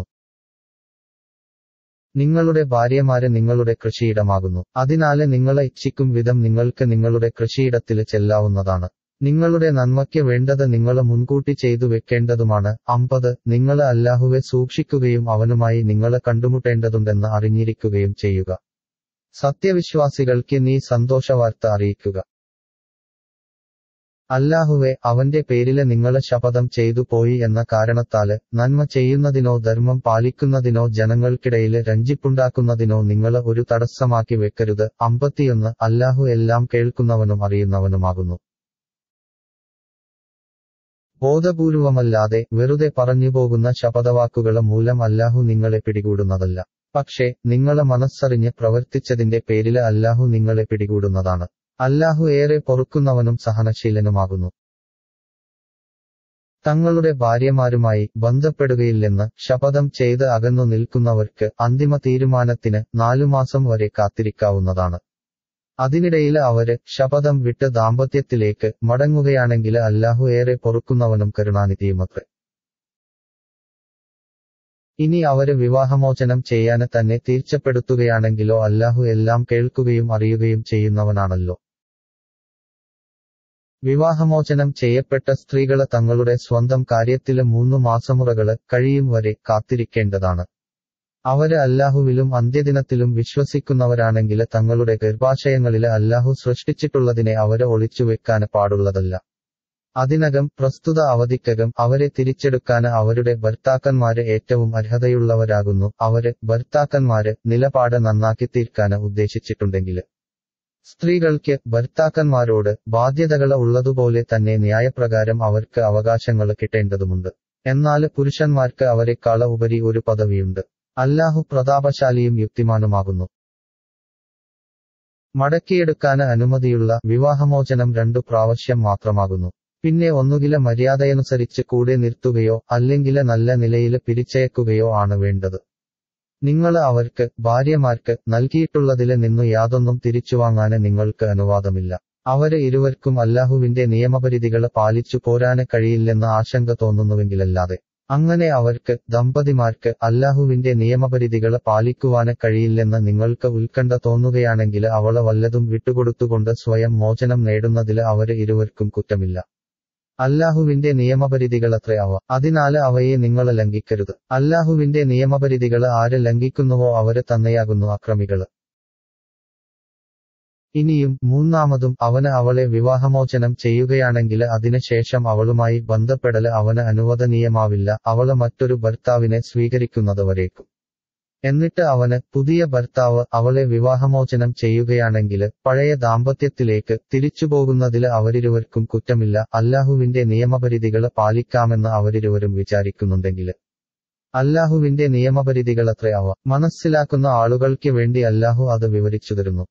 നിങ്ങളുടെ ഭാര്യമാര് നിങ്ങളുടെ കൃഷിയിടമാകുന്നു അതിനാല് നിങ്ങളെ ഇച്ഛിക്കും വിധം നിങ്ങൾക്ക് നിങ്ങളുടെ കൃഷിയിടത്തില് ചെല്ലാവുന്നതാണ് നിങ്ങളുടെ നന്മയ്ക്ക് വേണ്ടത് നിങ്ങൾ മുൻകൂട്ടി ചെയ്തു വെക്കേണ്ടതുമാണ് അമ്പത് നിങ്ങൾ അല്ലാഹുവെ സൂക്ഷിക്കുകയും അവനുമായി നിങ്ങളെ കണ്ടുമുട്ടേണ്ടതുണ്ടെന്ന് അറിഞ്ഞിരിക്കുകയും ചെയ്യുക സത്യവിശ്വാസികൾക്ക് നീ സന്തോഷവാർത്ത അറിയിക്കുക അല്ലാഹുവെ അവന്റെ പേരില് നിങ്ങള് ശപഥം ചെയ്തു പോയി എന്ന കാരണത്താല് നന്മ ചെയ്യുന്നതിനോ ധർമ്മം പാലിക്കുന്നതിനോ ജനങ്ങൾക്കിടയില് രഞ്ജിപ്പുണ്ടാക്കുന്നതിനോ നിങ്ങള് ഒരു തടസ്സമാക്കി വെക്കരുത് അമ്പത്തിയൊന്ന് അല്ലാഹു എല്ലാം കേൾക്കുന്നവനും അറിയുന്നവനുമാകുന്നു ബോധപൂർവമല്ലാതെ വെറുതെ പറഞ്ഞുപോകുന്ന ശപഥവാക്കുകള് മൂലം അല്ലാഹു നിങ്ങളെ പിടികൂടുന്നതല്ല പക്ഷേ നിങ്ങളെ മനസ്സറിഞ്ഞ് പ്രവർത്തിച്ചതിന്റെ പേരില് അല്ലാഹു നിങ്ങളെ പിടികൂടുന്നതാണ് അല്ലാഹു ഏറെ പൊറുക്കുന്നവനും സഹനശീലനുമാകുന്നു തങ്ങളുടെ ഭാര്യമാരുമായി ബന്ധപ്പെടുകയില്ലെന്ന് ശപഥം ചെയ്ത് അകന്നു നിൽക്കുന്നവർക്ക് അന്തിമ തീരുമാനത്തിന് നാലുമാസം വരെ കാത്തിരിക്കാവുന്നതാണ് അതിനിടയിൽ അവര് ശപഥം വിട്ട് ദാമ്പത്യത്തിലേക്ക് മടങ്ങുകയാണെങ്കിൽ അല്ലാഹു ഏറെ പൊറുക്കുന്നവനും കരുണാനിധിയുമത്രേ ഇനി അവര് വിവാഹമോചനം ചെയ്യാന് തന്നെ തീർച്ചപ്പെടുത്തുകയാണെങ്കിലോ അല്ലാഹു എല്ലാം കേൾക്കുകയും അറിയുകയും ചെയ്യുന്നവനാണല്ലോ വിവാഹമോചനം ചെയ്യപ്പെട്ട സ്ത്രീകള് തങ്ങളുടെ സ്വന്തം കാര്യത്തില് മൂന്നു മാസമുറകള് കഴിയും വരെ കാത്തിരിക്കേണ്ടതാണ് അവര് അല്ലാഹുവിലും അന്ത്യദിനത്തിലും വിശ്വസിക്കുന്നവരാണെങ്കിൽ തങ്ങളുടെ ഗർഭാശയങ്ങളില് അല്ലാഹു സൃഷ്ടിച്ചിട്ടുള്ളതിനെ അവര് ഒളിച്ചുവെക്കാന് പാടുള്ളതല്ല അതിനകം പ്രസ്തുത അവധിക്കകം അവരെ തിരിച്ചെടുക്കാന് അവരുടെ ഭർത്താക്കന്മാര് ഏറ്റവും അർഹതയുള്ളവരാകുന്നു അവര് ഭർത്താക്കന്മാര് നിലപാട് നന്നാക്കി തീർക്കാന് ഉദ്ദേശിച്ചിട്ടുണ്ടെങ്കില് സ്ത്രീകൾക്ക് ഭർത്താക്കന്മാരോട് ബാധ്യതകള് ഉള്ളതുപോലെ തന്നെ ന്യായപ്രകാരം അവർക്ക് അവകാശങ്ങൾ കിട്ടേണ്ടതുമുണ്ട് എന്നാല് പുരുഷന്മാർക്ക് അവരെക്കാള ഉപരി ഒരു പദവിയുണ്ട് അല്ലാഹു പ്രതാപശാലിയും യുക്തിമാനുമാകുന്നു മടക്കിയെടുക്കാന് അനുമതിയുള്ള വിവാഹമോചനം രണ്ടു പ്രാവശ്യം മാത്രമാകുന്നു പിന്നെ ഒന്നുകില് മര്യാദയനുസരിച്ച് കൂടെ നിർത്തുകയോ അല്ലെങ്കില് നല്ല നിലയില് പിരിച്ചയക്കുകയോ ആണ് വേണ്ടത് നിങ്ങള് അവർക്ക് ഭാര്യമാർക്ക് നൽകിയിട്ടുള്ളതില് നിന്നു യാതൊന്നും തിരിച്ചുവാങ്ങാന് നിങ്ങൾക്ക് അനുവാദമില്ല അവര് ഇരുവർക്കും അല്ലാഹുവിന്റെ നിയമപരിധികള് പാലിച്ചു പോരാന് കഴിയില്ലെന്ന് ആശങ്ക തോന്നുന്നുവെങ്കിലല്ലാതെ അങ്ങനെ അവർക്ക് ദമ്പതിമാർക്ക് അല്ലാഹുവിന്റെ നിയമപരിധികള് പാലിക്കുവാന് കഴിയില്ലെന്ന് നിങ്ങൾക്ക് ഉത്കണ്ഠ തോന്നുകയാണെങ്കിൽ അവളെ വല്ലതും വിട്ടുകൊടുത്തുകൊണ്ട് സ്വയം മോചനം നേടുന്നതില് അവര് ഇരുവർക്കും കുറ്റമില്ല അല്ലാഹുവിന്റെ നിയമപരിധികളത്രേ അവ അതിനാല് അവയെ നിങ്ങൾ ലംഘിക്കരുത് അല്ലാഹുവിന്റെ നിയമപരിധികള് ആര് ലംഘിക്കുന്നുവോ അവര് തന്നെയാകുന്നു അക്രമികള് ഇനിയും മൂന്നാമതും അവന് അവളെ വിവാഹമോചനം ചെയ്യുകയാണെങ്കിൽ അതിനുശേഷം അവളുമായി ബന്ധപ്പെടല് അവന് അനുവദനീയമാവില്ല അവള് മറ്റൊരു ഭർത്താവിനെ സ്വീകരിക്കുന്നതുവരേക്കും എന്നിട്ട് അവന് പുതിയ ഭർത്താവ് അവളെ വിവാഹമോചനം ചെയ്യുകയാണെങ്കില് പഴയ ദാമ്പത്യത്തിലേക്ക് തിരിച്ചുപോകുന്നതില് അവരിരുവർക്കും കുറ്റമില്ല അല്ലാഹുവിന്റെ നിയമപരിധികള് പാലിക്കാമെന്ന് അവരിരുവരും വിചാരിക്കുന്നുണ്ടെങ്കില് അല്ലാഹുവിന്റെ നിയമപരിധികളത്രേ അവ മനസ്സിലാക്കുന്ന ആളുകൾക്ക് വേണ്ടി അല്ലാഹു അത് വിവരിച്ചു തരുന്നു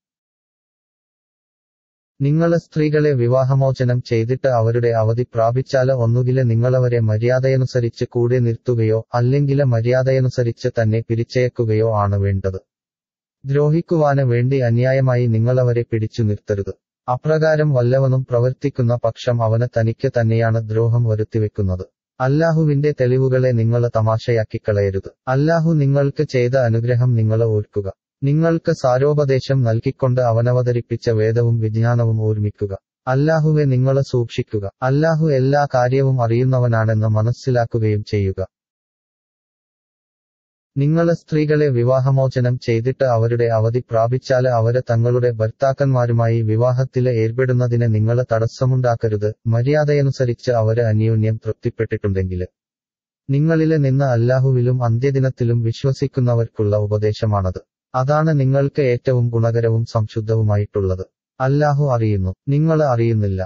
നിങ്ങള് സ്ത്രീകളെ വിവാഹമോചനം ചെയ്തിട്ട് അവരുടെ അവധി പ്രാപിച്ചാല് ഒന്നുകില് നിങ്ങളവരെ മര്യാദയനുസരിച്ച് കൂടെ നിർത്തുകയോ അല്ലെങ്കില് മര്യാദയനുസരിച്ച് തന്നെ പിരിച്ചയക്കുകയോ ആണ് വേണ്ടത് ദ്രോഹിക്കുവാന് വേണ്ടി അന്യായമായി നിങ്ങളവരെ പിടിച്ചു നിർത്തരുത് അപ്രകാരം വല്ലവനും പ്രവർത്തിക്കുന്ന പക്ഷം അവന് തനിക്ക് തന്നെയാണ് ദ്രോഹം വരുത്തിവെക്കുന്നത് അല്ലാഹുവിന്റെ തെളിവുകളെ നിങ്ങൾ തമാശയാക്കിക്കളയരുത് അല്ലാഹു നിങ്ങൾക്ക് ചെയ്ത അനുഗ്രഹം നിങ്ങൾ ഓർക്കുക നിങ്ങൾക്ക് സാരോപദേശം നൽകിക്കൊണ്ട് അവനവതരിപ്പിച്ച വേദവും വിജ്ഞാനവും ഓർമ്മിക്കുക അല്ലാഹുവെ നിങ്ങളെ സൂക്ഷിക്കുക അല്ലാഹു എല്ലാ കാര്യവും അറിയുന്നവനാണെന്ന് മനസ്സിലാക്കുകയും ചെയ്യുക നിങ്ങൾ സ്ത്രീകളെ വിവാഹമോചനം ചെയ്തിട്ട് അവരുടെ അവധി പ്രാപിച്ചാല് അവര് തങ്ങളുടെ ഭർത്താക്കന്മാരുമായി വിവാഹത്തില് ഏർപ്പെടുന്നതിന് നിങ്ങൾ തടസ്സമുണ്ടാക്കരുത് മര്യാദയനുസരിച്ച് അവര് അന്യോന്യം തൃപ്തിപ്പെട്ടിട്ടുണ്ടെങ്കില് നിങ്ങളില് നിന്ന് അല്ലാഹുവിലും അന്ത്യദിനത്തിലും വിശ്വസിക്കുന്നവർക്കുള്ള ഉപദേശമാണത് അതാണ് നിങ്ങൾക്ക് ഏറ്റവും ഗുണകരവും സംശുദ്ധവുമായിട്ടുള്ളത് അല്ലാഹു അറിയുന്നു നിങ്ങൾ അറിയുന്നില്ല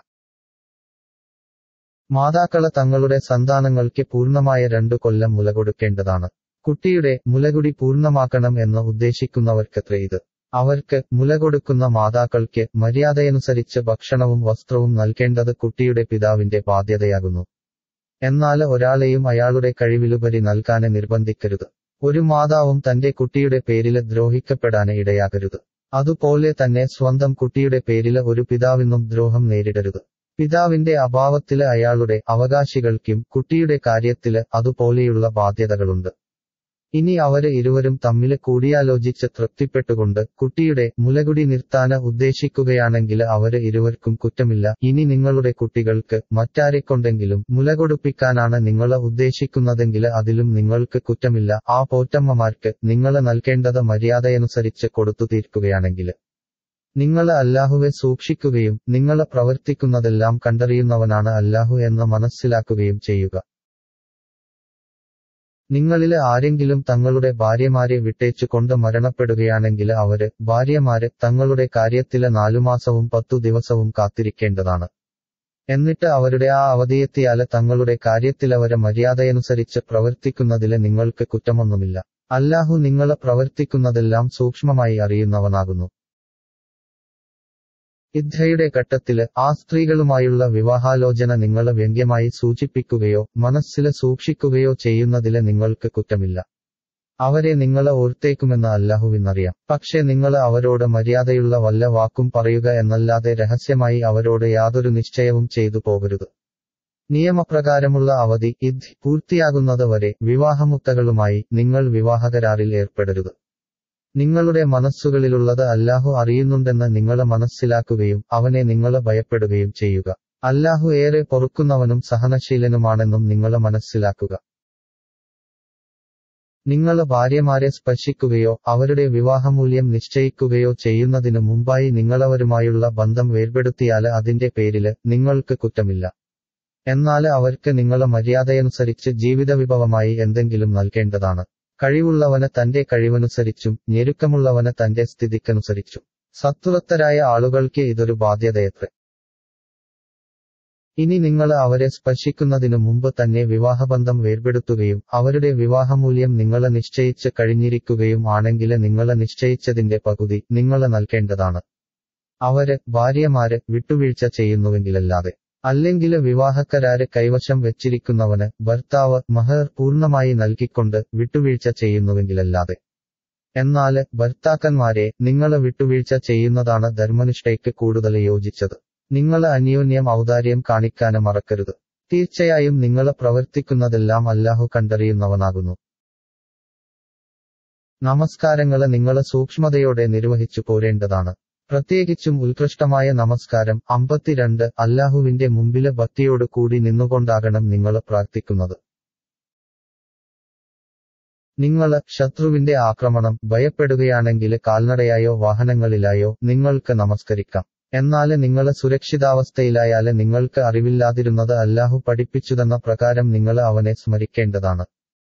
മാതാക്കള് തങ്ങളുടെ സന്താനങ്ങൾക്ക് പൂർണ്ണമായ രണ്ടു കൊല്ലം മുല കൊടുക്കേണ്ടതാണ് കുട്ടിയുടെ മുലകുടി പൂർണ്ണമാക്കണം എന്ന് ഉദ്ദേശിക്കുന്നവർക്കത്രേ ഇത് അവർക്ക് മുല കൊടുക്കുന്ന മാതാക്കൾക്ക് മര്യാദയനുസരിച്ച് ഭക്ഷണവും വസ്ത്രവും നൽകേണ്ടത് കുട്ടിയുടെ പിതാവിന്റെ ബാധ്യതയാകുന്നു എന്നാൽ ഒരാളെയും അയാളുടെ കഴിവിലുപരി നൽകാന് നിർബന്ധിക്കരുത് ഒരു മാതാവും തന്റെ കുട്ടിയുടെ പേരില് ദ്രോഹിക്കപ്പെടാന് ഇടയാകരുത് അതുപോലെ തന്നെ സ്വന്തം കുട്ടിയുടെ പേരില് ഒരു പിതാവിനും ദ്രോഹം നേരിടരുത് പിതാവിന്റെ അഭാവത്തില് അയാളുടെ അവകാശികൾക്കും കുട്ടിയുടെ കാര്യത്തില് അതുപോലെയുള്ള ബാധ്യതകളുണ്ട് ഇനി അവര് ഇരുവരും തമ്മില് കൂടിയാലോചിച്ച് തൃപ്തിപ്പെട്ടുകൊണ്ട് കുട്ടിയുടെ മുലകുടി നിർത്താന് ഉദ്ദേശിക്കുകയാണെങ്കിൽ അവര് ഇരുവർക്കും കുറ്റമില്ല ഇനി നിങ്ങളുടെ കുട്ടികൾക്ക് മറ്റാരെക്കൊണ്ടെങ്കിലും മുലകൊടുപ്പിക്കാനാണ് നിങ്ങൾ ഉദ്ദേശിക്കുന്നതെങ്കിൽ അതിലും നിങ്ങൾക്ക് കുറ്റമില്ല ആ പോറ്റമ്മമാർക്ക് നിങ്ങൾ നൽകേണ്ടത് മര്യാദയനുസരിച്ച് കൊടുത്തു തീർക്കുകയാണെങ്കിൽ നിങ്ങൾ അല്ലാഹുവെ സൂക്ഷിക്കുകയും നിങ്ങൾ പ്രവർത്തിക്കുന്നതെല്ലാം കണ്ടറിയുന്നവനാണ് അല്ലാഹു എന്ന് മനസ്സിലാക്കുകയും ചെയ്യുക നിങ്ങളില് ആരെങ്കിലും തങ്ങളുടെ ഭാര്യമാരെ വിട്ടേച്ചു കൊണ്ട് മരണപ്പെടുകയാണെങ്കിൽ അവര് ഭാര്യമാര് തങ്ങളുടെ കാര്യത്തില് നാലുമാസവും പത്തു ദിവസവും കാത്തിരിക്കേണ്ടതാണ് എന്നിട്ട് അവരുടെ ആ അവധിയെത്തിയാല് തങ്ങളുടെ കാര്യത്തിലവരെ മര്യാദയനുസരിച്ച് പ്രവർത്തിക്കുന്നതില് നിങ്ങൾക്ക് കുറ്റമൊന്നുമില്ല അല്ലാഹു നിങ്ങള് പ്രവർത്തിക്കുന്നതെല്ലാം സൂക്ഷ്മമായി അറിയുന്നവനാകുന്നു ഇദ്ധ്യയുടെ ഘട്ടത്തില് ആ സ്ത്രീകളുമായുള്ള വിവാഹാലോചന നിങ്ങളെ വ്യംഗ്യമായി സൂചിപ്പിക്കുകയോ മനസ്സില് സൂക്ഷിക്കുകയോ ചെയ്യുന്നതില് നിങ്ങൾക്ക് കുറ്റമില്ല അവരെ നിങ്ങളെ ഓർത്തേക്കുമെന്ന് അല്ലാഹുവിനറിയാം പക്ഷെ നിങ്ങള് അവരോട് മര്യാദയുള്ള വല്ല വാക്കും പറയുക എന്നല്ലാതെ രഹസ്യമായി അവരോട് യാതൊരു നിശ്ചയവും ചെയ്തു പോകരുത് നിയമപ്രകാരമുള്ള അവധി ഇദ് പൂർത്തിയാകുന്നത് വരെ വിവാഹമുക്തകളുമായി നിങ്ങൾ വിവാഹകരാറിൽ ഏർപ്പെടരുത് നിങ്ങളുടെ മനസ്സുകളിലുള്ളത് അല്ലാഹു അറിയുന്നുണ്ടെന്ന് നിങ്ങളെ മനസ്സിലാക്കുകയും അവനെ നിങ്ങളെ ഭയപ്പെടുകയും ചെയ്യുക അല്ലാഹു ഏറെ പൊറുക്കുന്നവനും സഹനശീലനുമാണെന്നും നിങ്ങളെ മനസ്സിലാക്കുക നിങ്ങൾ ഭാര്യമാരെ സ്പർശിക്കുകയോ അവരുടെ വിവാഹമൂല്യം നിശ്ചയിക്കുകയോ ചെയ്യുന്നതിനു മുമ്പായി നിങ്ങളവരുമായുള്ള ബന്ധം വേർപെടുത്തിയാല് അതിന്റെ പേരില് നിങ്ങൾക്ക് കുറ്റമില്ല എന്നാല് അവർക്ക് നിങ്ങളെ മര്യാദയനുസരിച്ച് ജീവിതവിഭവമായി എന്തെങ്കിലും നൽകേണ്ടതാണ് കഴിവുള്ളവന് തന്റെ കഴിവനുസരിച്ചും ഞെരുക്കമുള്ളവന് തന്റെ സ്ഥിതിക്കനുസരിച്ചും സത്വത്തരായ ആളുകൾക്ക് ഇതൊരു ബാധ്യതയത്രേ ഇനി നിങ്ങൾ അവരെ സ്പർശിക്കുന്നതിനു മുമ്പ് തന്നെ വിവാഹബന്ധം വേർപെടുത്തുകയും അവരുടെ വിവാഹമൂല്യം നിങ്ങളെ നിശ്ചയിച്ച് കഴിഞ്ഞിരിക്കുകയും ആണെങ്കില് നിങ്ങളെ നിശ്ചയിച്ചതിന്റെ പകുതി നിങ്ങളെ നൽകേണ്ടതാണ് അവര് ഭാര്യമാര് വിട്ടുവീഴ്ച ചെയ്യുന്നുവെങ്കിലല്ലാതെ അല്ലെങ്കില് വിവാഹക്കരാര് കൈവശം വെച്ചിരിക്കുന്നവന് ഭർത്താവ് മഹർ പൂർണ്ണമായി നൽകിക്കൊണ്ട് വിട്ടുവീഴ്ച ചെയ്യുന്നുവെങ്കിലല്ലാതെ എന്നാല് ഭർത്താക്കന്മാരെ നിങ്ങളെ വിട്ടുവീഴ്ച ചെയ്യുന്നതാണ് ധർമ്മനിഷ്ഠയ്ക്ക് കൂടുതൽ യോജിച്ചത് നിങ്ങള് അന്യോന്യം ഔദാര്യം കാണിക്കാന് മറക്കരുത് തീർച്ചയായും നിങ്ങള് പ്രവർത്തിക്കുന്നതെല്ലാം അല്ലാഹു കണ്ടറിയുന്നവനാകുന്നു നമസ്കാരങ്ങള് നിങ്ങള് സൂക്ഷ്മതയോടെ നിർവഹിച്ചു പോരേണ്ടതാണ് പ്രത്യേകിച്ചും ഉത്കൃഷ്ടമായ നമസ്കാരം അമ്പത്തിരണ്ട് അല്ലാഹുവിന്റെ മുമ്പില് ഭക്തിയോട് കൂടി നിന്നുകൊണ്ടാകണം നിങ്ങള് പ്രാർത്ഥിക്കുന്നത് നിങ്ങള് ശത്രുവിന്റെ ആക്രമണം ഭയപ്പെടുകയാണെങ്കില് കാൽനടയായോ വാഹനങ്ങളിലായോ നിങ്ങൾക്ക് നമസ്കരിക്കാം എന്നാല് നിങ്ങള് സുരക്ഷിതാവസ്ഥയിലായാല് നിങ്ങൾക്ക് അറിവില്ലാതിരുന്നത് അല്ലാഹു പഠിപ്പിച്ചുതെന്ന പ്രകാരം നിങ്ങള് അവനെ സ്മരിക്കേണ്ടതാണ്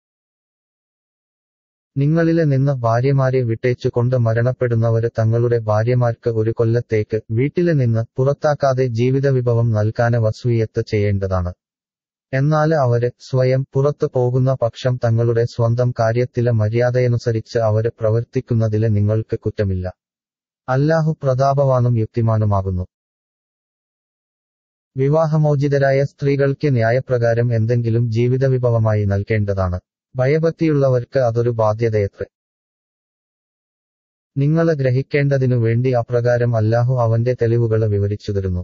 നിങ്ങളില് നിന്ന് ഭാര്യമാരെ വിട്ടേച്ചു കൊണ്ട് മരണപ്പെടുന്നവര് തങ്ങളുടെ ഭാര്യമാർക്ക് ഒരു കൊല്ലത്തേക്ക് വീട്ടില് നിന്ന് പുറത്താക്കാതെ ജീവിതവിഭവം നൽകാന് വസ്വീയത്ത് ചെയ്യേണ്ടതാണ് എന്നാല് അവര് സ്വയം പുറത്തു പോകുന്ന പക്ഷം തങ്ങളുടെ സ്വന്തം കാര്യത്തിലെ മര്യാദയനുസരിച്ച് അവര് പ്രവർത്തിക്കുന്നതില് നിങ്ങൾക്ക് കുറ്റമില്ല അല്ലാഹു പ്രതാപവാനും യുക്തിമാനുമാകുന്നു വിവാഹമോചിതരായ സ്ത്രീകൾക്ക് ന്യായപ്രകാരം എന്തെങ്കിലും ജീവിതവിഭവമായി നൽകേണ്ടതാണ് ഭയഭക്തിയുള്ളവർക്ക് അതൊരു ബാധ്യതയത്രേ നിങ്ങള് ഗ്രഹിക്കേണ്ടതിനു വേണ്ടി അപ്രകാരം അല്ലാഹു അവന്റെ തെളിവുകള് വിവരിച്ചു തരുന്നു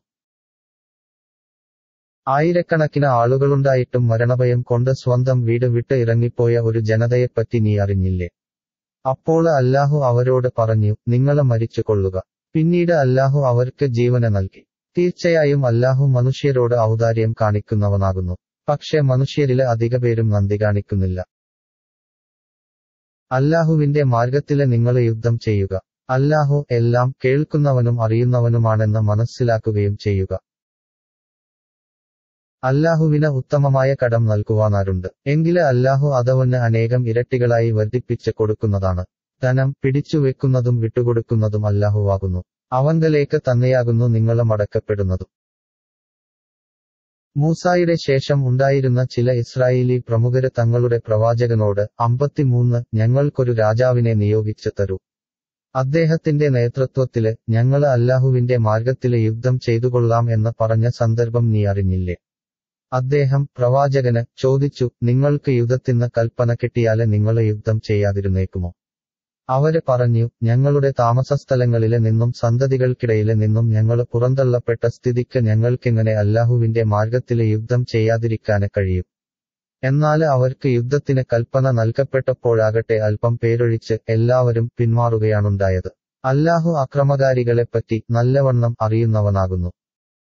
ആയിരക്കണക്കിന് ആളുകളുണ്ടായിട്ടും മരണഭയം കൊണ്ട് സ്വന്തം വീട് വിട്ട് ഇറങ്ങിപ്പോയ ഒരു ജനതയെപ്പറ്റി നീ അറിഞ്ഞില്ലേ അപ്പോൾ അല്ലാഹു അവരോട് പറഞ്ഞു നിങ്ങളെ മരിച്ചു കൊള്ളുക പിന്നീട് അല്ലാഹു അവർക്ക് ജീവന നൽകി തീർച്ചയായും അല്ലാഹു മനുഷ്യരോട് ഔദാര്യം കാണിക്കുന്നവനാകുന്നു പക്ഷെ മനുഷ്യരില് അധികപേരും നന്ദി കാണിക്കുന്നില്ല അല്ലാഹുവിന്റെ മാർഗത്തില് നിങ്ങൾ യുദ്ധം ചെയ്യുക അല്ലാഹു എല്ലാം കേൾക്കുന്നവനും അറിയുന്നവനുമാണെന്ന് മനസ്സിലാക്കുകയും ചെയ്യുക അല്ലാഹുവിന് ഉത്തമമായ കടം നൽകുവാനാരുണ്ട് എങ്കില് അല്ലാഹു അതവന് അനേകം ഇരട്ടികളായി വർദ്ധിപ്പിച്ച് കൊടുക്കുന്നതാണ് ധനം പിടിച്ചുവെക്കുന്നതും വിട്ടുകൊടുക്കുന്നതും അല്ലാഹുവാകുന്നു അവങ്കലേക്ക് തന്നെയാകുന്നു നിങ്ങൾ മടക്കപ്പെടുന്നതും മൂസായുടെ ശേഷം ഉണ്ടായിരുന്ന ചില ഇസ്രായേലി പ്രമുഖര് തങ്ങളുടെ പ്രവാചകനോട് അമ്പത്തിമൂന്ന് ഞങ്ങൾക്കൊരു രാജാവിനെ നിയോഗിച്ചു തരൂ അദ്ദേഹത്തിന്റെ നേതൃത്വത്തില് ഞങ്ങള് അല്ലാഹുവിന്റെ മാർഗത്തില് യുദ്ധം ചെയ്തുകൊള്ളാം എന്ന് പറഞ്ഞ സന്ദർഭം നീ അറിഞ്ഞില്ലേ അദ്ദേഹം പ്രവാചകന് ചോദിച്ചു നിങ്ങൾക്ക് യുദ്ധത്തിന് കൽപ്പന കിട്ടിയാല് നിങ്ങള് യുദ്ധം ചെയ്യാതിരുന്നേക്കുമോ അവര് പറഞ്ഞു ഞങ്ങളുടെ താമസസ്ഥലങ്ങളില് നിന്നും സന്തതികൾക്കിടയില് നിന്നും ഞങ്ങള് പുറന്തള്ളപ്പെട്ട സ്ഥിതിക്ക് ഞങ്ങൾക്കെങ്ങനെ അല്ലാഹുവിന്റെ മാർഗത്തില് യുദ്ധം ചെയ്യാതിരിക്കാന് കഴിയും എന്നാല് അവർക്ക് യുദ്ധത്തിന് കൽപ്പന നൽകപ്പെട്ടപ്പോഴാകട്ടെ അല്പം പേരൊഴിച്ച് എല്ലാവരും പിന്മാറുകയാണുണ്ടായത് അല്ലാഹു അക്രമകാരികളെപ്പറ്റി നല്ലവണ്ണം അറിയുന്നവനാകുന്നു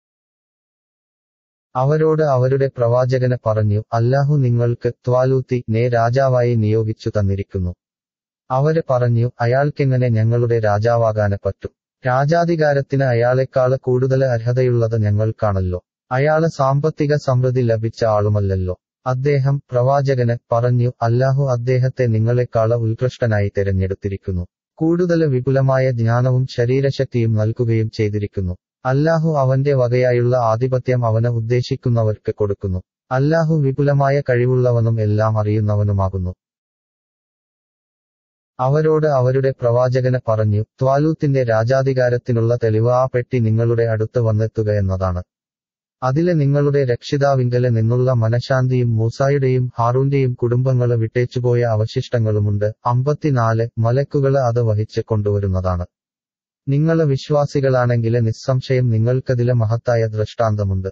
അവരോട് അവരുടെ പ്രവാചകന് പറഞ്ഞു അല്ലാഹു നിങ്ങൾക്ക് ത്വാലൂത്തി നേ രാജാവായി നിയോഗിച്ചു തന്നിരിക്കുന്നു അവര് പറഞ്ഞു അയാൾക്കെങ്ങനെ ഞങ്ങളുടെ രാജാവാകാന് പറ്റും രാജാധികാരത്തിന് അയാളെക്കാള് കൂടുതൽ അർഹതയുള്ളത് ഞങ്ങൾക്കാണല്ലോ അയാള് സാമ്പത്തിക സമൃദ്ധി ലഭിച്ച ആളുമല്ലല്ലോ അദ്ദേഹം പ്രവാചകന് പറഞ്ഞു അല്ലാഹു അദ്ദേഹത്തെ നിങ്ങളെക്കാള് ഉത്കൃഷ്ടനായി തിരഞ്ഞെടുത്തിരിക്കുന്നു കൂടുതൽ വിപുലമായ ജ്ഞാനവും ശരീരശക്തിയും നൽകുകയും ചെയ്തിരിക്കുന്നു അല്ലാഹു അവന്റെ വകയായുള്ള ആധിപത്യം അവന് ഉദ്ദേശിക്കുന്നവർക്ക് കൊടുക്കുന്നു അല്ലാഹു വിപുലമായ കഴിവുള്ളവനും എല്ലാം അറിയുന്നവനുമാകുന്നു അവരോട് അവരുടെ പ്രവാചകന് പറഞ്ഞു ത്വാലൂത്തിന്റെ രാജാധികാരത്തിനുള്ള തെളിവ് ആ പെട്ടി നിങ്ങളുടെ അടുത്ത് വന്നെത്തുക എന്നതാണ് അതിലെ നിങ്ങളുടെ രക്ഷിതാവിങ്കല് നിന്നുള്ള മനഃശാന്തിയും മൂസായുടെയും ഹാറൂന്റെയും കുടുംബങ്ങള് വിട്ടേച്ചുപോയ അവശിഷ്ടങ്ങളുമുണ്ട് അമ്പത്തിനാല് മലക്കുകള് അത് വഹിച്ച് കൊണ്ടുവരുന്നതാണ് നിങ്ങള് വിശ്വാസികളാണെങ്കില് നിസ്സംശയം നിങ്ങൾക്കതിലെ മഹത്തായ ദൃഷ്ടാന്തമുണ്ട്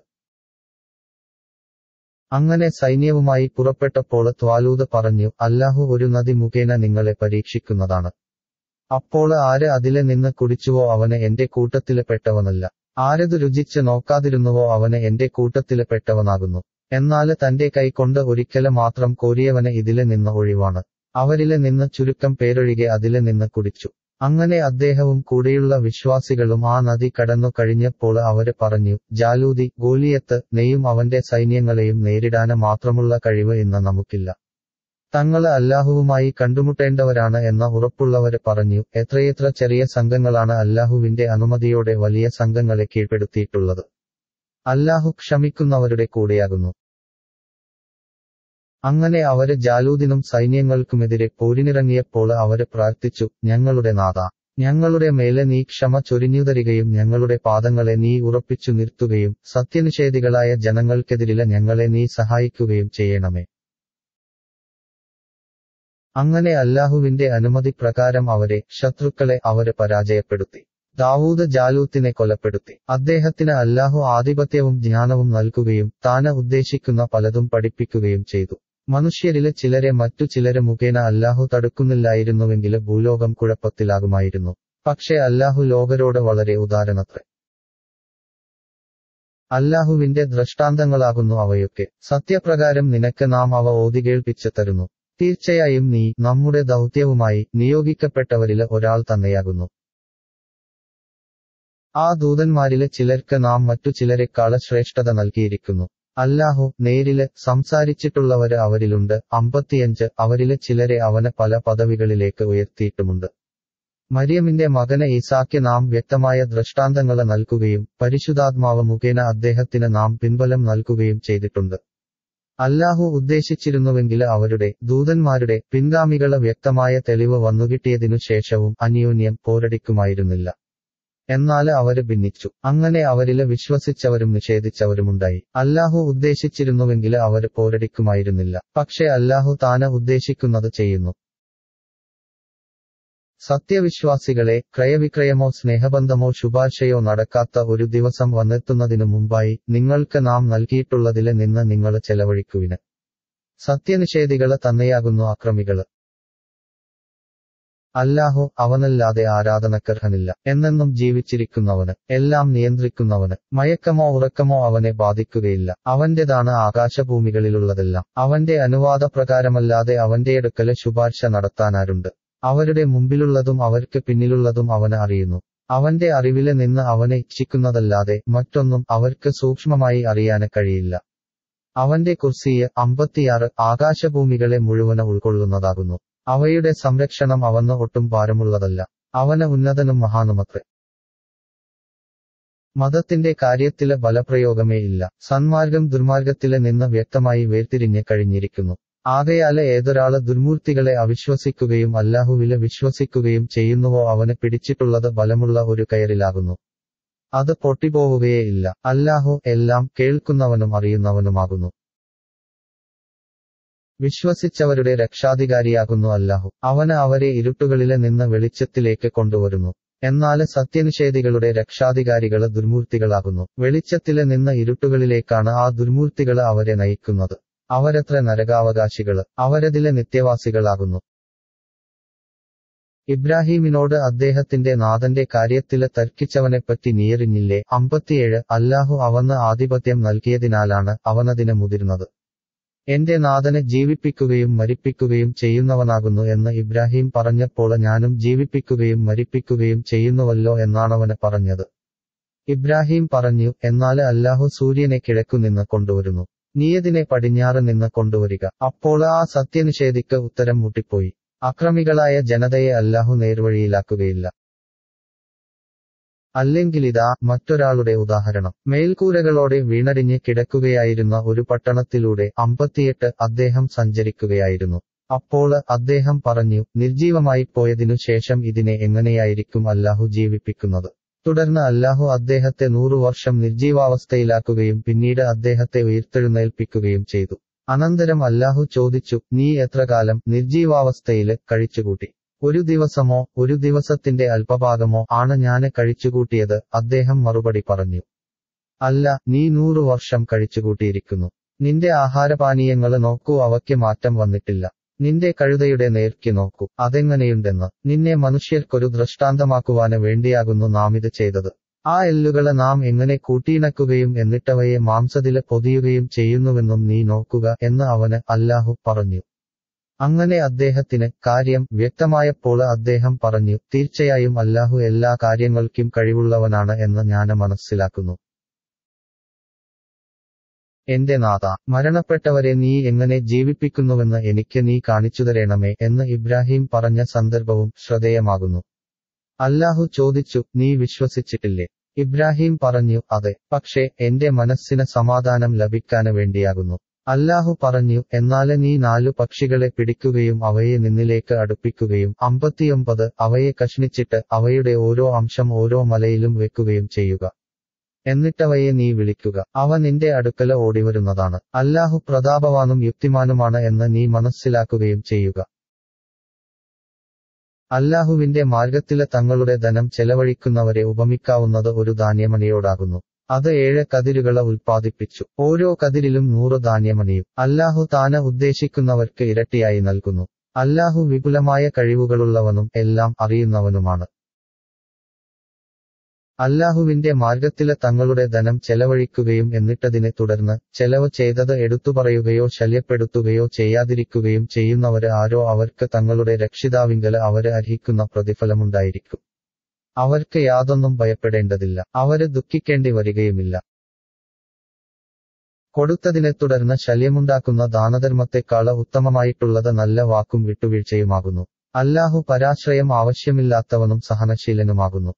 അങ്ങനെ സൈന്യവുമായി പുറപ്പെട്ടപ്പോൾ ത്വാലൂത് പറഞ്ഞു അല്ലാഹു ഒരു നദി മുഖേന നിങ്ങളെ പരീക്ഷിക്കുന്നതാണ് അപ്പോൾ ആര് അതിലെ നിന്ന് കുടിച്ചുവോ അവന് എന്റെ കൂട്ടത്തില് പെട്ടവനല്ല ആരത് രുചിച്ച് നോക്കാതിരുന്നുവോ അവന് എന്റെ കൂട്ടത്തില് പെട്ടവനാകുന്നു എന്നാല് തന്റെ കൈകൊണ്ട് ഒരിക്കല് മാത്രം കോരിയവന് ഇതിലെ നിന്ന് ഒഴിവാണ് അവരിലെ നിന്ന് ചുരുക്കം പേരൊഴികെ അതിലെ നിന്ന് കുടിച്ചു അങ്ങനെ അദ്ദേഹവും കൂടെയുള്ള വിശ്വാസികളും ആ നദി കടന്നു കഴിഞ്ഞപ്പോൾ അവര് പറഞ്ഞു ജാലൂതി ഗോലിയത്ത് നെയ്യും അവന്റെ സൈന്യങ്ങളെയും നേരിടാന് മാത്രമുള്ള കഴിവ് ഇന്ന് നമുക്കില്ല തങ്ങള് അല്ലാഹുവുമായി കണ്ടുമുട്ടേണ്ടവരാണ് എന്ന ഉറപ്പുള്ളവര് പറഞ്ഞു എത്രയെത്ര ചെറിയ സംഘങ്ങളാണ് അല്ലാഹുവിന്റെ അനുമതിയോടെ വലിയ സംഘങ്ങളെ കീഴ്പ്പെടുത്തിയിട്ടുള്ളത് അല്ലാഹു ക്ഷമിക്കുന്നവരുടെ കൂടെയാകുന്നു അങ്ങനെ അവര് ജാലൂദിനും സൈന്യങ്ങൾക്കുമെതിരെ പോരിനിറങ്ങിയപ്പോൾ അവര് പ്രാർത്ഥിച്ചു ഞങ്ങളുടെ നാഥ ഞങ്ങളുടെ മേലെ നീ ക്ഷമ ചൊരിഞ്ഞുതരികയും ഞങ്ങളുടെ പാദങ്ങളെ നീ ഉറപ്പിച്ചു നിർത്തുകയും സത്യനിഷേധികളായ ജനങ്ങൾക്കെതിരിലെ ഞങ്ങളെ നീ സഹായിക്കുകയും ചെയ്യണമേ അങ്ങനെ അല്ലാഹുവിന്റെ അനുമതി പ്രകാരം അവരെ ശത്രുക്കളെ അവര് പരാജയപ്പെടുത്തി ദാവൂദ് ജാലൂത്തിനെ കൊലപ്പെടുത്തി അദ്ദേഹത്തിന് അല്ലാഹു ആധിപത്യവും ജ്ഞാനവും നൽകുകയും താന് ഉദ്ദേശിക്കുന്ന പലതും പഠിപ്പിക്കുകയും ചെയ്തു മനുഷ്യരിലെ ചിലരെ മറ്റു ചിലര് മുഖേന അല്ലാഹു തടുക്കുന്നില്ലായിരുന്നുവെങ്കില് ഭൂലോകം കുഴപ്പത്തിലാകുമായിരുന്നു പക്ഷേ അല്ലാഹു ലോകരോട് വളരെ ഉദാരനത്രേ അല്ലാഹുവിന്റെ ദൃഷ്ടാന്തങ്ങളാകുന്നു അവയൊക്കെ സത്യപ്രകാരം നിനക്ക് നാം അവ ഓതി കേൾപ്പിച്ചു തരുന്നു തീർച്ചയായും നീ നമ്മുടെ ദൗത്യവുമായി നിയോഗിക്കപ്പെട്ടവരില് ഒരാൾ തന്നെയാകുന്നു ആ ദൂതന്മാരില് ചിലർക്ക് നാം മറ്റു ചിലരെക്കാള് ശ്രേഷ്ഠത നൽകിയിരിക്കുന്നു അല്ലാഹു നേരില് സംസാരിച്ചിട്ടുള്ളവര് അവരിലുണ്ട് അമ്പത്തിയഞ്ച് അവരില് ചിലരെ അവന് പല പദവികളിലേക്ക് ഉയർത്തിയിട്ടുമുണ്ട് മരിയമിന്റെ മകന് ഈസാക്ക് നാം വ്യക്തമായ ദൃഷ്ടാന്തങ്ങള് നൽകുകയും പരിശുദ്ധാത്മാവ് മുഖേന അദ്ദേഹത്തിന് നാം പിൻബലം നൽകുകയും ചെയ്തിട്ടുണ്ട് അല്ലാഹു ഉദ്ദേശിച്ചിരുന്നുവെങ്കില് അവരുടെ ദൂതന്മാരുടെ പിൻഗാമികള് വ്യക്തമായ തെളിവ് വന്നുകിട്ടിയതിനു ശേഷവും അന്യോന്യം പോരടിക്കുമായിരുന്നില്ല എന്നാല് അവര് ഭിന്നിച്ചു അങ്ങനെ അവരില് വിശ്വസിച്ചവരും നിഷേധിച്ചവരുമുണ്ടായി അല്ലാഹു ഉദ്ദേശിച്ചിരുന്നുവെങ്കില് അവര് പോരടിക്കുമായിരുന്നില്ല പക്ഷേ അല്ലാഹു താന് ഉദ്ദേശിക്കുന്നത് ചെയ്യുന്നു സത്യവിശ്വാസികളെ ക്രയവിക്രയമോ സ്നേഹബന്ധമോ ശുപാർശയോ നടക്കാത്ത ഒരു ദിവസം വന്നെത്തുന്നതിനു മുമ്പായി നിങ്ങൾക്ക് നാം നൽകിയിട്ടുള്ളതില് നിന്ന് നിങ്ങൾ ചെലവഴിക്കുവിന് സത്യനിഷേധികള് തന്നെയാകുന്നു അക്രമികള് അല്ലാഹു അവനല്ലാതെ ആരാധനക്കർഹനില്ല എന്നെന്നും ജീവിച്ചിരിക്കുന്നവന് എല്ലാം നിയന്ത്രിക്കുന്നവന് മയക്കമോ ഉറക്കമോ അവനെ ബാധിക്കുകയില്ല അവന്റേതാണ് ആകാശഭൂമികളിലുള്ളതെല്ലാം അവന്റെ അനുവാദപ്രകാരമല്ലാതെ അവന്റെ അടുക്കല് ശുപാർശ നടത്താനാരുണ്ട് അവരുടെ മുമ്പിലുള്ളതും അവർക്ക് പിന്നിലുള്ളതും അവന് അറിയുന്നു അവന്റെ അറിവില് നിന്ന് അവനെ ഇച്ഛിക്കുന്നതല്ലാതെ മറ്റൊന്നും അവർക്ക് സൂക്ഷ്മമായി അറിയാന് കഴിയില്ല അവന്റെ കുർസിയെ അമ്പത്തിയാറ് ആകാശഭൂമികളെ മുഴുവന് ഉൾക്കൊള്ളുന്നതാകുന്നു അവയുടെ സംരക്ഷണം അവന് ഒട്ടും ഭാരമുള്ളതല്ല അവന് ഉന്നതനും മഹാനുമത്രേ മതത്തിന്റെ കാര്യത്തില് ബലപ്രയോഗമേ ഇല്ല സന്മാർഗം ദുർമാർഗത്തില് നിന്ന് വ്യക്തമായി വേർതിരിഞ്ഞ് കഴിഞ്ഞിരിക്കുന്നു ആകയാല് ഏതൊരാള് ദുർമൂർത്തികളെ അവിശ്വസിക്കുകയും അല്ലാഹുവില് വിശ്വസിക്കുകയും ചെയ്യുന്നുവോ അവന് പിടിച്ചിട്ടുള്ളത് ബലമുള്ള ഒരു കയറിലാകുന്നു അത് പൊട്ടിപ്പോവുകയേ ഇല്ല അല്ലാഹു എല്ലാം കേൾക്കുന്നവനും അറിയുന്നവനുമാകുന്നു വിശ്വസിച്ചവരുടെ രക്ഷാധികാരിയാകുന്നു അല്ലാഹു അവന് അവരെ ഇരുട്ടുകളില് നിന്ന് വെളിച്ചത്തിലേക്ക് കൊണ്ടുവരുന്നു എന്നാല് സത്യനിഷേധികളുടെ രക്ഷാധികാരികള് ദുർമൂർത്തികളാകുന്നു വെളിച്ചത്തില് നിന്ന് ഇരുട്ടുകളിലേക്കാണ് ആ ദുർമൂർത്തികള് അവരെ നയിക്കുന്നത് അവരത്ര നരകാവകാശികള് അവരതിലെ നിത്യവാസികളാകുന്നു ഇബ്രാഹീമിനോട് അദ്ദേഹത്തിന്റെ നാഥന്റെ കാര്യത്തില് തർക്കിച്ചവനെപ്പറ്റി നീയറിഞ്ഞില്ലേ അമ്പത്തിയേഴ് അല്ലാഹു അവന് ആധിപത്യം നൽകിയതിനാലാണ് അവനതിന് മുതിർന്നത് എന്റെ നാഥനെ ജീവിപ്പിക്കുകയും മരിപ്പിക്കുകയും ചെയ്യുന്നവനാകുന്നു എന്ന് ഇബ്രാഹിം പറഞ്ഞപ്പോൾ ഞാനും ജീവിപ്പിക്കുകയും മരിപ്പിക്കുകയും ചെയ്യുന്നുവല്ലോ എന്നാണവന് പറഞ്ഞത് ഇബ്രാഹിം പറഞ്ഞു എന്നാല് അല്ലാഹു സൂര്യനെ കിഴക്കുനിന്ന് കൊണ്ടുവരുന്നു നീയതിനെ പടിഞ്ഞാറ് നിന്ന് കൊണ്ടുവരിക അപ്പോൾ ആ സത്യനിഷേധിക്ക് ഉത്തരം മുട്ടിപ്പോയി അക്രമികളായ ജനതയെ അല്ലാഹു നേർവഴിയിലാക്കുകയില്ല അല്ലെങ്കിലിതാ മറ്റൊരാളുടെ ഉദാഹരണം മേൽക്കൂരകളോടെ വീണടിഞ്ഞ് കിടക്കുകയായിരുന്ന ഒരു പട്ടണത്തിലൂടെ അമ്പത്തിയെട്ട് അദ്ദേഹം സഞ്ചരിക്കുകയായിരുന്നു അപ്പോൾ അദ്ദേഹം പറഞ്ഞു നിർജീവമായി പോയതിനു ശേഷം ഇതിനെ എങ്ങനെയായിരിക്കും അല്ലാഹു ജീവിപ്പിക്കുന്നത് തുടർന്ന് അല്ലാഹു അദ്ദേഹത്തെ നൂറു വർഷം നിർജീവാവസ്ഥയിലാക്കുകയും പിന്നീട് അദ്ദേഹത്തെ ഉയർത്തെഴുന്നേൽപ്പിക്കുകയും ചെയ്തു അനന്തരം അല്ലാഹു ചോദിച്ചു നീ എത്ര കാലം നിർജീവാവസ്ഥയില് കഴിച്ചുകൂട്ടി ഒരു ദിവസമോ ഒരു ദിവസത്തിന്റെ അല്പഭാഗമോ ആണ് ഞാന് കഴിച്ചുകൂട്ടിയത് അദ്ദേഹം മറുപടി പറഞ്ഞു അല്ല നീ നൂറു വർഷം കഴിച്ചുകൂട്ടിയിരിക്കുന്നു നിന്റെ ആഹാരപാനീയങ്ങള് നോക്കൂ അവയ്ക്ക് മാറ്റം വന്നിട്ടില്ല നിന്റെ കഴുതയുടെ നേർക്കി നോക്കൂ അതെങ്ങനെയുണ്ടെന്ന് നിന്നെ മനുഷ്യർക്കൊരു ദൃഷ്ടാന്തമാക്കുവാന് വേണ്ടിയാകുന്നു നാം ഇത് ചെയ്തത് ആ എല്ലുകളെ നാം എങ്ങനെ കൂട്ടിയിണക്കുകയും എന്നിട്ടവയെ മാംസത്തില് പൊതിയുകയും ചെയ്യുന്നുവെന്നും നീ നോക്കുക എന്ന് അവന് അല്ലാഹു പറഞ്ഞു അങ്ങനെ അദ്ദേഹത്തിന് കാര്യം വ്യക്തമായപ്പോൾ അദ്ദേഹം പറഞ്ഞു തീർച്ചയായും അല്ലാഹു എല്ലാ കാര്യങ്ങൾക്കും കഴിവുള്ളവനാണ് എന്ന് ഞാൻ മനസ്സിലാക്കുന്നു എന്റെ നാഥ മരണപ്പെട്ടവരെ നീ എങ്ങനെ ജീവിപ്പിക്കുന്നുവെന്ന് എനിക്ക് നീ കാണിച്ചുതരണമേ എന്ന് ഇബ്രാഹിം പറഞ്ഞ സന്ദർഭവും ശ്രദ്ധേയമാകുന്നു അല്ലാഹു ചോദിച്ചു നീ വിശ്വസിച്ചിട്ടില്ലേ ഇബ്രാഹിം പറഞ്ഞു അതെ പക്ഷേ എന്റെ മനസ്സിന് സമാധാനം ലഭിക്കാന് വേണ്ടിയാകുന്നു അല്ലാഹു പറഞ്ഞു എന്നാല് നീ നാലു പക്ഷികളെ പിടിക്കുകയും അവയെ നിന്നിലേക്ക് അടുപ്പിക്കുകയും അമ്പത്തിയൊമ്പത് അവയെ കഷ്ണിച്ചിട്ട് അവയുടെ ഓരോ അംശം ഓരോ മലയിലും വെക്കുകയും ചെയ്യുക എന്നിട്ടവയെ നീ വിളിക്കുക അവ നിന്റെ അടുക്കല ഓടിവരുന്നതാണ് അല്ലാഹു പ്രതാപവാനും യുക്തിമാനുമാണ് എന്ന് നീ മനസ്സിലാക്കുകയും ചെയ്യുക അല്ലാഹുവിന്റെ മാർഗത്തില് തങ്ങളുടെ ധനം ചെലവഴിക്കുന്നവരെ ഉപമിക്കാവുന്നത് ഒരു ധാന്യമണിയോടാകുന്നു അത് ഏഴ് കതിരുകളെ ഉൽപ്പാദിപ്പിച്ചു ഓരോ കതിരിലും നൂറ് ധാന്യമണിയും അല്ലാഹു താന ഉദ്ദേശിക്കുന്നവർക്ക് ഇരട്ടിയായി നൽകുന്നു അല്ലാഹു വിപുലമായ കഴിവുകളുള്ളവനും എല്ലാം അറിയുന്നവനുമാണ് അല്ലാഹുവിന്റെ മാർഗത്തില് തങ്ങളുടെ ധനം ചെലവഴിക്കുകയും എന്നിട്ടതിനെ തുടർന്ന് ചെലവ് ചെയ്തത് എടുത്തുപറയുകയോ ശല്യപ്പെടുത്തുകയോ ചെയ്യാതിരിക്കുകയും ചെയ്യുന്നവര് ആരോ അവർക്ക് തങ്ങളുടെ രക്ഷിതാവിങ്കല് അവര് അർഹിക്കുന്ന പ്രതിഫലമുണ്ടായിരിക്കും അവർക്ക് യാതൊന്നും ഭയപ്പെടേണ്ടതില്ല അവര് ദുഃഖിക്കേണ്ടി വരികയുമില്ല കൊടുത്തതിനെ തുടർന്ന് ശല്യമുണ്ടാക്കുന്ന ദാനധർമ്മത്തെക്കാള് ഉത്തമമായിട്ടുള്ളത് നല്ല വാക്കും വിട്ടുവീഴ്ചയുമാകുന്നു അല്ലാഹു പരാശ്രയം ആവശ്യമില്ലാത്തവനും സഹനശീലനുമാകുന്നു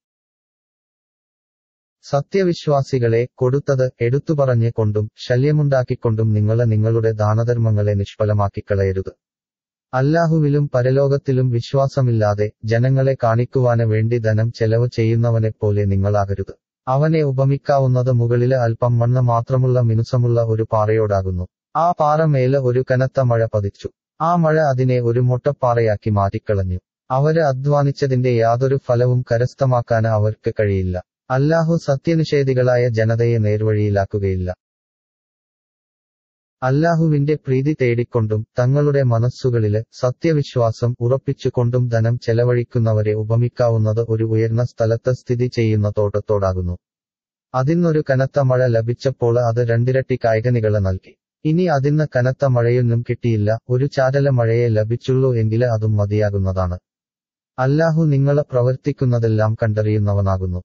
സത്യവിശ്വാസികളെ കൊടുത്തത് എടുത്തുപറഞ്ഞ് കൊണ്ടും ശല്യമുണ്ടാക്കിക്കൊണ്ടും നിങ്ങളെ നിങ്ങളുടെ ദാനധർമ്മങ്ങളെ നിഷ്ഫലമാക്കിക്കളയരുത് അല്ലാഹുവിലും പരലോകത്തിലും വിശ്വാസമില്ലാതെ ജനങ്ങളെ കാണിക്കുവാന് വേണ്ടി ധനം ചെലവ് ചെയ്യുന്നവനെപ്പോലെ നിങ്ങളാകരുത് അവനെ ഉപമിക്കാവുന്നത് മുകളില് അല്പം മണ്ണ് മാത്രമുള്ള മിനുസമുള്ള ഒരു പാറയോടാകുന്നു ആ പാറ മേല് ഒരു കനത്ത മഴ പതിച്ചു ആ മഴ അതിനെ ഒരു മൊട്ടപ്പാറയാക്കി മാറ്റിക്കളഞ്ഞു അവര് അധ്വാനിച്ചതിന്റെ യാതൊരു ഫലവും കരസ്ഥമാക്കാന് അവർക്ക് കഴിയില്ല അല്ലാഹു സത്യനിഷേധികളായ ജനതയെ നേർവഴിയിലാക്കുകയില്ല അല്ലാഹുവിന്റെ പ്രീതി തേടിക്കൊണ്ടും തങ്ങളുടെ മനസ്സുകളില് സത്യവിശ്വാസം ഉറപ്പിച്ചുകൊണ്ടും ധനം ചെലവഴിക്കുന്നവരെ ഉപമിക്കാവുന്നത് ഒരു ഉയർന്ന സ്ഥലത്ത് സ്ഥിതി ചെയ്യുന്ന തോട്ടത്തോടാകുന്നു അതിന്നൊരു കനത്ത മഴ ലഭിച്ചപ്പോൾ അത് രണ്ടിരട്ടി കായികനികളെ നൽകി ഇനി അതിന്ന് കനത്ത മഴയൊന്നും കിട്ടിയില്ല ഒരു ചാരല മഴയെ ലഭിച്ചുള്ളൂ എങ്കില് അതും മതിയാകുന്നതാണ് അല്ലാഹു നിങ്ങളെ പ്രവർത്തിക്കുന്നതെല്ലാം കണ്ടറിയുന്നവനാകുന്നു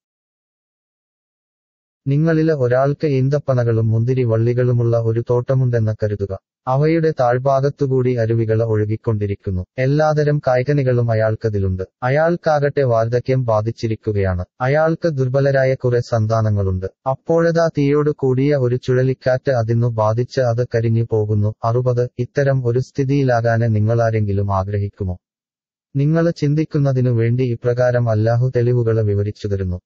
നിങ്ങളില് ഒരാൾക്ക് ഈന്തപ്പനകളും മുന്തിരി വള്ളികളുമുള്ള ഒരു തോട്ടമുണ്ടെന്ന് കരുതുക അവയുടെ താഴ്ഭാഗത്തുകൂടി അരുവികൾ ഒഴുകിക്കൊണ്ടിരിക്കുന്നു എല്ലാതരം കായ്കനികളും അയാൾക്കതിലുണ്ട് അയാൾക്കാകട്ടെ വാർദ്ധക്യം ബാധിച്ചിരിക്കുകയാണ് അയാൾക്ക് ദുർബലരായ കുറെ സന്താനങ്ങളുണ്ട് അപ്പോഴതാ തീയോട് കൂടിയ ഒരു ചുഴലിക്കാറ്റ് അതിന്നു ബാധിച്ച് അത് കരിഞ്ഞു പോകുന്നു അറുപത് ഇത്തരം ഒരു സ്ഥിതിയിലാകാന് നിങ്ങളാരെങ്കിലും ആഗ്രഹിക്കുമോ നിങ്ങൾ ചിന്തിക്കുന്നതിനു വേണ്ടി ഇപ്രകാരം അല്ലാഹു തെളിവുകളെ വിവരിച്ചു തരുന്നു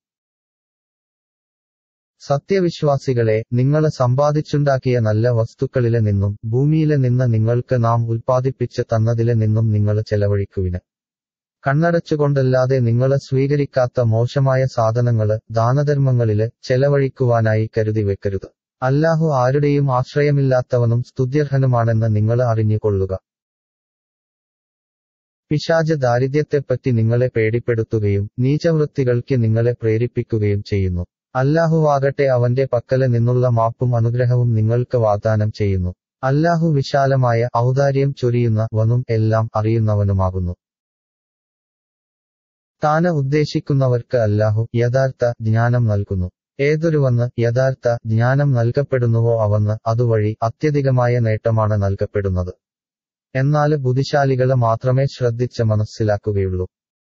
സത്യവിശ്വാസികളെ നിങ്ങൾ സമ്പാദിച്ചുണ്ടാക്കിയ നല്ല വസ്തുക്കളിലെ നിന്നും ഭൂമിയിലെ നിന്ന് നിങ്ങൾക്ക് നാം ഉൽപ്പാദിപ്പിച്ച് തന്നതിലെ നിന്നും നിങ്ങൾ ചെലവഴിക്കുവിന് കണ്ണടച്ചുകൊണ്ടല്ലാതെ നിങ്ങൾ സ്വീകരിക്കാത്ത മോശമായ സാധനങ്ങള് ദാനധർമ്മങ്ങളില് ചെലവഴിക്കുവാനായി കരുതി വെക്കരുത് അല്ലാഹു ആരുടെയും ആശ്രയമില്ലാത്തവനും സ്തുത്യർഹനുമാണെന്ന് നിങ്ങൾ അറിഞ്ഞുകൊള്ളുക പിശാജ് ദാരിദ്ര്യത്തെപ്പറ്റി നിങ്ങളെ പേടിപ്പെടുത്തുകയും നീചവൃത്തികൾക്ക് നിങ്ങളെ പ്രേരിപ്പിക്കുകയും ചെയ്യുന്നു അല്ലാഹുവാകട്ടെ അവന്റെ പക്കല് നിന്നുള്ള മാപ്പും അനുഗ്രഹവും നിങ്ങൾക്ക് വാഗ്ദാനം ചെയ്യുന്നു അല്ലാഹു വിശാലമായ ഔദാര്യം ചൊരിയുന്ന വനും എല്ലാം അറിയുന്നവനുമാകുന്നു താന് ഉദ്ദേശിക്കുന്നവർക്ക് അല്ലാഹു യഥാർത്ഥ ജ്ഞാനം നൽകുന്നു ഏതൊരുവന്ന് യഥാർത്ഥ ജ്ഞാനം നൽകപ്പെടുന്നുവോ അവന്ന് അതുവഴി അത്യധികമായ നേട്ടമാണ് നൽകപ്പെടുന്നത് എന്നാല് ബുദ്ധിശാലികളെ മാത്രമേ ശ്രദ്ധിച്ച് മനസ്സിലാക്കുകയുള്ളൂ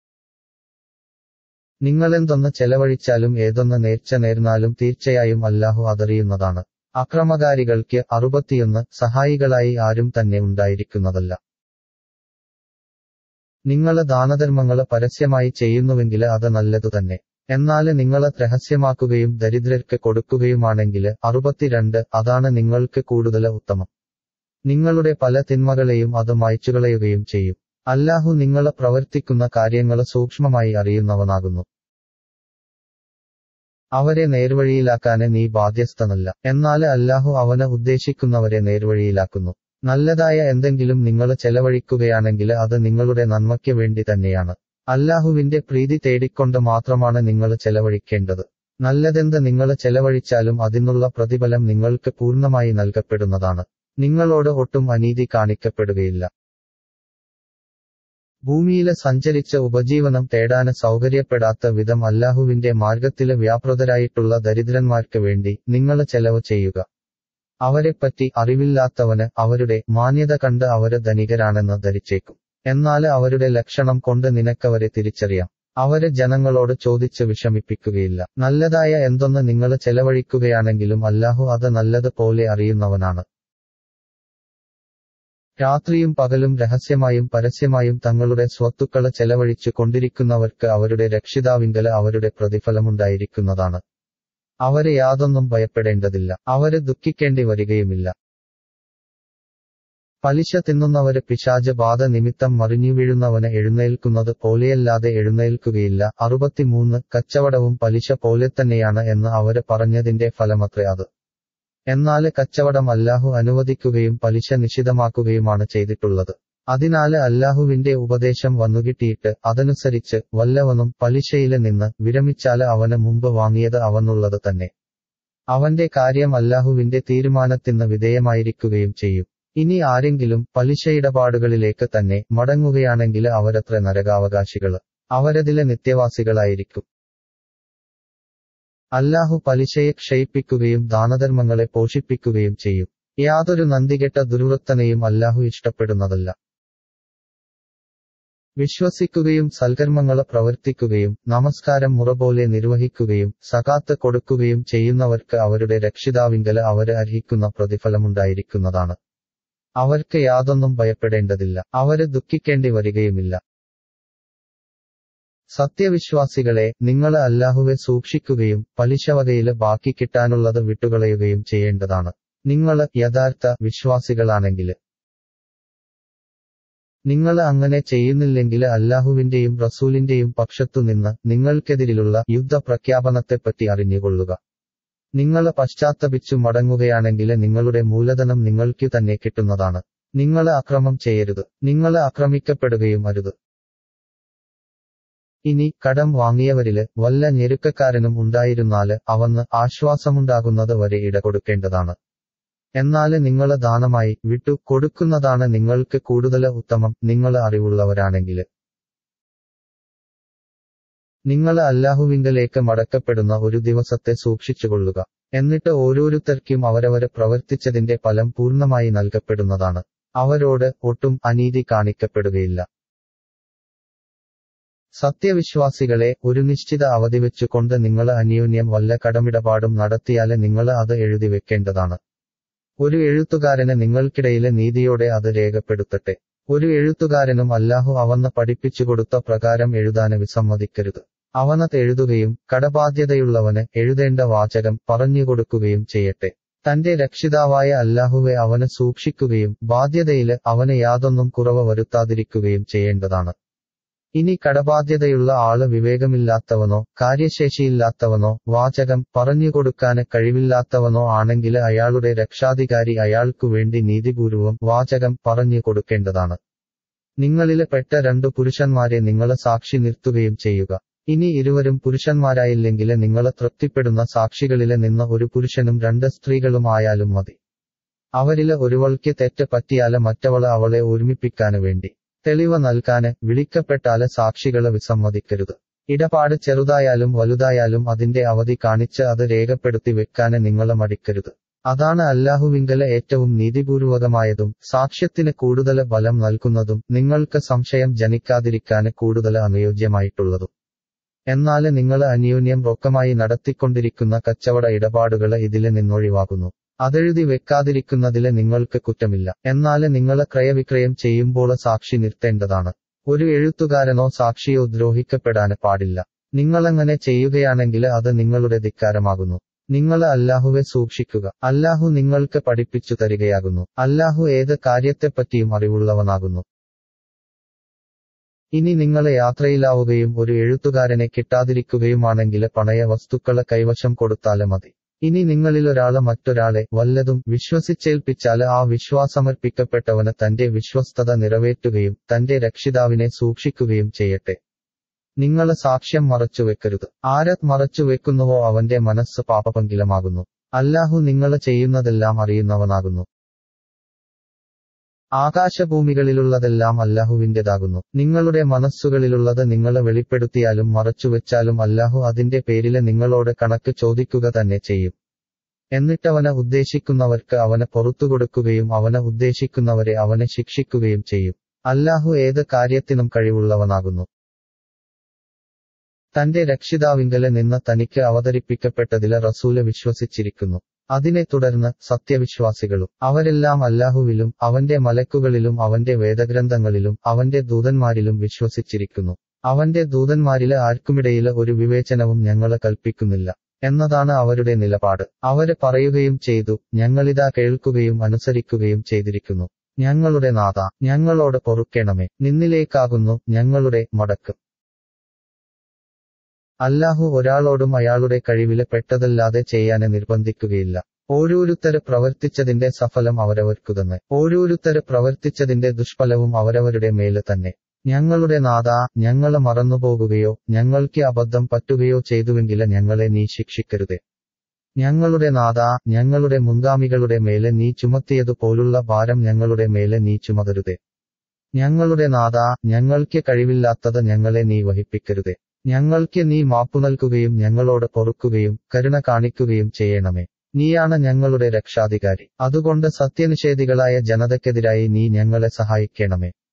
നിങ്ങളെന്തൊന്ന് ചെലവഴിച്ചാലും ഏതൊന്ന് നേർച്ച നേർന്നാലും തീർച്ചയായും അല്ലാഹു അതറിയുന്നതാണ് അക്രമകാരികൾക്ക് അറുപത്തിയൊന്ന് സഹായികളായി ആരും തന്നെ ഉണ്ടായിരിക്കുന്നതല്ല നിങ്ങള് ദാനധർമ്മങ്ങള് പരസ്യമായി ചെയ്യുന്നുവെങ്കില് അത് നല്ലതു തന്നെ എന്നാല് നിങ്ങള് രഹസ്യമാക്കുകയും ദരിദ്രർക്ക് കൊടുക്കുകയുമാണെങ്കില് അറുപത്തിരണ്ട് അതാണ് നിങ്ങൾക്ക് കൂടുതല് ഉത്തമം നിങ്ങളുടെ പല തിന്മകളെയും അത് മായ്ച്ചുകളയുകയും ചെയ്യും അല്ലാഹു നിങ്ങള് പ്രവർത്തിക്കുന്ന കാര്യങ്ങള് സൂക്ഷ്മമായി അറിയുന്നവനാകുന്നു അവരെ നേർവഴിയിലാക്കാന് നീ ബാധ്യസ്ഥനല്ല എന്നാല് അല്ലാഹു അവന് ഉദ്ദേശിക്കുന്നവരെ നേർവഴിയിലാക്കുന്നു നല്ലതായ എന്തെങ്കിലും നിങ്ങൾ ചെലവഴിക്കുകയാണെങ്കിൽ അത് നിങ്ങളുടെ നന്മയ്ക്ക് വേണ്ടി തന്നെയാണ് അല്ലാഹുവിന്റെ പ്രീതി തേടിക്കൊണ്ട് മാത്രമാണ് നിങ്ങൾ ചെലവഴിക്കേണ്ടത് നല്ലതെന്ത് നിങ്ങൾ ചെലവഴിച്ചാലും അതിനുള്ള പ്രതിഫലം നിങ്ങൾക്ക് പൂർണ്ണമായി നൽകപ്പെടുന്നതാണ് നിങ്ങളോട് ഒട്ടും അനീതി കാണിക്കപ്പെടുകയില്ല ഭൂമിയില് സഞ്ചരിച്ച് ഉപജീവനം തേടാന് സൗകര്യപ്പെടാത്ത വിധം അല്ലാഹുവിന്റെ മാർഗത്തില് വ്യാപൃതരായിട്ടുള്ള ദരിദ്രന്മാർക്ക് വേണ്ടി നിങ്ങൾ ചെലവ് ചെയ്യുക അവരെപ്പറ്റി അറിവില്ലാത്തവന് അവരുടെ മാന്യത കണ്ട് അവര് ധനികരാണെന്ന് ധരിച്ചേക്കും എന്നാല് അവരുടെ ലക്ഷണം കൊണ്ട് നിനക്കവരെ തിരിച്ചറിയാം അവര് ജനങ്ങളോട് ചോദിച്ച് വിഷമിപ്പിക്കുകയില്ല നല്ലതായ എന്തൊന്ന് നിങ്ങൾ ചെലവഴിക്കുകയാണെങ്കിലും അല്ലാഹു അത് നല്ലത് പോലെ അറിയുന്നവനാണ് രാത്രിയും പകലും രഹസ്യമായും പരസ്യമായും തങ്ങളുടെ സ്വത്തുക്കള് ചെലവഴിച്ചു കൊണ്ടിരിക്കുന്നവർക്ക് അവരുടെ രക്ഷിതാവിങ്കല് അവരുടെ പ്രതിഫലമുണ്ടായിരിക്കുന്നതാണ് അവര് യാതൊന്നും ഭയപ്പെടേണ്ടതില്ല അവര് ദുഃഖിക്കേണ്ടി വരികയുമില്ല പലിശ തിന്നുന്നവര് പിശാച ബാധ നിമിത്തം മറിഞ്ഞു വീഴുന്നവന് എഴുന്നേൽക്കുന്നത് പോലെയല്ലാതെ എഴുന്നേൽക്കുകയില്ല അറുപത്തിമൂന്ന് കച്ചവടവും പലിശ പോലെ തന്നെയാണ് എന്ന് അവര് പറഞ്ഞതിന്റെ ഫലമത്രേ അത് എന്നാല് കച്ചവടം അല്ലാഹു അനുവദിക്കുകയും പലിശ നിഷിദ്ധമാക്കുകയുമാണ് ചെയ്തിട്ടുള്ളത് അതിനാല് അല്ലാഹുവിന്റെ ഉപദേശം വന്നുകിട്ടിയിട്ട് അതനുസരിച്ച് വല്ലവനും പലിശയില് നിന്ന് വിരമിച്ചാല് അവന് മുമ്പ് വാങ്ങിയത് അവനുള്ളത് തന്നെ അവന്റെ കാര്യം അല്ലാഹുവിന്റെ തീരുമാനത്തിന് വിധേയമായിരിക്കുകയും ചെയ്യും ഇനി ആരെങ്കിലും പലിശ ഇടപാടുകളിലേക്ക് തന്നെ മടങ്ങുകയാണെങ്കിൽ അവരത്ര നരകാവകാശികള് അവരതിലെ നിത്യവാസികളായിരിക്കും അല്ലാഹു പലിശയെ ക്ഷയിപ്പിക്കുകയും ദാനധർമ്മങ്ങളെ പോഷിപ്പിക്കുകയും ചെയ്യും യാതൊരു നന്ദികെട്ട ദുർവൃത്തനെയും അല്ലാഹു ഇഷ്ടപ്പെടുന്നതല്ല വിശ്വസിക്കുകയും സൽക്കർമ്മങ്ങള് പ്രവർത്തിക്കുകയും നമസ്കാരം മുറപോലെ നിർവഹിക്കുകയും സകാത്ത് കൊടുക്കുകയും ചെയ്യുന്നവർക്ക് അവരുടെ രക്ഷിതാവിങ്കല് അവര് അർഹിക്കുന്ന പ്രതിഫലമുണ്ടായിരിക്കുന്നതാണ് അവർക്ക് യാതൊന്നും ഭയപ്പെടേണ്ടതില്ല അവര് ദുഃഖിക്കേണ്ടി വരികയുമില്ല സത്യവിശ്വാസികളെ നിങ്ങള് അല്ലാഹുവെ സൂക്ഷിക്കുകയും പലിശവകയില് ബാക്കി കിട്ടാനുള്ളത് വിട്ടുകളയുകയും ചെയ്യേണ്ടതാണ് നിങ്ങള് യഥാർത്ഥ വിശ്വാസികളാണെങ്കില് നിങ്ങൾ അങ്ങനെ ചെയ്യുന്നില്ലെങ്കിൽ അല്ലാഹുവിന്റെയും റസൂലിന്റെയും പക്ഷത്തുനിന്ന് നിങ്ങൾക്കെതിരിലുള്ള യുദ്ധ പ്രഖ്യാപനത്തെപ്പറ്റി അറിഞ്ഞുകൊള്ളുക നിങ്ങൾ പശ്ചാത്തപിച്ചു മടങ്ങുകയാണെങ്കിൽ നിങ്ങളുടെ മൂലധനം നിങ്ങൾക്കു തന്നെ കിട്ടുന്നതാണ് നിങ്ങൾ അക്രമം ചെയ്യരുത് നിങ്ങൾ ആക്രമിക്കപ്പെടുകയും അരുത് ഇനി കടം വാങ്ങിയവരില് വല്ല ഞെരുക്കക്കാരനും ഉണ്ടായിരുന്നാല് അവന്ന് ആശ്വാസമുണ്ടാകുന്നത് വരെ ഇടകൊടുക്കേണ്ടതാണ് എന്നാല് നിങ്ങള് ദാനമായി വിട്ടു കൊടുക്കുന്നതാണ് നിങ്ങൾക്ക് കൂടുതൽ ഉത്തമം നിങ്ങൾ അറിവുള്ളവരാണെങ്കില് നിങ്ങൾ അല്ലാഹുവിങ്കലേക്ക് മടക്കപ്പെടുന്ന ഒരു ദിവസത്തെ സൂക്ഷിച്ചുകൊള്ളുക എന്നിട്ട് ഓരോരുത്തർക്കും അവരവര് പ്രവർത്തിച്ചതിന്റെ ഫലം പൂർണ്ണമായി നൽകപ്പെടുന്നതാണ് അവരോട് ഒട്ടും അനീതി കാണിക്കപ്പെടുകയില്ല സത്യവിശ്വാസികളെ ഒരു നിശ്ചിത അവധി വെച്ചുകൊണ്ട് നിങ്ങൾ അന്യോന്യം വല്ല കടമിടപാടും നടത്തിയാല് നിങ്ങൾ അത് എഴുതി വെക്കേണ്ടതാണ് ഒരു എഴുത്തുകാരന് നിങ്ങൾക്കിടയിലെ നീതിയോടെ അത് രേഖപ്പെടുത്തട്ടെ ഒരു എഴുത്തുകാരനും അല്ലാഹു അവന്ന് പഠിപ്പിച്ചുകൊടുത്ത പ്രകാരം എഴുതാന് വിസമ്മതിക്കരുത് അവനത് എഴുതുകയും കടബാധ്യതയുള്ളവന് എഴുതേണ്ട വാചകം പറഞ്ഞുകൊടുക്കുകയും ചെയ്യട്ടെ തന്റെ രക്ഷിതാവായ അല്ലാഹുവെ അവന് സൂക്ഷിക്കുകയും ബാധ്യതയില് അവന് യാതൊന്നും കുറവ് വരുത്താതിരിക്കുകയും ചെയ്യേണ്ടതാണ് ഇനി കടബാധ്യതയുള്ള ആള് വിവേകമില്ലാത്തവനോ കാര്യശേഷിയില്ലാത്തവനോ വാചകം പറഞ്ഞുകൊടുക്കാന് കഴിവില്ലാത്തവനോ ആണെങ്കിൽ അയാളുടെ രക്ഷാധികാരി അയാൾക്കു വേണ്ടി നീതിപൂർവം വാചകം പറഞ്ഞു കൊടുക്കേണ്ടതാണ് നിങ്ങളില് പെട്ട രണ്ടു പുരുഷന്മാരെ നിങ്ങൾ സാക്ഷി നിർത്തുകയും ചെയ്യുക ഇനി ഇരുവരും പുരുഷന്മാരായില്ലെങ്കിൽ നിങ്ങൾ തൃപ്തിപ്പെടുന്ന സാക്ഷികളില് നിന്ന് ഒരു പുരുഷനും രണ്ട് സ്ത്രീകളും ആയാലും മതി അവരില് ഒരുവൾക്ക് തെറ്റ് പറ്റിയാല് മറ്റവള് അവളെ ഓർമ്മിപ്പിക്കാന് വേണ്ടി തെളിവ് നൽകാന് വിളിക്കപ്പെട്ടാല് സാക്ഷികളെ വിസമ്മതിക്കരുത് ഇടപാട് ചെറുതായാലും വലുതായാലും അതിന്റെ അവധി കാണിച്ച് അത് രേഖപ്പെടുത്തി വെക്കാന് നിങ്ങളെ മടിക്കരുത് അതാണ് അല്ലാഹുവിങ്കല് ഏറ്റവും നീതിപൂർവകമായതും സാക്ഷ്യത്തിന് കൂടുതൽ ബലം നൽകുന്നതും നിങ്ങൾക്ക് സംശയം ജനിക്കാതിരിക്കാന് കൂടുതൽ അനുയോജ്യമായിട്ടുള്ളതും എന്നാല് നിങ്ങൾ അന്യോന്യം റൊക്കമായി നടത്തിക്കൊണ്ടിരിക്കുന്ന കച്ചവട ഇടപാടുകള് ഇതില് നിന്നൊഴിവാകുന്നു അതെഴുതി വെക്കാതിരിക്കുന്നതില് നിങ്ങൾക്ക് കുറ്റമില്ല എന്നാല് നിങ്ങള് ക്രയവിക്രയം ചെയ്യുമ്പോൾ സാക്ഷി നിർത്തേണ്ടതാണ് ഒരു എഴുത്തുകാരനോ സാക്ഷിയോ ദ്രോഹിക്കപ്പെടാന് പാടില്ല നിങ്ങളങ്ങനെ ചെയ്യുകയാണെങ്കിൽ അത് നിങ്ങളുടെ ധിക്കാരമാകുന്നു നിങ്ങൾ അല്ലാഹുവെ സൂക്ഷിക്കുക അല്ലാഹു നിങ്ങൾക്ക് പഠിപ്പിച്ചു തരികയാകുന്നു അല്ലാഹു ഏത് കാര്യത്തെപ്പറ്റിയും അറിവുള്ളവനാകുന്നു ഇനി നിങ്ങളെ യാത്രയിലാവുകയും ഒരു എഴുത്തുകാരനെ കിട്ടാതിരിക്കുകയുമാണെങ്കിൽ പണയ വസ്തുക്കളെ കൈവശം കൊടുത്താല് മതി ഇനി നിങ്ങളിലൊരാള് മറ്റൊരാളെ വല്ലതും വിശ്വസിച്ചേൽപ്പിച്ചാല് ആ വിശ്വാസമർപ്പിക്കപ്പെട്ടവന് തന്റെ വിശ്വസ്തത നിറവേറ്റുകയും തന്റെ രക്ഷിതാവിനെ സൂക്ഷിക്കുകയും ചെയ്യട്ടെ നിങ്ങള് സാക്ഷ്യം മറച്ചുവെക്കരുത് ആര് മറച്ചുവെക്കുന്നുവോ അവന്റെ മനസ്സ് പാപപങ്കിലമാകുന്നു അല്ലാഹു നിങ്ങള് ചെയ്യുന്നതെല്ലാം അറിയുന്നവനാകുന്നു ആകാശഭൂമികളിലുള്ളതെല്ലാം അല്ലാഹുവിന്റേതാകുന്നു നിങ്ങളുടെ മനസ്സുകളിലുള്ളത് നിങ്ങളെ വെളിപ്പെടുത്തിയാലും മറച്ചുവെച്ചാലും അല്ലാഹു അതിന്റെ പേരില് നിങ്ങളോട് കണക്ക് ചോദിക്കുക തന്നെ ചെയ്യും എന്നിട്ടവനെ ഉദ്ദേശിക്കുന്നവർക്ക് അവന് പൊറത്തുകൊടുക്കുകയും അവനെ ഉദ്ദേശിക്കുന്നവരെ അവനെ ശിക്ഷിക്കുകയും ചെയ്യും അല്ലാഹു ഏത് കാര്യത്തിനും കഴിവുള്ളവനാകുന്നു തന്റെ രക്ഷിതാവിങ്കല് നിന്ന് തനിക്ക് അവതരിപ്പിക്കപ്പെട്ടതില് റസൂല് വിശ്വസിച്ചിരിക്കുന്നു അതിനെ തുടർന്ന് സത്യവിശ്വാസികളും അവരെല്ലാം അല്ലാഹുവിലും അവന്റെ മലക്കുകളിലും അവന്റെ വേദഗ്രന്ഥങ്ങളിലും അവന്റെ ദൂതന്മാരിലും വിശ്വസിച്ചിരിക്കുന്നു അവന്റെ ദൂതന്മാരില് ആർക്കുമിടയില് ഒരു വിവേചനവും ഞങ്ങള് കൽപ്പിക്കുന്നില്ല എന്നതാണ് അവരുടെ നിലപാട് അവര് പറയുകയും ചെയ്തു ഞങ്ങളിതാ കേൾക്കുകയും അനുസരിക്കുകയും ചെയ്തിരിക്കുന്നു ഞങ്ങളുടെ നാഥ ഞങ്ങളോട് പൊറുക്കണമേ നിന്നിലേക്കാകുന്നു ഞങ്ങളുടെ മടക്ക് അല്ലാഹു ഒരാളോടും അയാളുടെ കഴിവില് പെട്ടതല്ലാതെ ചെയ്യാന് നിർബന്ധിക്കുകയില്ല ഓരോരുത്തര് പ്രവർത്തിച്ചതിന്റെ സഫലം അവരവർക്കു തന്നെ ഓരോരുത്തര് പ്രവർത്തിച്ചതിന്റെ ദുഷ്ഫലവും അവരവരുടെ മേല് തന്നെ ഞങ്ങളുടെ നാഥ ഞങ്ങള് മറന്നുപോകുകയോ ഞങ്ങൾക്ക് അബദ്ധം പറ്റുകയോ ചെയ്തുവെങ്കില് ഞങ്ങളെ നീ ശിക്ഷിക്കരുതേ ഞങ്ങളുടെ നാഥ ഞങ്ങളുടെ മുൻഗാമികളുടെ മേലെ നീ ചുമത്തിയതുപോലുള്ള ഭാരം ഞങ്ങളുടെ മേലെ നീ ചുമതരുതേ ഞങ്ങളുടെ നാഥ ഞങ്ങൾക്ക് കഴിവില്ലാത്തത് ഞങ്ങളെ നീ വഹിപ്പിക്കരുതേ ഞങ്ങൾക്ക് നീ മാപ്പു നൽകുകയും ഞങ്ങളോട് പൊറുക്കുകയും കരുണ കാണിക്കുകയും ചെയ്യണമേ നീയാണ് ഞങ്ങളുടെ രക്ഷാധികാരി അതുകൊണ്ട് സത്യനിഷേധികളായ ജനതയ്ക്കെതിരായി നീ ഞങ്ങളെ സഹായിക്കണമേ